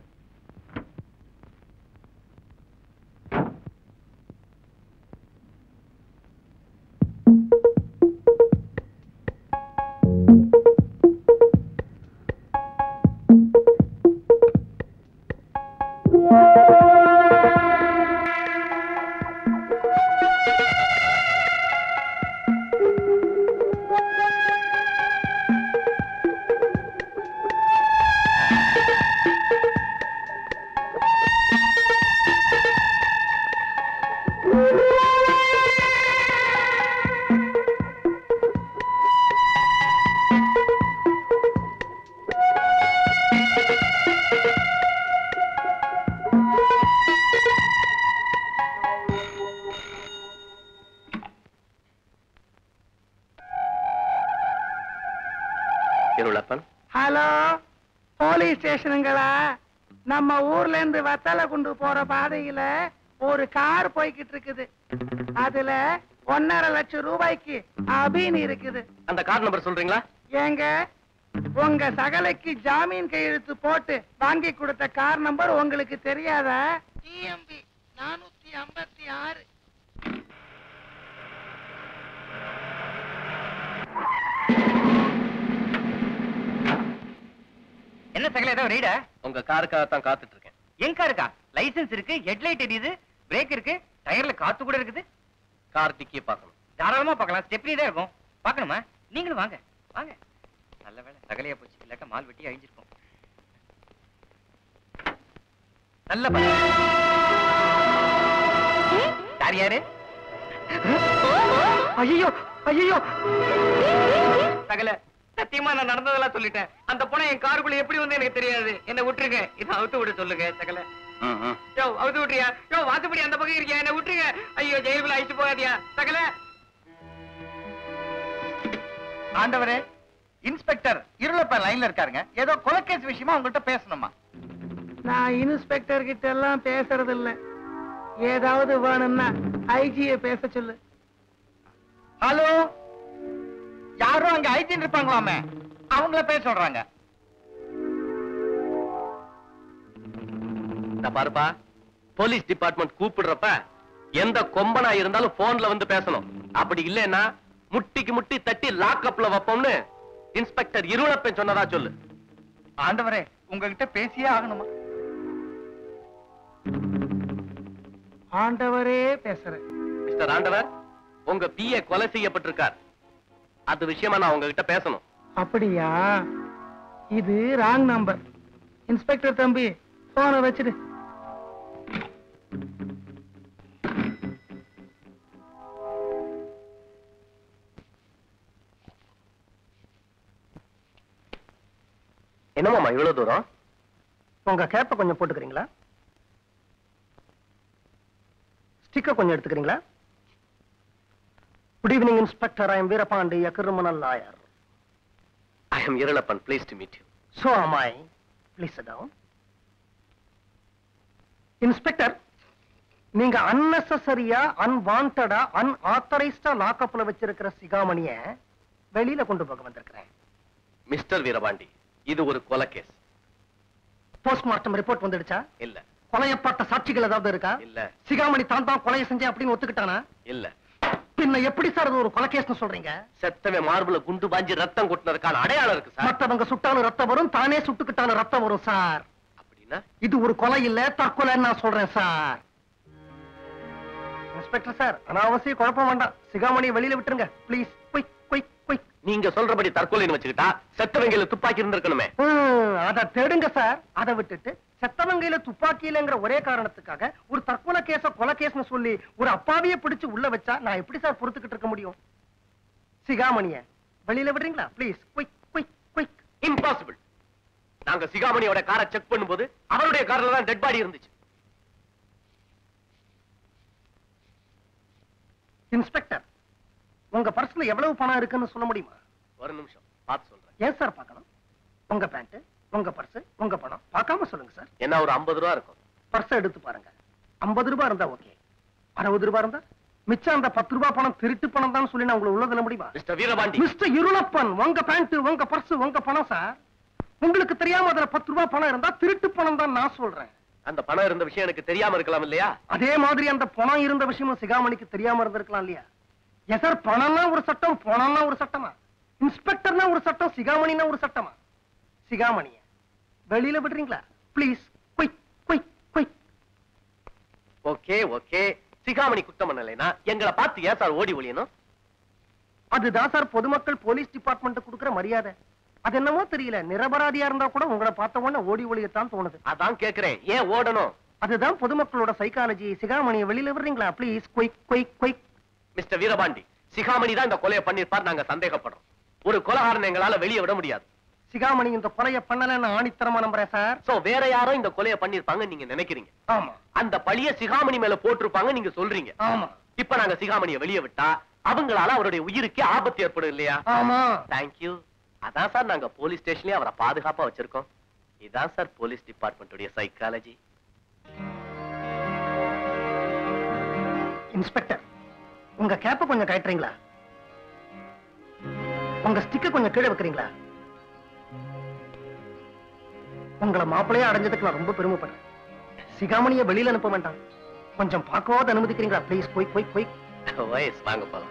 இருளப்பன் ஹலோ போலீஸ் ஸ்டேஷனுங்களா நம்ம ஊர்ல இருந்து வத்தல கொண்டு போற பாதையில ஒரு கார் போய்கிட்டு இருக்குது அதுல ஒன்னரை லட்சம் ரூபாய்க்கு அபின் இருக்குது அந்த கார் நம்பர் சொல்றீங்களா ஏங்க உங்க சகலைக்கு ஜாமீன் கையெழுத்து போட்டு வாங்கி கொடுத்த கார் நம்பர் உங்களுக்கு தெரியாதா டிஎம்பி நானூத்தி ஐம்பத்தி ஆறு என்ன சகல ஏதோ ரீடா உங்க காருக்காக தான் காத்துட்டு இருக்கேன் எங்க இருக்கா லைசென்ஸ் இருக்கு ஹெட்லைட் எரியுது பிரேக் இருக்கு டயர்ல காத்து கூட இருக்குது கார் டிக்கியை பார்க்கணும் தாராளமா பார்க்கலாம் ஸ்டெப்னி தான் இருக்கும் பார்க்கணுமா நீங்களும் வாங்க வாங்க நல்ல வேளை சகலையா போச்சு இல்லாட்ட மால் வெட்டி அழிஞ்சிருக்கும் நல்ல பா யார் யாரு ஐயோ ஐயோ சகல சத்தியமா நான் நடந்ததெல்லாம் சொல்லிட்டேன் அந்த பொண்ணை என் காருக்குள்ள எப்படி வந்து எனக்கு தெரியாது என்ன விட்டுருங்க இதை அவுத்து விட சொல்லுங்க சகல யோ அவுத்து விட்டுறியா யோ வாத்துப்படி அந்த பக்கம் இருக்கியா என்ன விட்டுருங்க ஐயோ ஜெயிலுக்குள்ள அழிச்சு போகாதியா சகல ஆண்டவரே இன்ஸ்பெக்டர் இருளப்ப லைன்ல இருக்காருங்க ஏதோ கொலைக்கேஸ் விஷயமா உங்கள்கிட்ட பேசணுமா நான் இன்ஸ்பெக்டர் கிட்ட எல்லாம் பேசுறது இல்ல ஏதாவது வேணும்னா ஐஜிய பேச சொல்லு ஹலோ யாரும் அங்க ஐஜின் இருப்பாங்களாமே அவங்கள பேச சொல்றாங்க இந்த பாருப்பா போலீஸ் டிபார்ட்மெண்ட் கூப்பிடுறப்ப எந்த கொம்பனா இருந்தாலும் போன்ல வந்து பேசணும் அப்படி இல்லைன்னா முட்டிக்கு முட்டி தட்டி லாக்அப்ல வைப்போம்னு இன்ஸ்பெக்டர் இருளப்பன் சொன்னதா சொல்லு ஆண்டவரே உங்ககிட்ட பேசியே ஆகணுமா ஆண்டவரே பேசுறேன் மிஸ்டர் ஆண்டவர் உங்க பிஏ கொலை செய்யப்பட்டிருக்கார் அது விஷயமா நான் உங்ககிட்ட பேசணும் அப்படியா இது ராங் நம்பர் இன்ஸ்பெக்டர் தம்பி போனை வச்சிடு என்னமாமா இவ்வளவு தூரம் உங்க கேப்ப கொஞ்சம் போட்டுக்கிறீங்களா ஸ்டிக்கர் கொஞ்சம் எடுத்துக்கிறீங்களா good evening inspector I am Veerapandi a criminal lawyer I am Irulappan please to meet you so am i please sit down inspector நீங்க அன்னெசரியா அன்வான்டா அன்ஆத்தரைஸ்டா லாக்அப்ல வச்சிருக்கிற சிகாமணிய வெளியில கொண்டு போக வந்திருக்கிறேன் மிஸ்டர் வீரபாண்டி இது ஒரு கொலை கேஸ் போஸ்ட்மார்ட்டம் ரிப்போர்ட் வந்துடுச்சா இல்ல கொலையப்பட்ட சாட்சிகள் ஏதாவது இருக்கா இல்ல சிகாமணி தான் தான் கொலையை செஞ்சேன் அப்படின்னு ஒத்துக்கிட்டானா இல்ல பின்ன எப்படி சார் அது ஒரு கொலைகேஸ்னு சொல்றீங்க செத்தவன் மார்புல குண்டு பாஞ்சு ரத்தம் கொட்டினதுக்கான அடையாளம் இருக்கு சார் மத்தவங்க சுட்டாலும் ரத்தம் வரும் தானே சுட்டுக்கிட்டாலும் ரத்தம் வரும் சார் அப்படின்னா இது ஒரு கொலை இல்ல தற்கொலைன்னு நான் சொல்றேன் சார் இன்ஸ்பெக்டர் சார் அனாவசிய குழப்பம் வேண்டாம் சிகாமணியை வெளியில விட்டுருங்க ப்ளீஸ் குயிக் குயிக் குயிக் நீங்க சொல்றபடி தற்கொலைன்னு வச்சுக்கிட்டா செத்தவங்கள துப்பாக்கி இருந்திருக்கணுமே அத தேடுங்க சார் அதை விட்டுட்டு செத்தவங்கையில துப்பாக்கி இல்லைங்கிற ஒரே காரணத்துக்காக ஒரு தற்கொலை கேஸ கொலை கேஸ்னு சொல்லி ஒரு அப்பாவிய பிடிச்சு உள்ள வச்சா நான் எப்படி சார் பொறுத்துக்கிட்டு இருக்க முடியும் சிகாமணிய வெளியில விடுறீங்களா please quick quick quick impossible நாங்க சிகாமணியோட காரை செக் பண்ணும்போது அவருடைய கார்ல தான் டெட் பாடி இருந்துச்சு இன்ஸ்பெக்டர் உங்க பர்ஸ்ல எவ்வளவு பணம் இருக்குன்னு சொல்ல முடியுமா ஒரு நிமிஷம் பார்த்து சொல்றேன் ஏன் சார் பார்க்கணும் உங்க பேண்ட் உங்க பர்ஸ் உங்க பணம் பார்க்காம சொல்லுங்க சார் என்ன ஒரு 50 ரூபா இருக்கும் பர்ஸ் எடுத்து பாருங்க 50 ரூபாய் இருந்தா ஓகே அறுபது ரூபாய் இருந்தா மிச்சம் அந்த பத்து ரூபாய் பணம் திருட்டு பணம் தான் சொல்லி நான் உங்களை உள்ளதுல முடியுமா மிஸ்டர் வீரபாண்டி மிஸ்டர் இருளப்பன் உங்க பேண்ட் உங்க பர்ஸ் உங்க பணம் சார் உங்களுக்கு தெரியாம அதுல பத்து ரூபாய் பணம் இருந்தா திருட்டு பணம் தான் நான் சொல்றேன் அந்த பணம் இருந்த விஷயம் எனக்கு தெரியாம இருக்கலாம் இல்லையா அதே மாதிரி அந்த பணம் இருந்த விஷயமும் சிகாமணிக்கு தெரியாம இருந்திருக்கலாம் இல்லையா எஸ் சார் பணம்னா ஒரு சட்டம் பணம்னா ஒரு சட்டமா இன்ஸ்பெக்டர்னா ஒரு சட்டம் சிகாமணினா ஒரு சட்டமா சிகாமணிய வெளியில விடுறீங்களா please quick quick quick okay okay Sigamani குத்தம் பண்ணலைன்னா எங்களை பார்த்து ஏன் சார் ஓடி ஒளியணும் அதுதான் சார் பொதுமக்கள் போலீஸ் டிபார்ட்மெண்ட் கொடுக்கிற மரியாதை அது என்னமோ தெரியல நிரபராதியா இருந்தா கூட உங்களை பார்த்த உடனே ஓடி ஒளியத்தான் தோணுது அதான் கேக்குறேன் ஏன் ஓடணும் அதுதான் பொதுமக்களோட சைக்காலஜி சிகாமணியை வெளியில விடுறீங்களா please quick quick quick mister Veerapandi Sigamani தான் இந்த கொலையை பண்ணிருப்பார் நாங்க சந்தேகப்படுறோம் ஒரு கொலகாரனை எங்களால வெளியே விட முடியாது சிகாமணி இந்த கொலையை பண்ணலன்னு ஆணித்தரமா நம்புறேன் சார் சோ வேற யாரோ இந்த கொலையை பண்ணிருப்பாங்க நீங்க நினைக்கிறீங்க ஆமா அந்த பழிய சிகாமணி மேல போட்டிருப்பாங்க நீங்க சொல்றீங்க ஆமா இப்ப நாங்க சிகாமணியை வெளியே விட்டா அவங்களால அவருடைய உயிருக்கு ஆபத்து ஏற்படும் இல்லையா ஆமா தேங்க்யூ அதான் சார் நாங்க போலீஸ் ஸ்டேஷன்லயே அவரை பாதுகாப்பா வச்சிருக்கோம் இதான் சார் போலீஸ் டிபார்ட்மெண்ட்டுடைய சைக்காலஜி இன்ஸ்பெக்டர் உங்க கேப்ப கொஞ்சம் கட்டுறீங்களா உங்க ஸ்டிக்க கொஞ்சம் கீழே வைக்கிறீங்களா உங்களை மாப்பிள்ளையா அடைஞ்சதுக்கு நான் ரொம்ப பெருமைப்படுறேன் சிகாமணிய வெளியில அனுப்ப வேண்டாம் கொஞ்சம் பார்க்கவாது அனுமதிக்கிறீங்களா ப்ளீஸ் போய் போய் போய் வயசு வாங்க போலாம்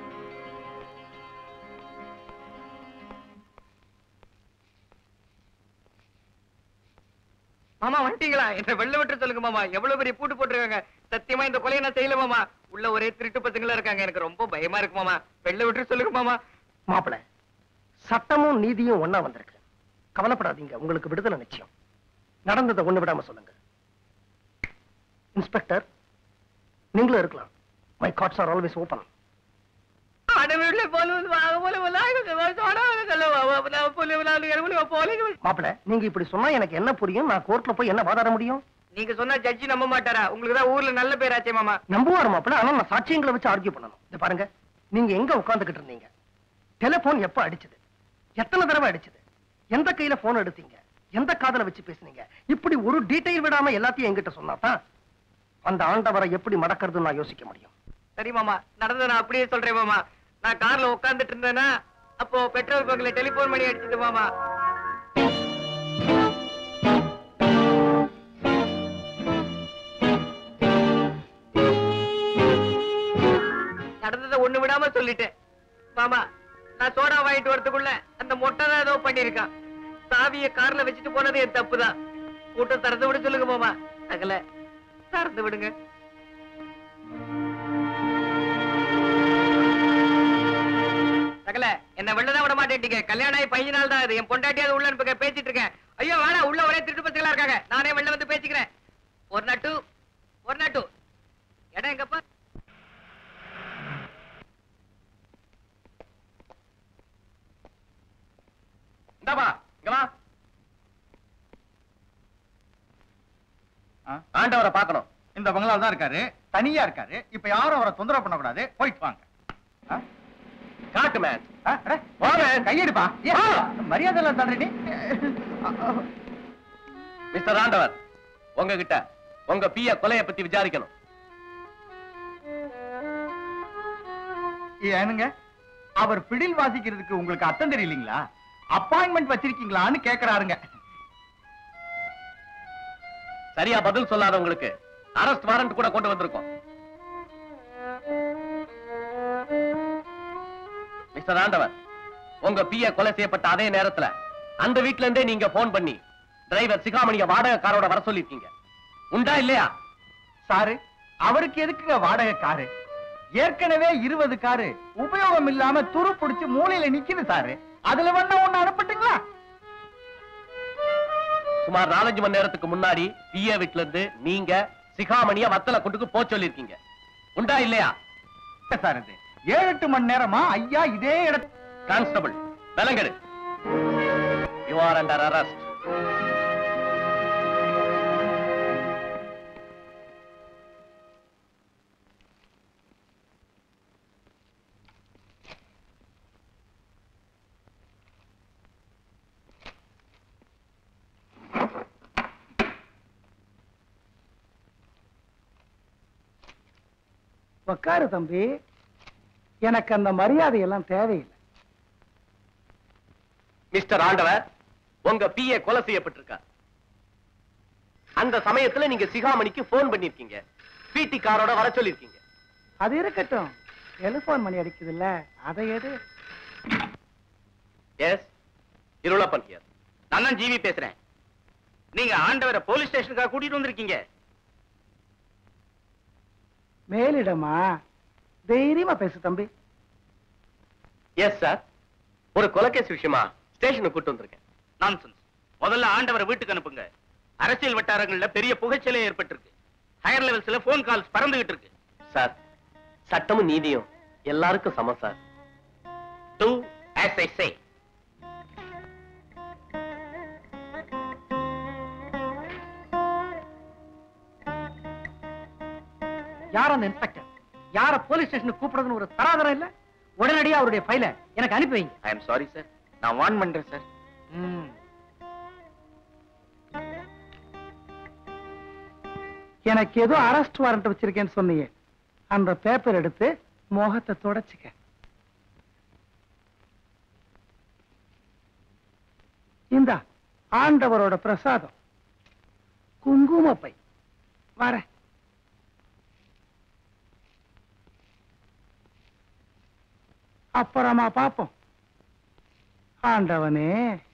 மாமா வந்துட்டீங்களா என்ன வெள்ள விட்டு சொல்லுங்க மாமா எவ்வளவு பெரிய பூட்டு போட்டிருக்காங்க சத்தியமா இந்த கொலையை நான் செய்யல மாமா உள்ள ஒரே திருட்டு பசங்களா இருக்காங்க எனக்கு ரொம்ப பயமா இருக்கு மாமா வெள்ள விட்டு சொல்லுங்க மாமா மாப்பிள சட்டமும் நீதியும் ஒண்ணா வந்திருக்கு கவலைப்படாதீங்க உங்களுக்கு விடுதலை நிச்சயம் நடந்ததை ஒண்ணு விடாம சொல்லுங்க இன்ஸ்பெக்டர் நீங்களும் இருக்கலாம் my gods are always open அடவில்லை போல வாங்க போல போல மாப்பிள நீங்க இப்படி சொன்னா எனக்கு என்ன புரியும் நான் கோர்ட்ல போய் என்ன வாதாட முடியும் நீங்க சொன்னா ஜட்ஜி நம்ப மாட்டாரா உங்களுக்கு தான் ஊர்ல நல்ல பேர் ஆச்சே மாமா நம்புவார் மாப்பிள ஆனா நான் சாட்சியங்களை வச்சு ஆர்கியூ பண்ணணும் இது பாருங்க நீங்க எங்க உட்கார்ந்துகிட்டு இருந்தீங்க டெலிபோன் எப்ப அடிச்சது எத்தனை தடவை அடிச்சது எந்த கையில போன் எடுத்தீங்க எந்த காதுல வச்சு பேசுனீங்க இப்படி ஒரு டீடைல் விடாம எல்லாத்தையும் என்கிட்ட சொன்னாதான் அந்த ஆண்டவரை எப்படி மடக்கிறதுன்னு நான் யோசிக்க முடியும் சரி மாமா நடந்ததை நான் அப்படியே சொல்றேன் மாமா நான் கார்ல உட்கார்ந்துட்டு இருந்தேன்னா அப்போ பெட்ரோல் பங்க்ல டெலிபோன் பண்ணி அடிச்சது மாமா நடந்ததை ஒண்ணு விடாம சொல்லிட்டேன் மாமா நான் சோடா வாங்கிட்டு வரதுக்குள்ள அந்த மொட்டை தான் ஏதோ பண்ணிருக்கான் சாவிய கார்ல வச்சுட்டு போனது என் தப்பு தான் கூட்டம் திறந்து விட சொல்லுங்க மாமா சகல திறந்து விடுங்க சகல என்ன வெளிலதான் விட மாட்டேட்டீங்க கல்யாணம் ஆகி பையன் நாள் தான் அது என் பொண்டாட்டியாவது உள்ள அனுப்புங்க பேசிட்டு இருக்கேன் ஐயோ வேணாம் உள்ள ஒரே திருட்டு பசங்களா இருக்காங்க நானே வெளில வந்து பேசிக்கிறேன் ஒரு நாட்டு ஒரு நாட்டு இடம் எங்கப்பா இந்தாப்பா இங்க வா ஆண்டவரை பார்க்கணும் இந்த பங்களால தான் இருக்காரு தனியா இருக்காரு இப்ப யாரும் அவரை தொந்தரவு பண்ணக்கூடாது போயிட்டு வாங்க ஆ? காட்டு மேன் ஆ, அட, கையெடுப்பா ஏன் மரியாதை எல்லாம் தள்ளுறீ மிஸ்டர் ஆண்டவர் உங்ககிட்ட உங்க பிய கொலைய பத்தி விசாரிக்கணும் ஏனுங்க அவர் பிடில் வாசிக்கிறதுக்கு உங்களுக்கு அர்த்தம் தெரியலீங்களா அப்பாயின்மெண்ட் வச்சிருக்கீங்களான்னு கேக்குறாருங்க சரியா பதில் சொல்லாதவங்களுக்கு அரெஸ்ட் வாரண்ட் கூட கொண்டு வந்திருக்கோம் மிஸ்டர் ஆண்டவர் உங்க பிய கொலை செய்யப்பட்ட அதே நேரத்துல அந்த வீட்ல இருந்தே நீங்க போன் பண்ணி டிரைவர் சிகாமணிய வாடகை காரோட வர சொல்லிருக்கீங்க உண்டா இல்லையா சாரு அவருக்கு எதுக்குங்க வாடகை காரு ஏற்கனவே இருபது காரு உபயோகம் இல்லாம துரு புடிச்சு மூலையில நிக்குது சாரு அதுல வேணா ஒண்ணு அனுப்பட்டுங்களா சுமார் நாலஞ்சு மணி நேரத்துக்கு முன்னாடி பிய வீட்ல இருந்து நீங்க சிகாமணிய வத்தல கொண்டுக்கு போ சொல்லிருக்கீங்க உண்டா இல்லையா சார் இது ஏழு எட்டு மணி நேரமா ஐயா இதே இடத்து கான்ஸ்டபிள் விலங்கடு யூ ஆர் அண்டர் அரெஸ்ட் உக்காரு தம்பி எனக்கு அந்த மரியாதை எல்லாம் தேவையில்லை மிஸ்டர் ஆண்டவர் உங்க பிஏ கொலை செய்யப்பட்டிருக்கார் அந்த சமயத்துல நீங்க சிகாமணிக்கு போன் பண்ணிருக்கீங்க பிடி காரோட வர சொல்லிருக்கீங்க அது இருக்கட்டும் டெலிபோன் மணி அடிக்குது இல்ல அதை எது எஸ் இருளப்பன் ஹியர் நான் தான் ஜிவி பேசுறேன் நீங்க ஆண்டவரை போலீஸ் ஸ்டேஷனுக்காக கூட்டிட்டு வந்திருக்கீங்க மேலிடமா தைரியமா பேசு தம்பி எஸ் சார் ஒரு கொலைகேஸ் விஷயமா ஸ்டேஷனுக்கு கூட்டு வந்திருக்கேன் நான்சென்ஸ் முதல்ல ஆண்டவரை வீட்டுக்கு அனுப்புங்க அரசியல் வட்டாரங்கள்ல பெரிய புகைச்சலே ஏற்பட்டிருக்கு ஹையர் லெவல்ஸ்ல போன் கால்ஸ் பறந்துகிட்டு இருக்கு சார் சட்டமும் நீதியும் எல்லாருக்கும் சமம் sir do as I say யார் அந்த இன்ஸ்பெக்டர் யார போலீஸ் ஸ்டேஷனுக்கு கூப்பிடுறதுன்னு ஒரு தராதரம் இல்ல உடனடியா அவருடைய ஃபைல எனக்கு அனுப்பி வைங்க ஐ எம் சாரி சார் நான் வார்ன் பண்றேன் சார் ம். எனக்கு ஏதோ அரெஸ்ட் வாரண்ட் வச்சிருக்கேன்னு சொன்னீங்க அந்த பேப்பர் எடுத்து முகத்தை தொடச்சுக்க இந்தா ஆண்டவரோட பிரசாதம் குங்கும பை வர அப்புறமா பாப்போம் ஆண்டவனே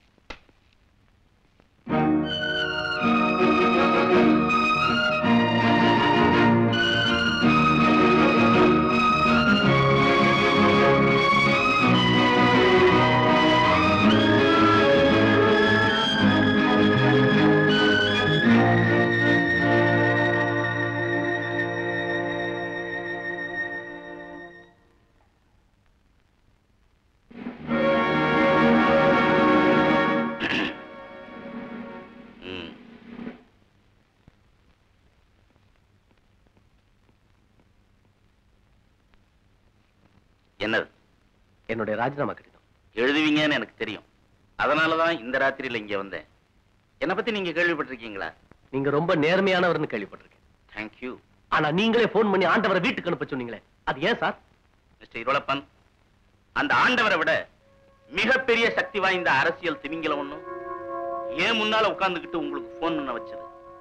என்னது என்னுடைய ராஜினாமா கடிதம் எழுதுவீங்கன்னு எனக்கு தெரியும் அதனாலதான் இந்த ராத்திரியில இங்க வந்தேன் என்ன பத்தி நீங்க கேள்விப்பட்டிருக்கீங்களா நீங்க ரொம்ப நேர்மையானவர்னு கேள்விப்பட்டிருக்கேன் தேங்க்யூ ஆனா நீங்களே போன் பண்ணி ஆண்டவரை வீட்டுக்கு அனுப்ப சொன்னீங்களே அது ஏன் சார் மிஸ்டர் இருளப்பன் அந்த ஆண்டவரை விட மிகப்பெரிய சக்தி வாய்ந்த அரசியல் திமிங்கலம் ஒண்ணும் ஏன் முன்னால உட்கார்ந்துகிட்டு உங்களுக்கு போன் பண்ண வச்சது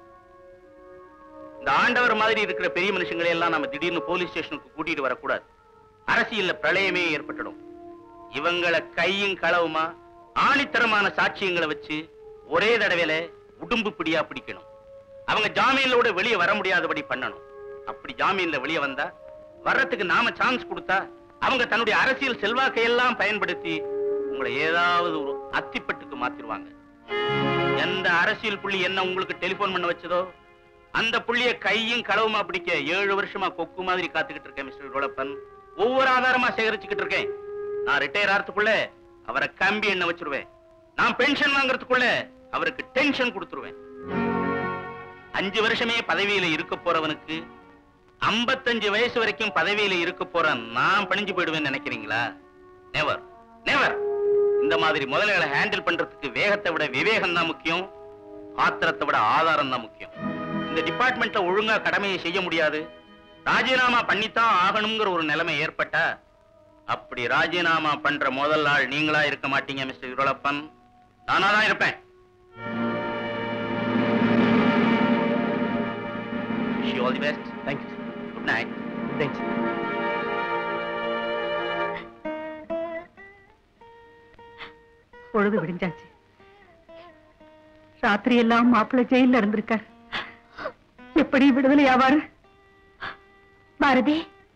இந்த ஆண்டவர் மாதிரி இருக்கிற பெரிய மனுஷங்களை எல்லாம் நம்ம திடீர்னு போலீஸ் ஸ்டேஷனுக்கு கூட்டிட்டு வரக்கூடாது அரசியல்ல பிரளயமே ஏற்பட்டுடும் இவங்களை கையும் களவுமா ஆணித்தரமான சாட்சியங்களை வச்சு ஒரே தடவையில உடும்பு பிடியா பிடிக்கணும் அவங்க ஜாமீன்லோட வெளியே வர முடியாதபடி பண்ணணும் அப்படி ஜாமீன்ல வெளியே வந்தா வர்றதுக்கு நாம சான்ஸ் கொடுத்தா அவங்க தன்னுடைய அரசியல் செல்வாக்கை எல்லாம் பயன்படுத்தி உங்களை ஏதாவது ஒரு அத்திப்பட்டுக்கு மாத்திருவாங்க எந்த அரசியல் புள்ளி என்ன உங்களுக்கு டெலிபோன் பண்ண வச்சதோ அந்த புள்ளிய கையும் களவுமா பிடிக்க ஏழு வருஷமா கொக்கு மாதிரி காத்துக்கிட்டு இருக்கேன் மிஸ்டர் ரோலப்பன் ஒவ்வொரு ஆதாரமா சேகரிச்சுக்கிட்டு இருக்கேன் நான் ரிட்டையர் ஆகிறதுக்குள்ள அவரை கம்பி எண்ண வச்சிருவேன் நான் பென்ஷன் வாங்குறதுக்குள்ள அவருக்கு டென்ஷன் கொடுத்துருவேன் அஞ்சு வருஷமே பதவியில இருக்க போறவனுக்கு ஐம்பத்தஞ்சு வயசு வரைக்கும் பதவியில இருக்க போற நான் பணிஞ்சு போயிடுவேன்னு நினைக்கிறீங்களா நெவர் நெவர் இந்த மாதிரி முதலைகளை ஹேண்டில் பண்றதுக்கு வேகத்தை விட விவேகம் தான் முக்கியம் ஆத்திரத்தை விட ஆதாரம் தான் முக்கியம் இந்த டிபார்ட்மெண்ட்ல ஒழுங்கா கடமையை செய்ய முடியாது ராஜினாமா பண்ணித்தான் ஆகணுங்கிற ஒரு நிலைமை ஏற்பட்டா அப்படி ராஜினாமா பண்ற முதல் ஆள் நீங்களா இருக்க மாட்டீங்க மிஸ்டர் இருளப்பன் நானா தான் இருப்பேன் Wish you all the best. Thank you. Good night. Thanks. பொழுது விடிஞ்சாச்சு ராத்திரி எல்லாம் மாப்பிள்ளை ஜெயில இருந்திருக்கார் எப்படி விடுதலை ஆவாரு பாரதி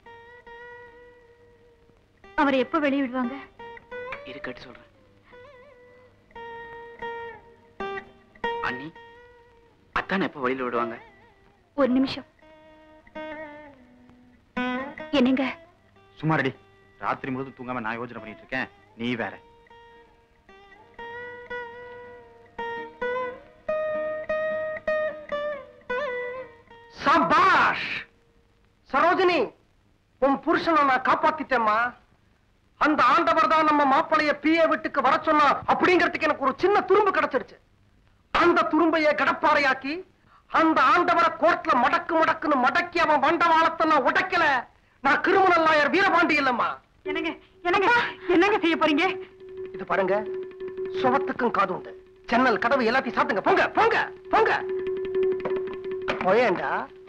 அவரை எப்ப வெளிய விடுவாங்க இருக்கட்டு சொல்றேன் அண்ணி அத்தானை எப்ப வழியில விடுவாங்க ஒரு நிமிஷம் என்னங்க சும்மா ரெடி ராத்திரி முழுதும் தூங்காம நான் யோசனை பண்ணிட்டு இருக்கேன் நீ வேற சபாஷ் சரோஜினி உன் புருஷனை நான் காப்பாத்திட்டேம்மா அந்த ஆண்டவர் தான் நம்ம மாப்பிளைய பிஏ வீட்டுக்கு வர சொன்னா அப்படிங்கிறதுக்கு எனக்கு ஒரு சின்ன துரும்பு கிடைச்சிருச்சு அந்த துரும்பைய கடப்பாறையாக்கி அந்த ஆண்டவரை கோர்ட்ல மடக்கு மடக்குன்னு மடக்கி அவன் வண்டவாளத்தை நான் உடைக்கல நான் கிரிமினல் லாயர் வீரபாண்டி இல்லம்மா என்னங்க என்னங்க என்னங்க செய்ய போறீங்க இது பாருங்க சுவத்துக்கும் காது உண்டு ஜன்னல் கதவு எல்லாத்தையும் சாத்துங்க போங்க போங்க போங்க போயேண்டா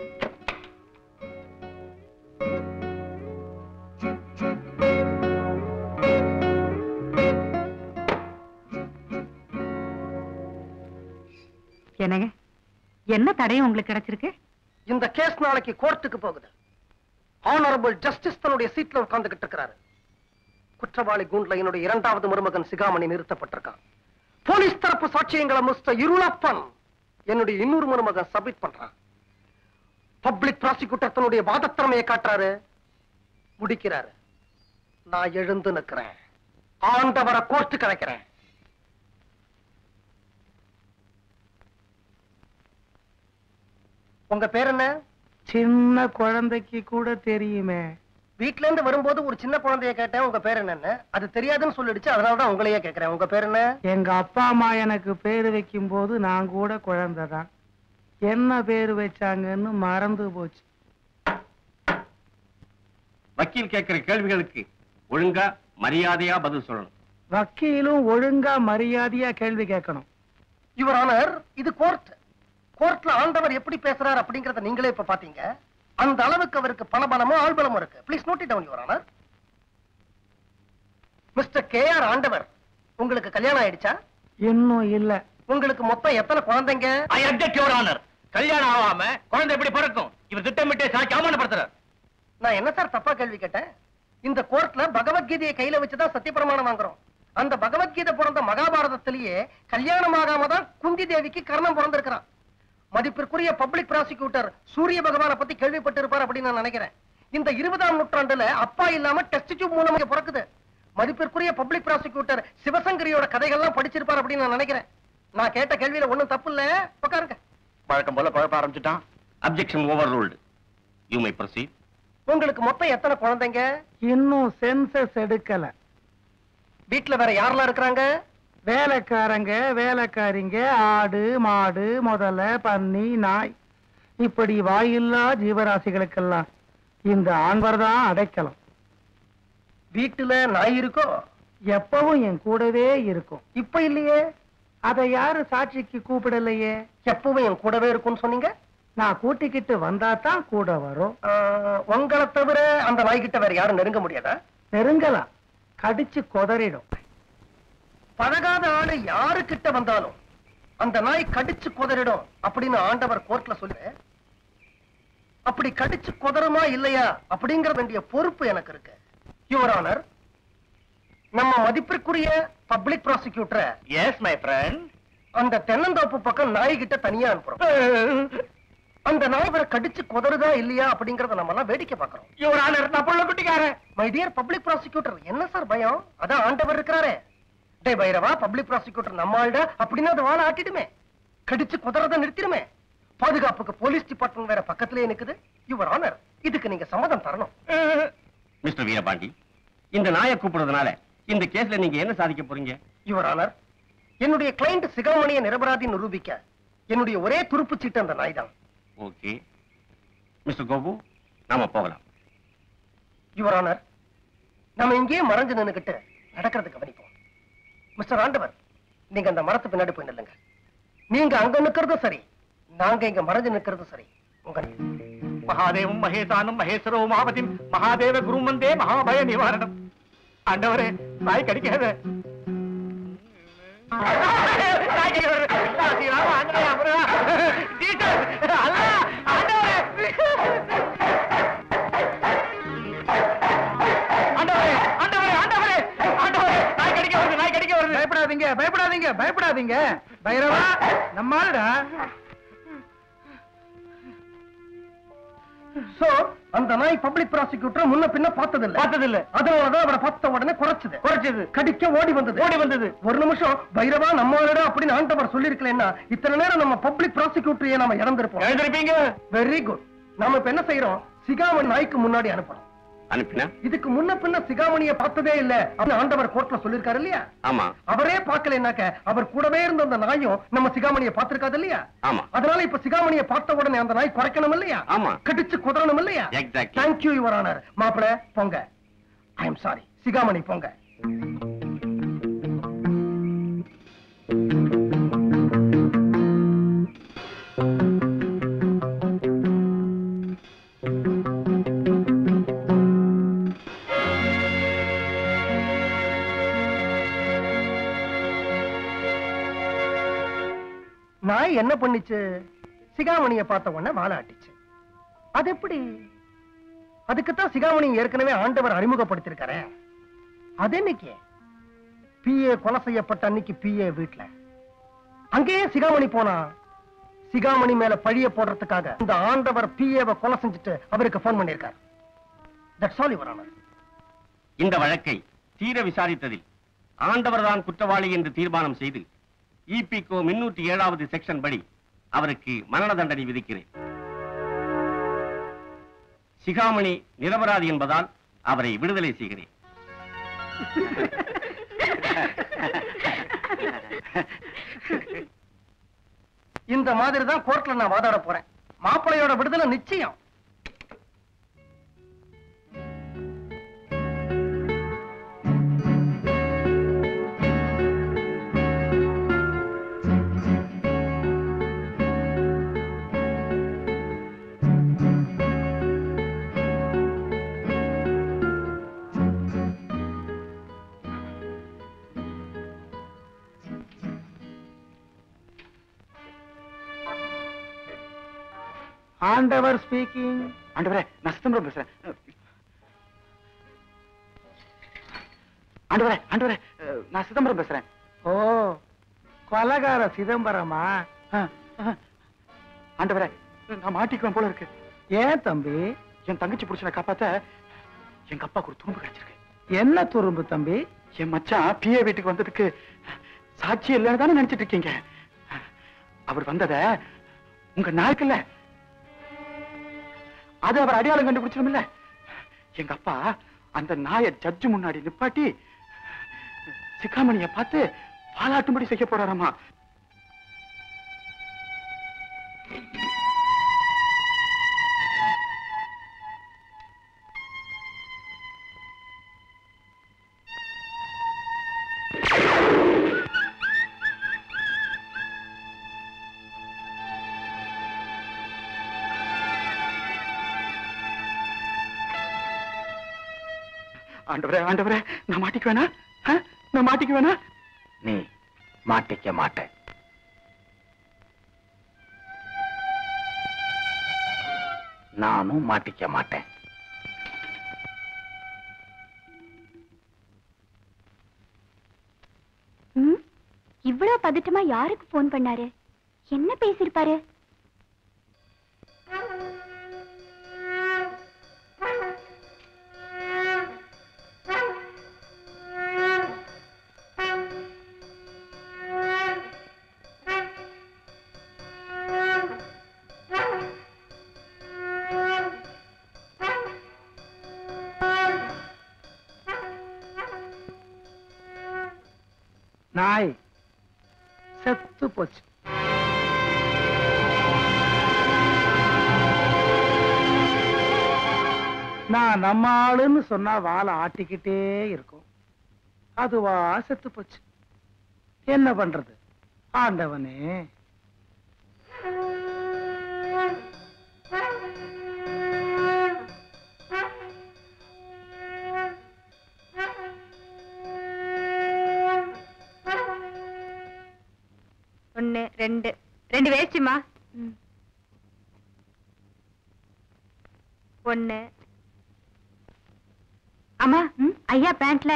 என்னங்க என்ன தடையும் உங்களுக்கு கிடைச்சிருக்கு இந்த கேஸ் நாளைக்கு கோர்ட்டுக்கு போகுது ஆனரபிள் ஜஸ்டிஸ் தன்னுடைய சீட்ல உட்கார்ந்துகிட்டு இருக்கிறாரு குற்றவாளி கூண்ட்ல என்னுடைய இரண்டாவது மருமகன் சிகாமணி நிறுத்தப்பட்டிருக்கான் போலீஸ் தரப்பு சாட்சியங்களை மிஸ்டர் இருளப்பன் என்னுடைய இன்னொரு மருமகன் சப்மிட் பண்றான் பப்ளிக் ப்ராசிக்யூட்டர் தன்னுடைய வாதத்திறமையை காட்டுறாரு முடிக்கிறாரு நான் எழுந்து நிக்கிறேன் ஆண்டவரை கோர்ட்டு கலைக்கிறேன் உங்க பேர் என்ன சின்ன குழந்தைக்கு கூட தெரியுமே வீட்ல இருந்து வரும்போது ஒரு சின்ன குழந்தைய கேட்டேன் உங்க பேர் என்னன்னு அது தெரியாதுன்னு சொல்லிடுச்சு அதனாலதான் உங்களையே கேக்குறேன் உங்க பேர் என்ன எங்க அப்பா அம்மா எனக்கு பேரு வைக்கும் போது நான் கூட குழந்தை தான் என்ன பேரு வச்சாங்கன்னு மறந்து போச்சு வக்கீல் கேட்கிற கேள்விகளுக்கு ஒழுங்கா மரியாதையா பதில் சொல்லணும் வக்கீலும் ஒழுங்கா மரியாதையா கேள்வி கேட்கணும் யுவர் ஆனர் இது கோர்ட் கோர்ட்ல ஆண்டவர் எப்படி பேசுறாரு அப்படிங்கறத நீங்களே இப்ப பாத்தீங்க அந்த அளவுக்கு அவருக்கு பணபலமும் ஆள்பலமும் இருக்கு please note it down your honour mister K R Andavar உங்களுக்கு கல்யாணம் ஆயிடுச்சா இன்னும் இல்ல உங்களுக்கு மொத்தம் எத்தனை குழந்தைங்க ஐ அப்ஜெக்ட் யுவர் ஆனர் கல்யாணம் ஆகாம குழந்தை எப்படி பிறக்கும் இவர் திட்டமிட்டு சாக்கி அவமானப்படுத்துறார் நான் என்ன சார் தப்பா கேள்வி கேட்டேன் இந்த கோர்ட்ல பகவத்கீதையை கையில வச்சுதான் சத்தியப்பிரமாணம் வாங்குறோம் அந்த பகவத்கீதை பிறந்த மகாபாரதத்திலேயே கல்யாணம் ஆகாம தான் குந்தி தேவிக்கு கர்ணம் பிறந்திருக்கிறான் மதிப்பிற்குரிய பப்ளிக் ப்ராசிக்யூட்டர் சூரிய பகவானை பத்தி கேள்விப்பட்டு இருப்பார் அப்படின்னு நான் நினைக்கிறேன் இந்த இருபதாம் நூற்றாண்டுல அப்பா இல்லாம டெஸ்ட் டியூப் மூலமா இங்க பிறக்குது மதிப்பிற்குரிய பப்ளிக் ப்ராசிக்யூட்டர் சிவசங்கரியோட கதைகள்லாம் படிச்சிருப்பார் அப்படின்னு நான் நினைக்கிறேன் நான் கேட்ட கேள்வியில ஒண்ணும் தப்பு இல்ல உட்காருங்க பழக்கம் போல குழப்ப ஆரம்பிச்சுட்டான் objection overruled you may proceed உங்களுக்கு மொத்தம் எத்தனை குழந்தைங்க இன்னும் சென்சஸ் எடுக்கல வீட்டுல வேற யாரெல்லாம் இருக்கிறாங்க வேலைக்காரங்க வேலைக்காரிங்க ஆடு மாடு முதல பன்னி நாய் இப்படி வாயில்லா ஜீவராசிகளுக்கெல்லாம் இந்த ஆண்வர் தான் அடைக்கலம் வீட்டுல நாய் இருக்கோ எப்பவும் என் கூடவே இருக்கும் இப்ப இல்லையே அதை யாரு சாட்சிக்கு கூப்பிடலையே எப்பவும் என் கூடவே இருக்கும்னு சொன்னீங்க நான் கூட்டிக்கிட்டு வந்தா தான் கூட வரும் ஆஹ், உங்களை தவிர அந்த நாய்கிட்ட வேற யாரும் நெருங்க முடியாதா நெருங்கலாம் கடிச்சு கொதறிடும் பழகாத ஆளு யாரு கிட்ட வந்தாலும் அந்த நாய் கடிச்சு குதறிடும் அப்படின்னு ஆண்டவர் கோர்ட்ல சொல்லு அப்படி கடிச்சு குதறுமா இல்லையா அப்படிங்கிற வேண்டிய பொறுப்பு எனக்கு இருக்கு யுவர் ஆனர் நம்ம மதிப்பிற்குரிய பப்ளிக் ப்ராசிக்யூட்டரை எஸ் மை ஃப்ரெண்ட் அந்த தென்னந்தோப்பு பக்கம் நாய் கிட்ட தனியா அனுப்புறோம் அந்த நாய் வரை கடிச்சு குதறுதா இல்லையா அப்படிங்கறத நம்ம எல்லாம் வேடிக்கை பார்க்கறோம் யுவர் ஆனர் நான் புள்ள குட்டிக்காரன் மை டியர் பப்ளிக் ப்ராசிக்யூட்டர் என்ன சார் பயம் அதான் ஆண்டவர் இருக்கிறாரே டே பைரவா பப்ளிக் ப்ராசிக்யூட்டர் நம்ம ஆள்டா அப்படின்னா அது வாழ ஆட்டிடுமே கடிச்சு குதறத நிறுத்திடுமே பாதுகாப்புக்கு போலீஸ் டிபார்ட்மெண்ட் வேற பக்கத்திலேயே நிக்குது யுவர் ஆனர் இதுக்கு நீங்க சம்மதம் தரணும் மிஸ்டர் வீரபாண்டி இந்த நாயை கூப்பிடுறதுனால இந்த கேஸ்ல நீங்க என்ன சாதிக்க போறீங்க யுவர் ஆனர் என்னுடைய கிளைண்ட் சிகாமணியை நிரபராதி நிரூபிக்க என்னுடைய ஒரே துருப்பு சீட்டு அந்த நாய் தான் ஓகே மிஸ்டர் கோபு நாம போகலாம் யுவர் ஆனர் நம்ம இங்கேயே மறைஞ்சு நின்னுகிட்டு நடக்கிறது கவனிப்போம் மிஸ்டர் ஆண்டவர் நீங்க அந்த மரத்து பின்னாடி போய் நில்லுங்க நீங்க அங்க நிக்கிறதும் சரி நாங்க இங்க மறைஞ்சு நிக்கிறதும் சரி உங்க மகாதேவம் மகேசானம் மகேஸ்வரோ மகாபதிம் மகாதேவ குருமந்தே மகாபய நிவாரணம் ஆண்டவரே நாய் கடிக்காத நாய் கடிக்காத. ஸ்ரீராம, ஆஞ்சநேயா, முருகா. ஜீசஸ், அல்லாஹ், ஆண்டவரே. ஆண்டவரே, ஆண்டவரே, ஆண்டவரே, ஆண்டவரே, நாய் கடிக்க வருது, நாய் கடிக்க வருது. பயப்படாதீங்க பயப்படாதீங்க பயப்படாதீங்க பைரவா நம்மாலுடா சோ அந்த நாய் பப்ளிக் ப்ராசிக்யூட்டர் முன்ன பின்ன பார்த்தது இல்ல பார்த்தது இல்ல. அதனாலதான் அவரை பார்த்த உடனே குறைச்சது குறைச்சது. கடிக்க ஓடி வந்தது ஓடி வந்தது. ஒரு நிமிஷம் பைரவா நம்மளோட அப்படின்னு ஆண்டவர் சொல்லிருக்கலன்னா இத்தனை நேரம் நம்ம பப்ளிக் ப்ராசிக்யூட்டரையே நம்ம இறந்திருப்போம் எழுந்திருப்பீங்க வெரி குட் நாம இப்ப என்ன செய்யறோம் சிகாமணி நாய்க்கு முன்னாடி அனுப்புறோம் அனுப்பினா இதுக்கு முன்ன பின்ன சிகாமணிய பார்த்ததே இல்ல அப்படின்னு ஆண்டவர் கோர்ட்ல சொல்லிருக்காரு இல்லையா ஆமா அவரே பார்க்கலனாக்க அவர் கூடவே இருந்த அந்த நாயும் நம்ம சிகாமணிய பார்த்திருக்காது இல்லையா ஆமா அதனால இப்ப சிகாமணிய பார்த்த உடனே அந்த நாய் குறைக்கணும் இல்லையா ஆமா கடிச்சு குதறணும் இல்லையா Exactly. தேங்க்யூ யுவர் ஆனர் மாப்பிள போங்க ஐ எம் சாரி சிகாமணி போங்க நாய் என்ன பண்ணிச்சு சிகாமணிய பார்த்த உடனே வாழாட்டிச்சு அது எப்படி அதுக்குத்தான் சிகாமணி ஏற்கனவே ஆண்டவர் அறிமுகப்படுத்திருக்காரே அது என்னைக்கு பிஏ கொலை செய்யப்பட்ட அன்னைக்கு பிஏ வீட்ல அங்கேயே சிகாமணி போனா சிகாமணி மேல பழிய போடுறதுக்காக இந்த ஆண்டவர் பிஏவை கொலை செஞ்சுட்டு அவருக்கு போன் பண்ணிருக்காரு தட்ஸ் ஆல் யுவர் ஆனர் இந்த வழக்கை தீர விசாரித்ததில் ஆண்டவர்தான் குற்றவாளி என்று தீர்மானம் செய்து இபிகோ முன்னூற்றி ஏழாவது செக்ஷன் படி அவருக்கு மரண தண்டனை விதிக்கிறேன் சிகாமணி நிரபராதி என்பதால் அவரை விடுதலை செய்கிறேன் இந்த மாதிரி தான் கோர்ட்ல நான் வாதாட போறேன் மாப்பிள்ளையோட விடுதலை நிச்சயம் ஆண்டவர் ஸ்பீக்கிங் ஆண்டவரே நான் சிதம்பரம் பேசுறேன் ஆண்டவரே ஆண்டவரே அஹ், நான் சிதம்பரம் பேசுறேன் ஓ கொலகார சிதம்பரமா அஹ், அஹ். ஆண்டவரே நான் மாட்டிக்குவேன் போல இருக்கு ஏன் தம்பி என் தங்கச்சி புருஷனை காப்பாத்த எங்க அப்பாவுக்கு ஒரு துரும்பு கிடைச்சிருக்கு என்ன துரும்பு தம்பி என் மச்சான் பிஏ வீட்டுக்கு வந்ததுக்கு சாட்சி இல்லைன்னு தானே நினைச்சிட்டு இருக்கீங்க அவர் வந்தத உங்க நாய்க்குல்ல அது அவர் அடையாளம் கண்டுபிடிச்சிடும் இல்ல எங்க அப்பா அந்த நாயை ஜட்ஜு முன்னாடி நிப்பாட்டி சிக்காமணிய பார்த்து பாலாட்டும்படி செய்ய போறாராமா ஆண்டவரே ஆண்டவரே நான் மாட்டிக்குவேனா ஆ? நான் மாட்டிக்குவேனா நீ மாட்டிக்க மாட்ட நானும் மாட்டிக்க மாட்டேன் ம் இவ்வளவு பதட்டமா யாருக்கு போன் பண்ணாரு என்ன பேசிருப்பாரு நாய் செத்து போச்சு நான் நம்ம ஆளுன்னு சொன்னா வாழை ஆட்டிக்கிட்டே இருக்கும் அதுவா செத்து போச்சு என்ன பண்றது ஆண்டவனே ஒண்ணு ரெண்டு ரெண்டு வேஸ்டிமா ஒண்ணு அம்மா ஐயா பேண்ட்ல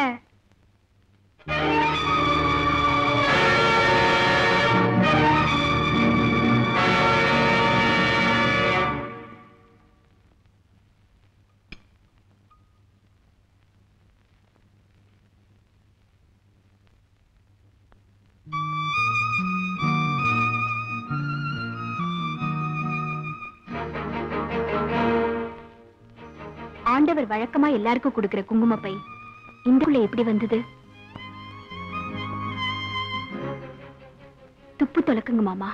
ஆண்டவர் வழக்கமா எல்லாருக்கும் கொடுக்கிற குங்குமப்பை இந்துக்குள்ள எப்படி வந்தது துப்பு தொலைக்குங்க மாமா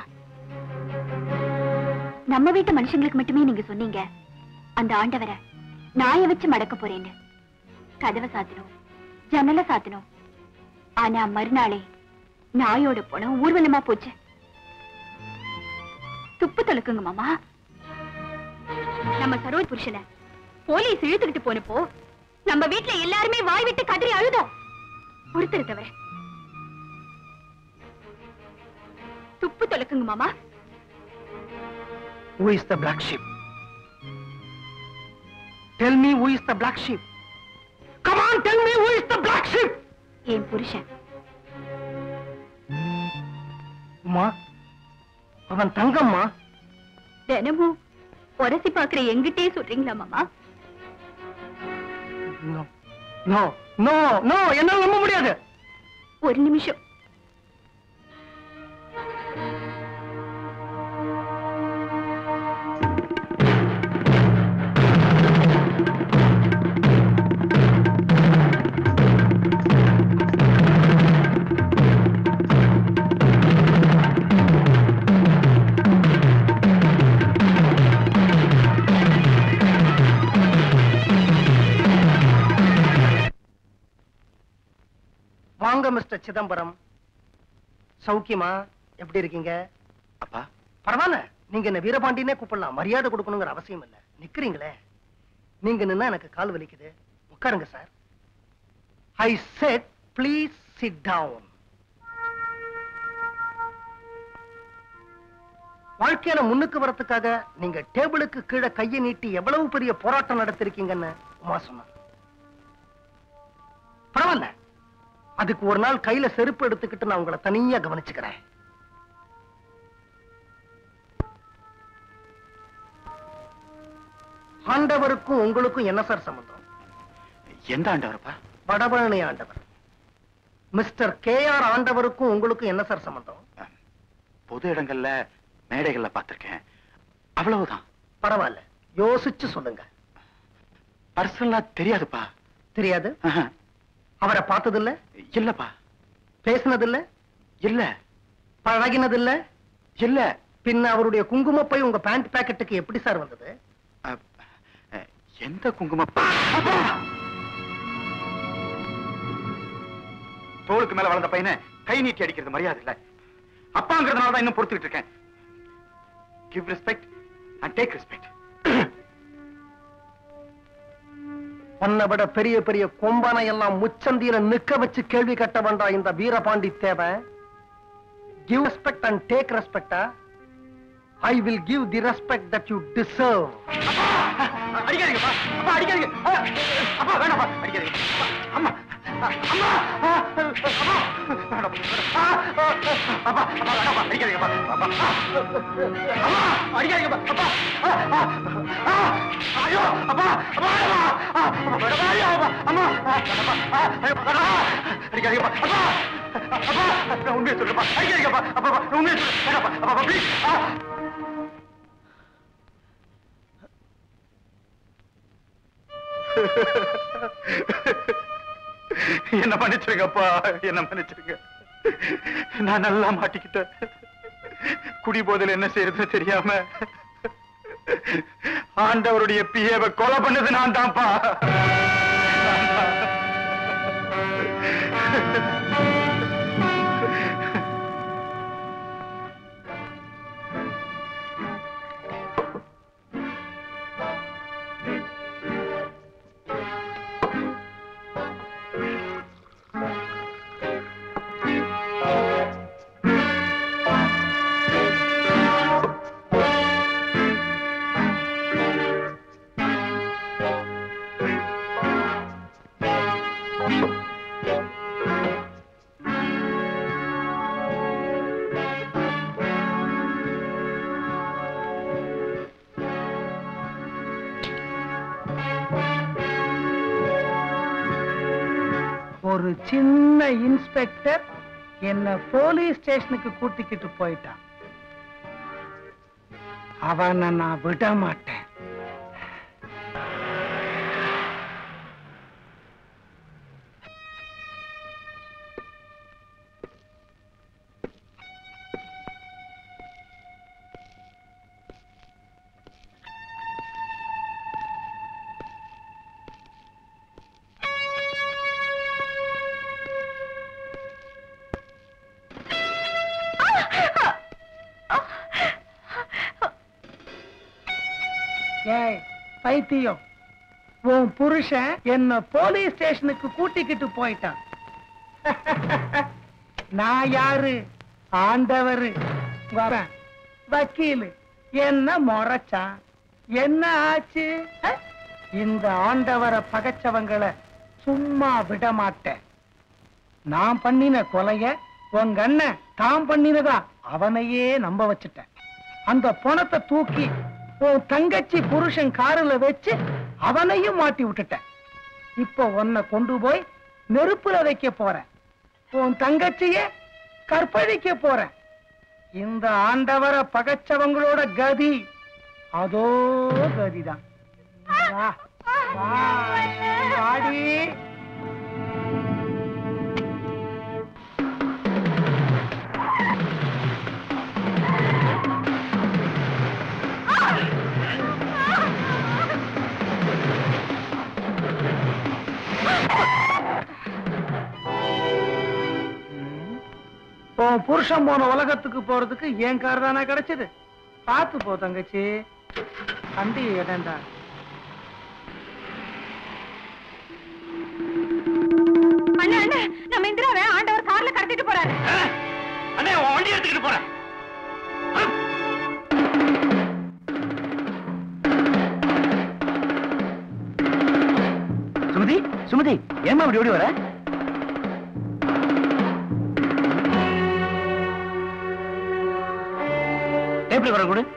நம்ம வீட்டு மனுஷங்களுக்கு மட்டுமே நீங்க சொன்னீங்க அந்த ஆண்டவரை நாய வச்சு மடக்க போறேன்னு கதவை சாத்தணும் ஜன்னலை சாத்தணும் ஆனா மறுநாளே நாயோட பணம் ஊர்வலமா போச்சு துப்பு தொலைக்குங்க மாமா நம்ம சரோஜ் புருஷனை போலீஸ் இழுத்துக்கிட்டு போனப்போ நம்ம வீட்ல எல்லாருமே வாய் விட்டு கதறி அழுதோம் ஒருத்தர் தவிர துப்பு தொலைக்குங்க மாமா Who is the black sheep? Tell me who is the black sheep. Come on, tell me who is the black sheep. என் புருஷன் உமா அவன் தங்கம்மா தினமும் உரசி பாக்குற எங்கிட்டே சொல்றீங்களா மாமா நோ நோ நோ நோ என்னால நம்ப முடியாது ஒரு நிமிஷம் வாங்க மிஸ்டர் சிதம்பரம் சௌக்கியமா எப்படி இருக்கீங்க அப்பா பரவாயில்ல நீங்க என்ன வீரபாண்டியனே கூப்பிடலாம் மரியாதை கொடுக்கணுங்கிற அவசியம் இல்ல நிக்கிறீங்களே நீங்க நின்னா எனக்கு கால் வலிக்குது உட்காருங்க sir I said please sit down வாழ்க்கையில முன்னுக்கு வரதுக்காக நீங்க டேபிளுக்கு கீழே கையை நீட்டி எவ்வளவு பெரிய போராட்டம் நடத்திருக்கீங்கன்னு உமா சொன்னார் பரவாயில்ல அதுக்கு ஒரு நாள் கையில செருப்பு எடுத்துக்கிட்டு நான் உங்களை தனியா கவனிச்சுக்கிறேன் ஆண்டவருக்கும் உங்களுக்கும் என்ன சார் சம்பந்தம் எந்த ஆண்டவரப்பா வடபழனி ஆண்டவர் மிஸ்டர் கே ஆர் ஆண்டவருக்கும் உங்களுக்கும் என்ன சார் சம்பந்தம் பொது இடங்கள்ல மேடைகள்ல பார்த்திருக்கேன் அவ்வளவுதான் பரவாயில்ல யோசிச்சு சொல்லுங்க பர்சனலா தெரியாதுப்பா தெரியாது அவரை பார்த்ததில்ல இல்லப்பா பேசினதில்ல இல்ல பழகினதில்ல இல்ல பின்ன அவருடைய குங்குமப்பை உங்க பேண்ட் பாக்கெட்டுக்கு எப்படி சார் வந்தது எந்த குங்குமம் தோளுக்கு மேல வளர்ந்த பையனை கை நீட்டி அடிக்கிறது மரியாதை இல்ல அப்பாங்கிறதுனால தான் இன்னும் பொறுத்துக்கிட்டு இருக்கேன் give respect and take respect உன்னை விட பெரிய பெரிய கொம்பனை எல்லாம் முச்சந்தியில நிக்க வச்சு கேள்வி கட்ட வேண்டாம் இந்த வீரபாண்டி தேவை கிவ் ரெஸ்பெக்ட் அண்ட் டேக் ரெஸ்பெக்டா I will give the respect that you deserve அடிக்காதீங்கப்பா அப்பா அடிக்காதீங்க ஆ, அப்பா வேணாப்பா அடிக்காதீங்க அப்பா, அம்மா அம்மா ஆ, அப்பா வேணாப்பா, வேணாம். ஆ, ஆ, அப்பா அப்பா வேணாப்பா அடிக்காதீங்கப்பா அப்பா ஆ, அம்மா அடிக்காதீங்கப்பா அப்பா ஆ, ஆ, ஆ, ஐயோ அப்பா அப்பா வேணாப்பா ஆ, அப்பா வேணாப்பா ஐயோ அப்பா அம்மா ஆ, வேணாப்பா ஆ, ஐயோ, வேணாம். அடிக்காதீங்கப்பா அப்பா அப்பா நான் உண்மையை சொல்லுப்பா அடிக்காதீங்கப்பா அப்பா அப்பா, நான் உண்மையை சொல்லு வேணாப்பா அப்பா அப்பா ப்ளீஸ் ஆ என்ன மன்னிச்சிருங்கப்பா என்ன மன்னிச்சிருங்க நான் நல்லா மாட்டிக்கிட்டேன் குடி போதில் என்ன செய்யறதுன்னு தெரியாம ஆண்டவருடைய பிஏவை கொலை பண்ணது நான் தான்ப்பா ஒரு சின்ன இன்ஸ்பெக்டர் என்ன போலீஸ் ஸ்டேஷனுக்கு கூட்டிக்கிட்டு போயிட்டான் அவனை நான் விட மாட்டேன் ஏய் பைத்தியம் உன் புருஷன் என்ன போலீஸ் ஸ்டேஷனுக்கு கூட்டிக்கிட்டு போயிட்டான் நான் யாரு ஆண்டவரு வரேன் வக்கீலு என்ன முறைச்சான் என்ன ஆச்சு அஹ்? இந்த ஆண்டவரை பகைச்சவங்களை சும்மா விட மாட்டேன் நான் பண்ணின கொலைய உங்க அண்ணன் தான் பண்ணினதா அவனையே நம்ப வச்சுட்டேன் அந்த பணத்தை தூக்கி உன் தங்கச்சி புருஷன் காருல வச்சு அவனையும் மாட்டி விட்டுட்டேன் இப்போ உன்னை கொண்டு போய் நெருப்புல வைக்க போறேன் உன் தங்கச்சிய கற்பழிக்க போறேன் இந்த ஆண்டவரை பகைச்சவங்களோட கதி அதோ கதிதான் வா, வா, வாடி உன் புருஷன் போன உலகத்துக்கு போறதுக்கு என் கார் தானே கிடைச்சது பார்த்து போ தங்கச்சி வண்டி இடம்டா அண்ணா அண்ணா நம்ம இந்திராவை ஆண்டவர் கார்ல கடத்திட்டு போறாரு அண்ணே உன் வண்டி எடுத்துக்கிட்டு போறேன் சுமதி சுமதி ஏமா அப்படி ஓடி வர டேபிள் வர கொடு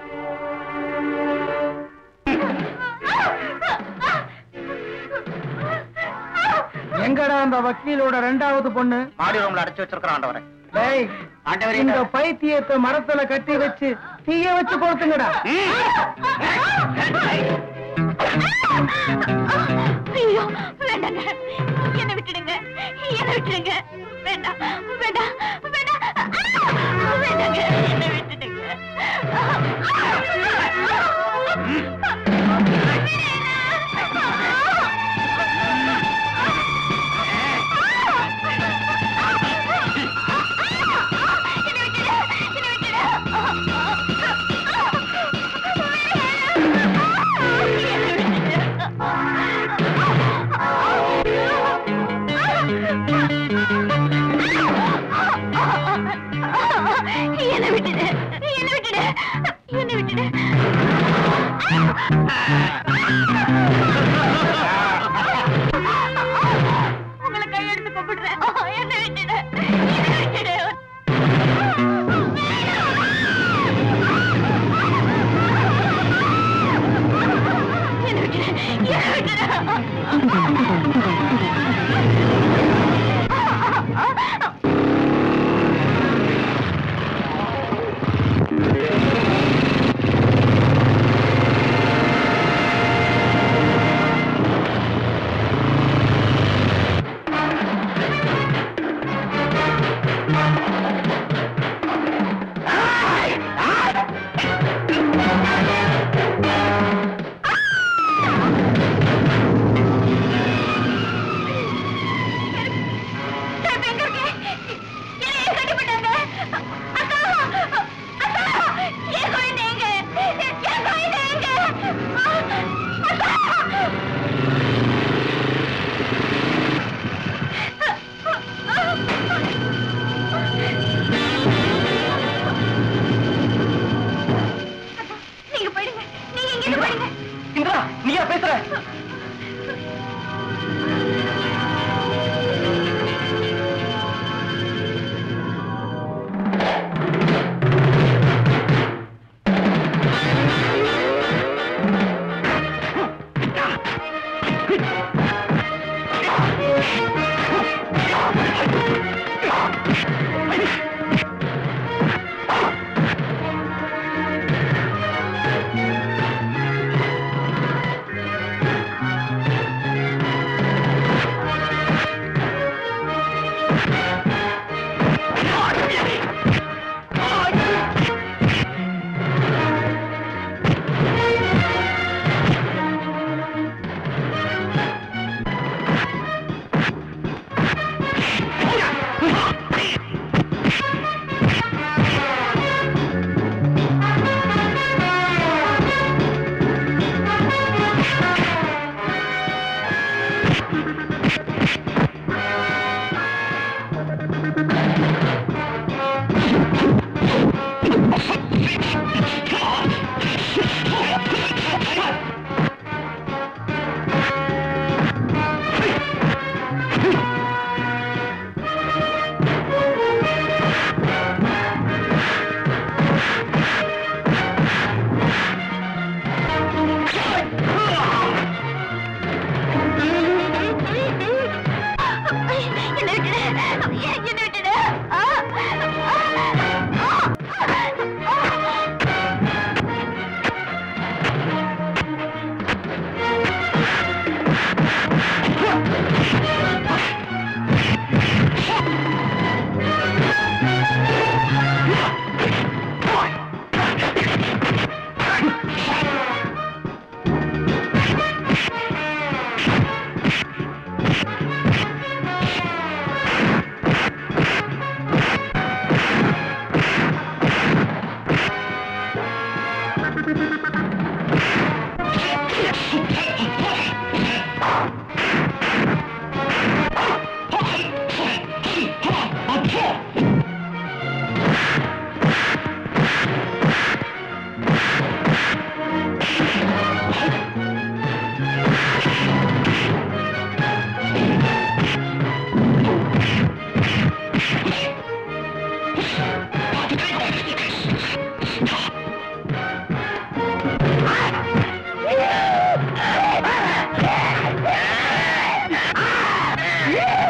எங்கடா அந்த வக்கீலோட ரெண்டாவது பொண்ணு மாடி ரூம்ல அடைச்சு வச்சிருக்கிறோம் ஆண்டவரை டேய் ஆண்டவரே, இந்த பைத்தியத்தை மரத்துல கட்டி வச்சு தீய வச்சு கொடுத்துங்கடா ஐயோ வேண்டாங்க என்ன விட்டுடுங்க என்ன விட்டுடுங்க வேண்டாம் வேண்டாம் வேண்டாம் ஆ! வேண்டாங்க என்ன விட்டுடுங்க என்ன விட்டுடு என்ன விட்டுடு என்ன விட்டுடு உங்களை கையெடுத்து கூப்பிடுறேன் என்ன விட்டுடு என்ன விட்டுடு என்ன விட்டுடு என்ன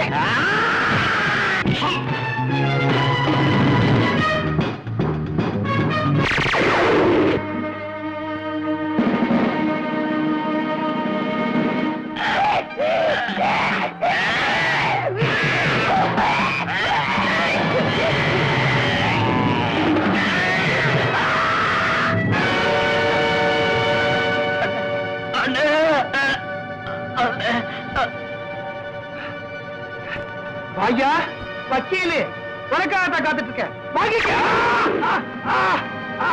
வாயா வக்கீலு உனக்காகத்தான் காத்துட்டு இருக்கேன் வாங்கிக்க ஆ, ஆ, ஆ, ஆ.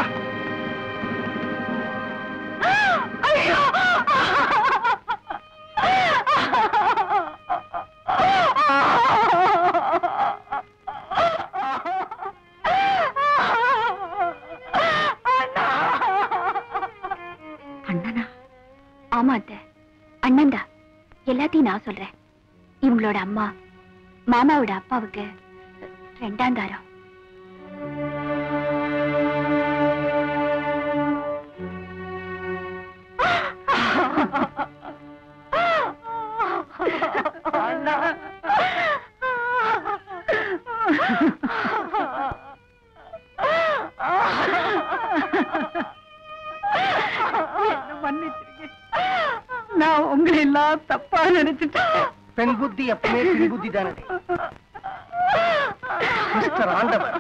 அண்ணனா ஆமா அத்தை அண்ணன்தா எல்லாத்தையும் நான் சொல்றேன் இவங்களோட அம்மா மாமாவோட அப்பாவுக்கு ரெண்டாம் தாரம் மன்னிச்சிருங்க நான் உங்களை எல்லாம் தப்பா நினைச்சிட்டேன் பெண் புத்தி எப்பவுமே பெண் புத்தி தானே மிஸ்டர் ஆண்டவர்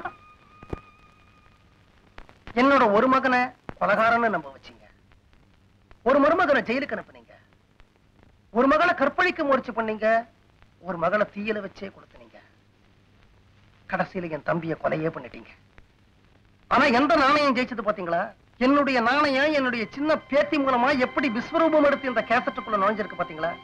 என்னோட ஒரு மகனை கொலகாரன்னு நம்ப வச்சீங்க ஒரு மருமகனை ஜெயிலுக்கு அனுப்புனீங்க ஒரு மகளை கற்பழிக்க முயற்சி பண்ணீங்க ஒரு மகளை தீயில வச்சே கொடுத்துனீங்க கடைசியில என் தம்பிய கொலையே பண்ணிட்டீங்க ஆனா எந்த நாணயம் ஜெயிச்சது பாத்தீங்களா என்னுடைய நாணயம் என்னுடைய சின்ன பேத்தி மூலமா எப்படி விஸ்வரூபம் எடுத்து இந்த கேசட்டுக்குள்ள நுழைஞ்சிருக்கு பாத்தீங்களா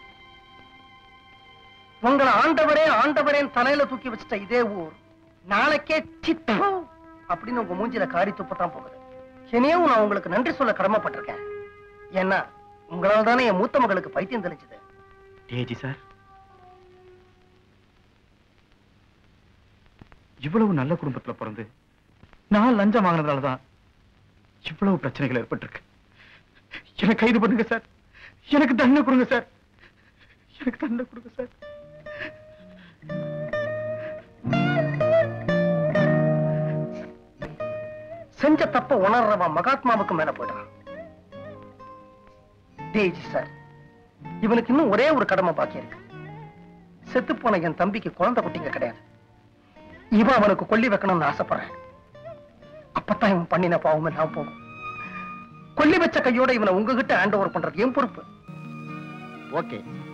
உங்களை ஆண்டவரே ஆண்டவரேன் தலையில தூக்கி வச்சிட்ட இதே ஊர் நாளைக்கே சித்து அப்படின்னு உங்க மூஞ்சில காரி துப்பத்தான் போகுது இனியும் நான் உங்களுக்கு நன்றி சொல்ல கடமைப்பட்டிருக்கேன் ஏன்னா உங்களால தானே என் மூத்த மகளுக்கு பைத்தியம் தெளிச்சது ஏஜி சார் இவ்வளவு நல்ல குடும்பத்துல பிறந்து நான் லஞ்சம் வாங்கினதால தான் இவ்வளவு பிரச்சனைகள் ஏற்பட்டிருக்கு எனக்கு கைது பண்ணுங்க சார் எனக்கு தண்டனை கொடுங்க சார் எனக்கு தண்டனை கொடுங்க சார் செஞ்ச தப்ப உணர்றவன் மகாத்மாவுக்கு மேல போயிடான் டேஜி சார் இவனுக்கு இன்னும் ஒரே ஒரு கடமை பாக்கி இருக்கு செத்து போன என் தம்பிக்கு குழந்தை குட்டிங்க கிடையாது இவன் அவனுக்கு கொல்லி வைக்கணும்னு ஆசைப்படுறேன் அப்பதான் இவன் பண்ணின பாவம் எல்லாம் போகும் கொல்லி வச்ச கையோட இவனை உங்ககிட்ட ஹேண்ட் ஓவர் பண்றது என் பொறுப்பு ஓகே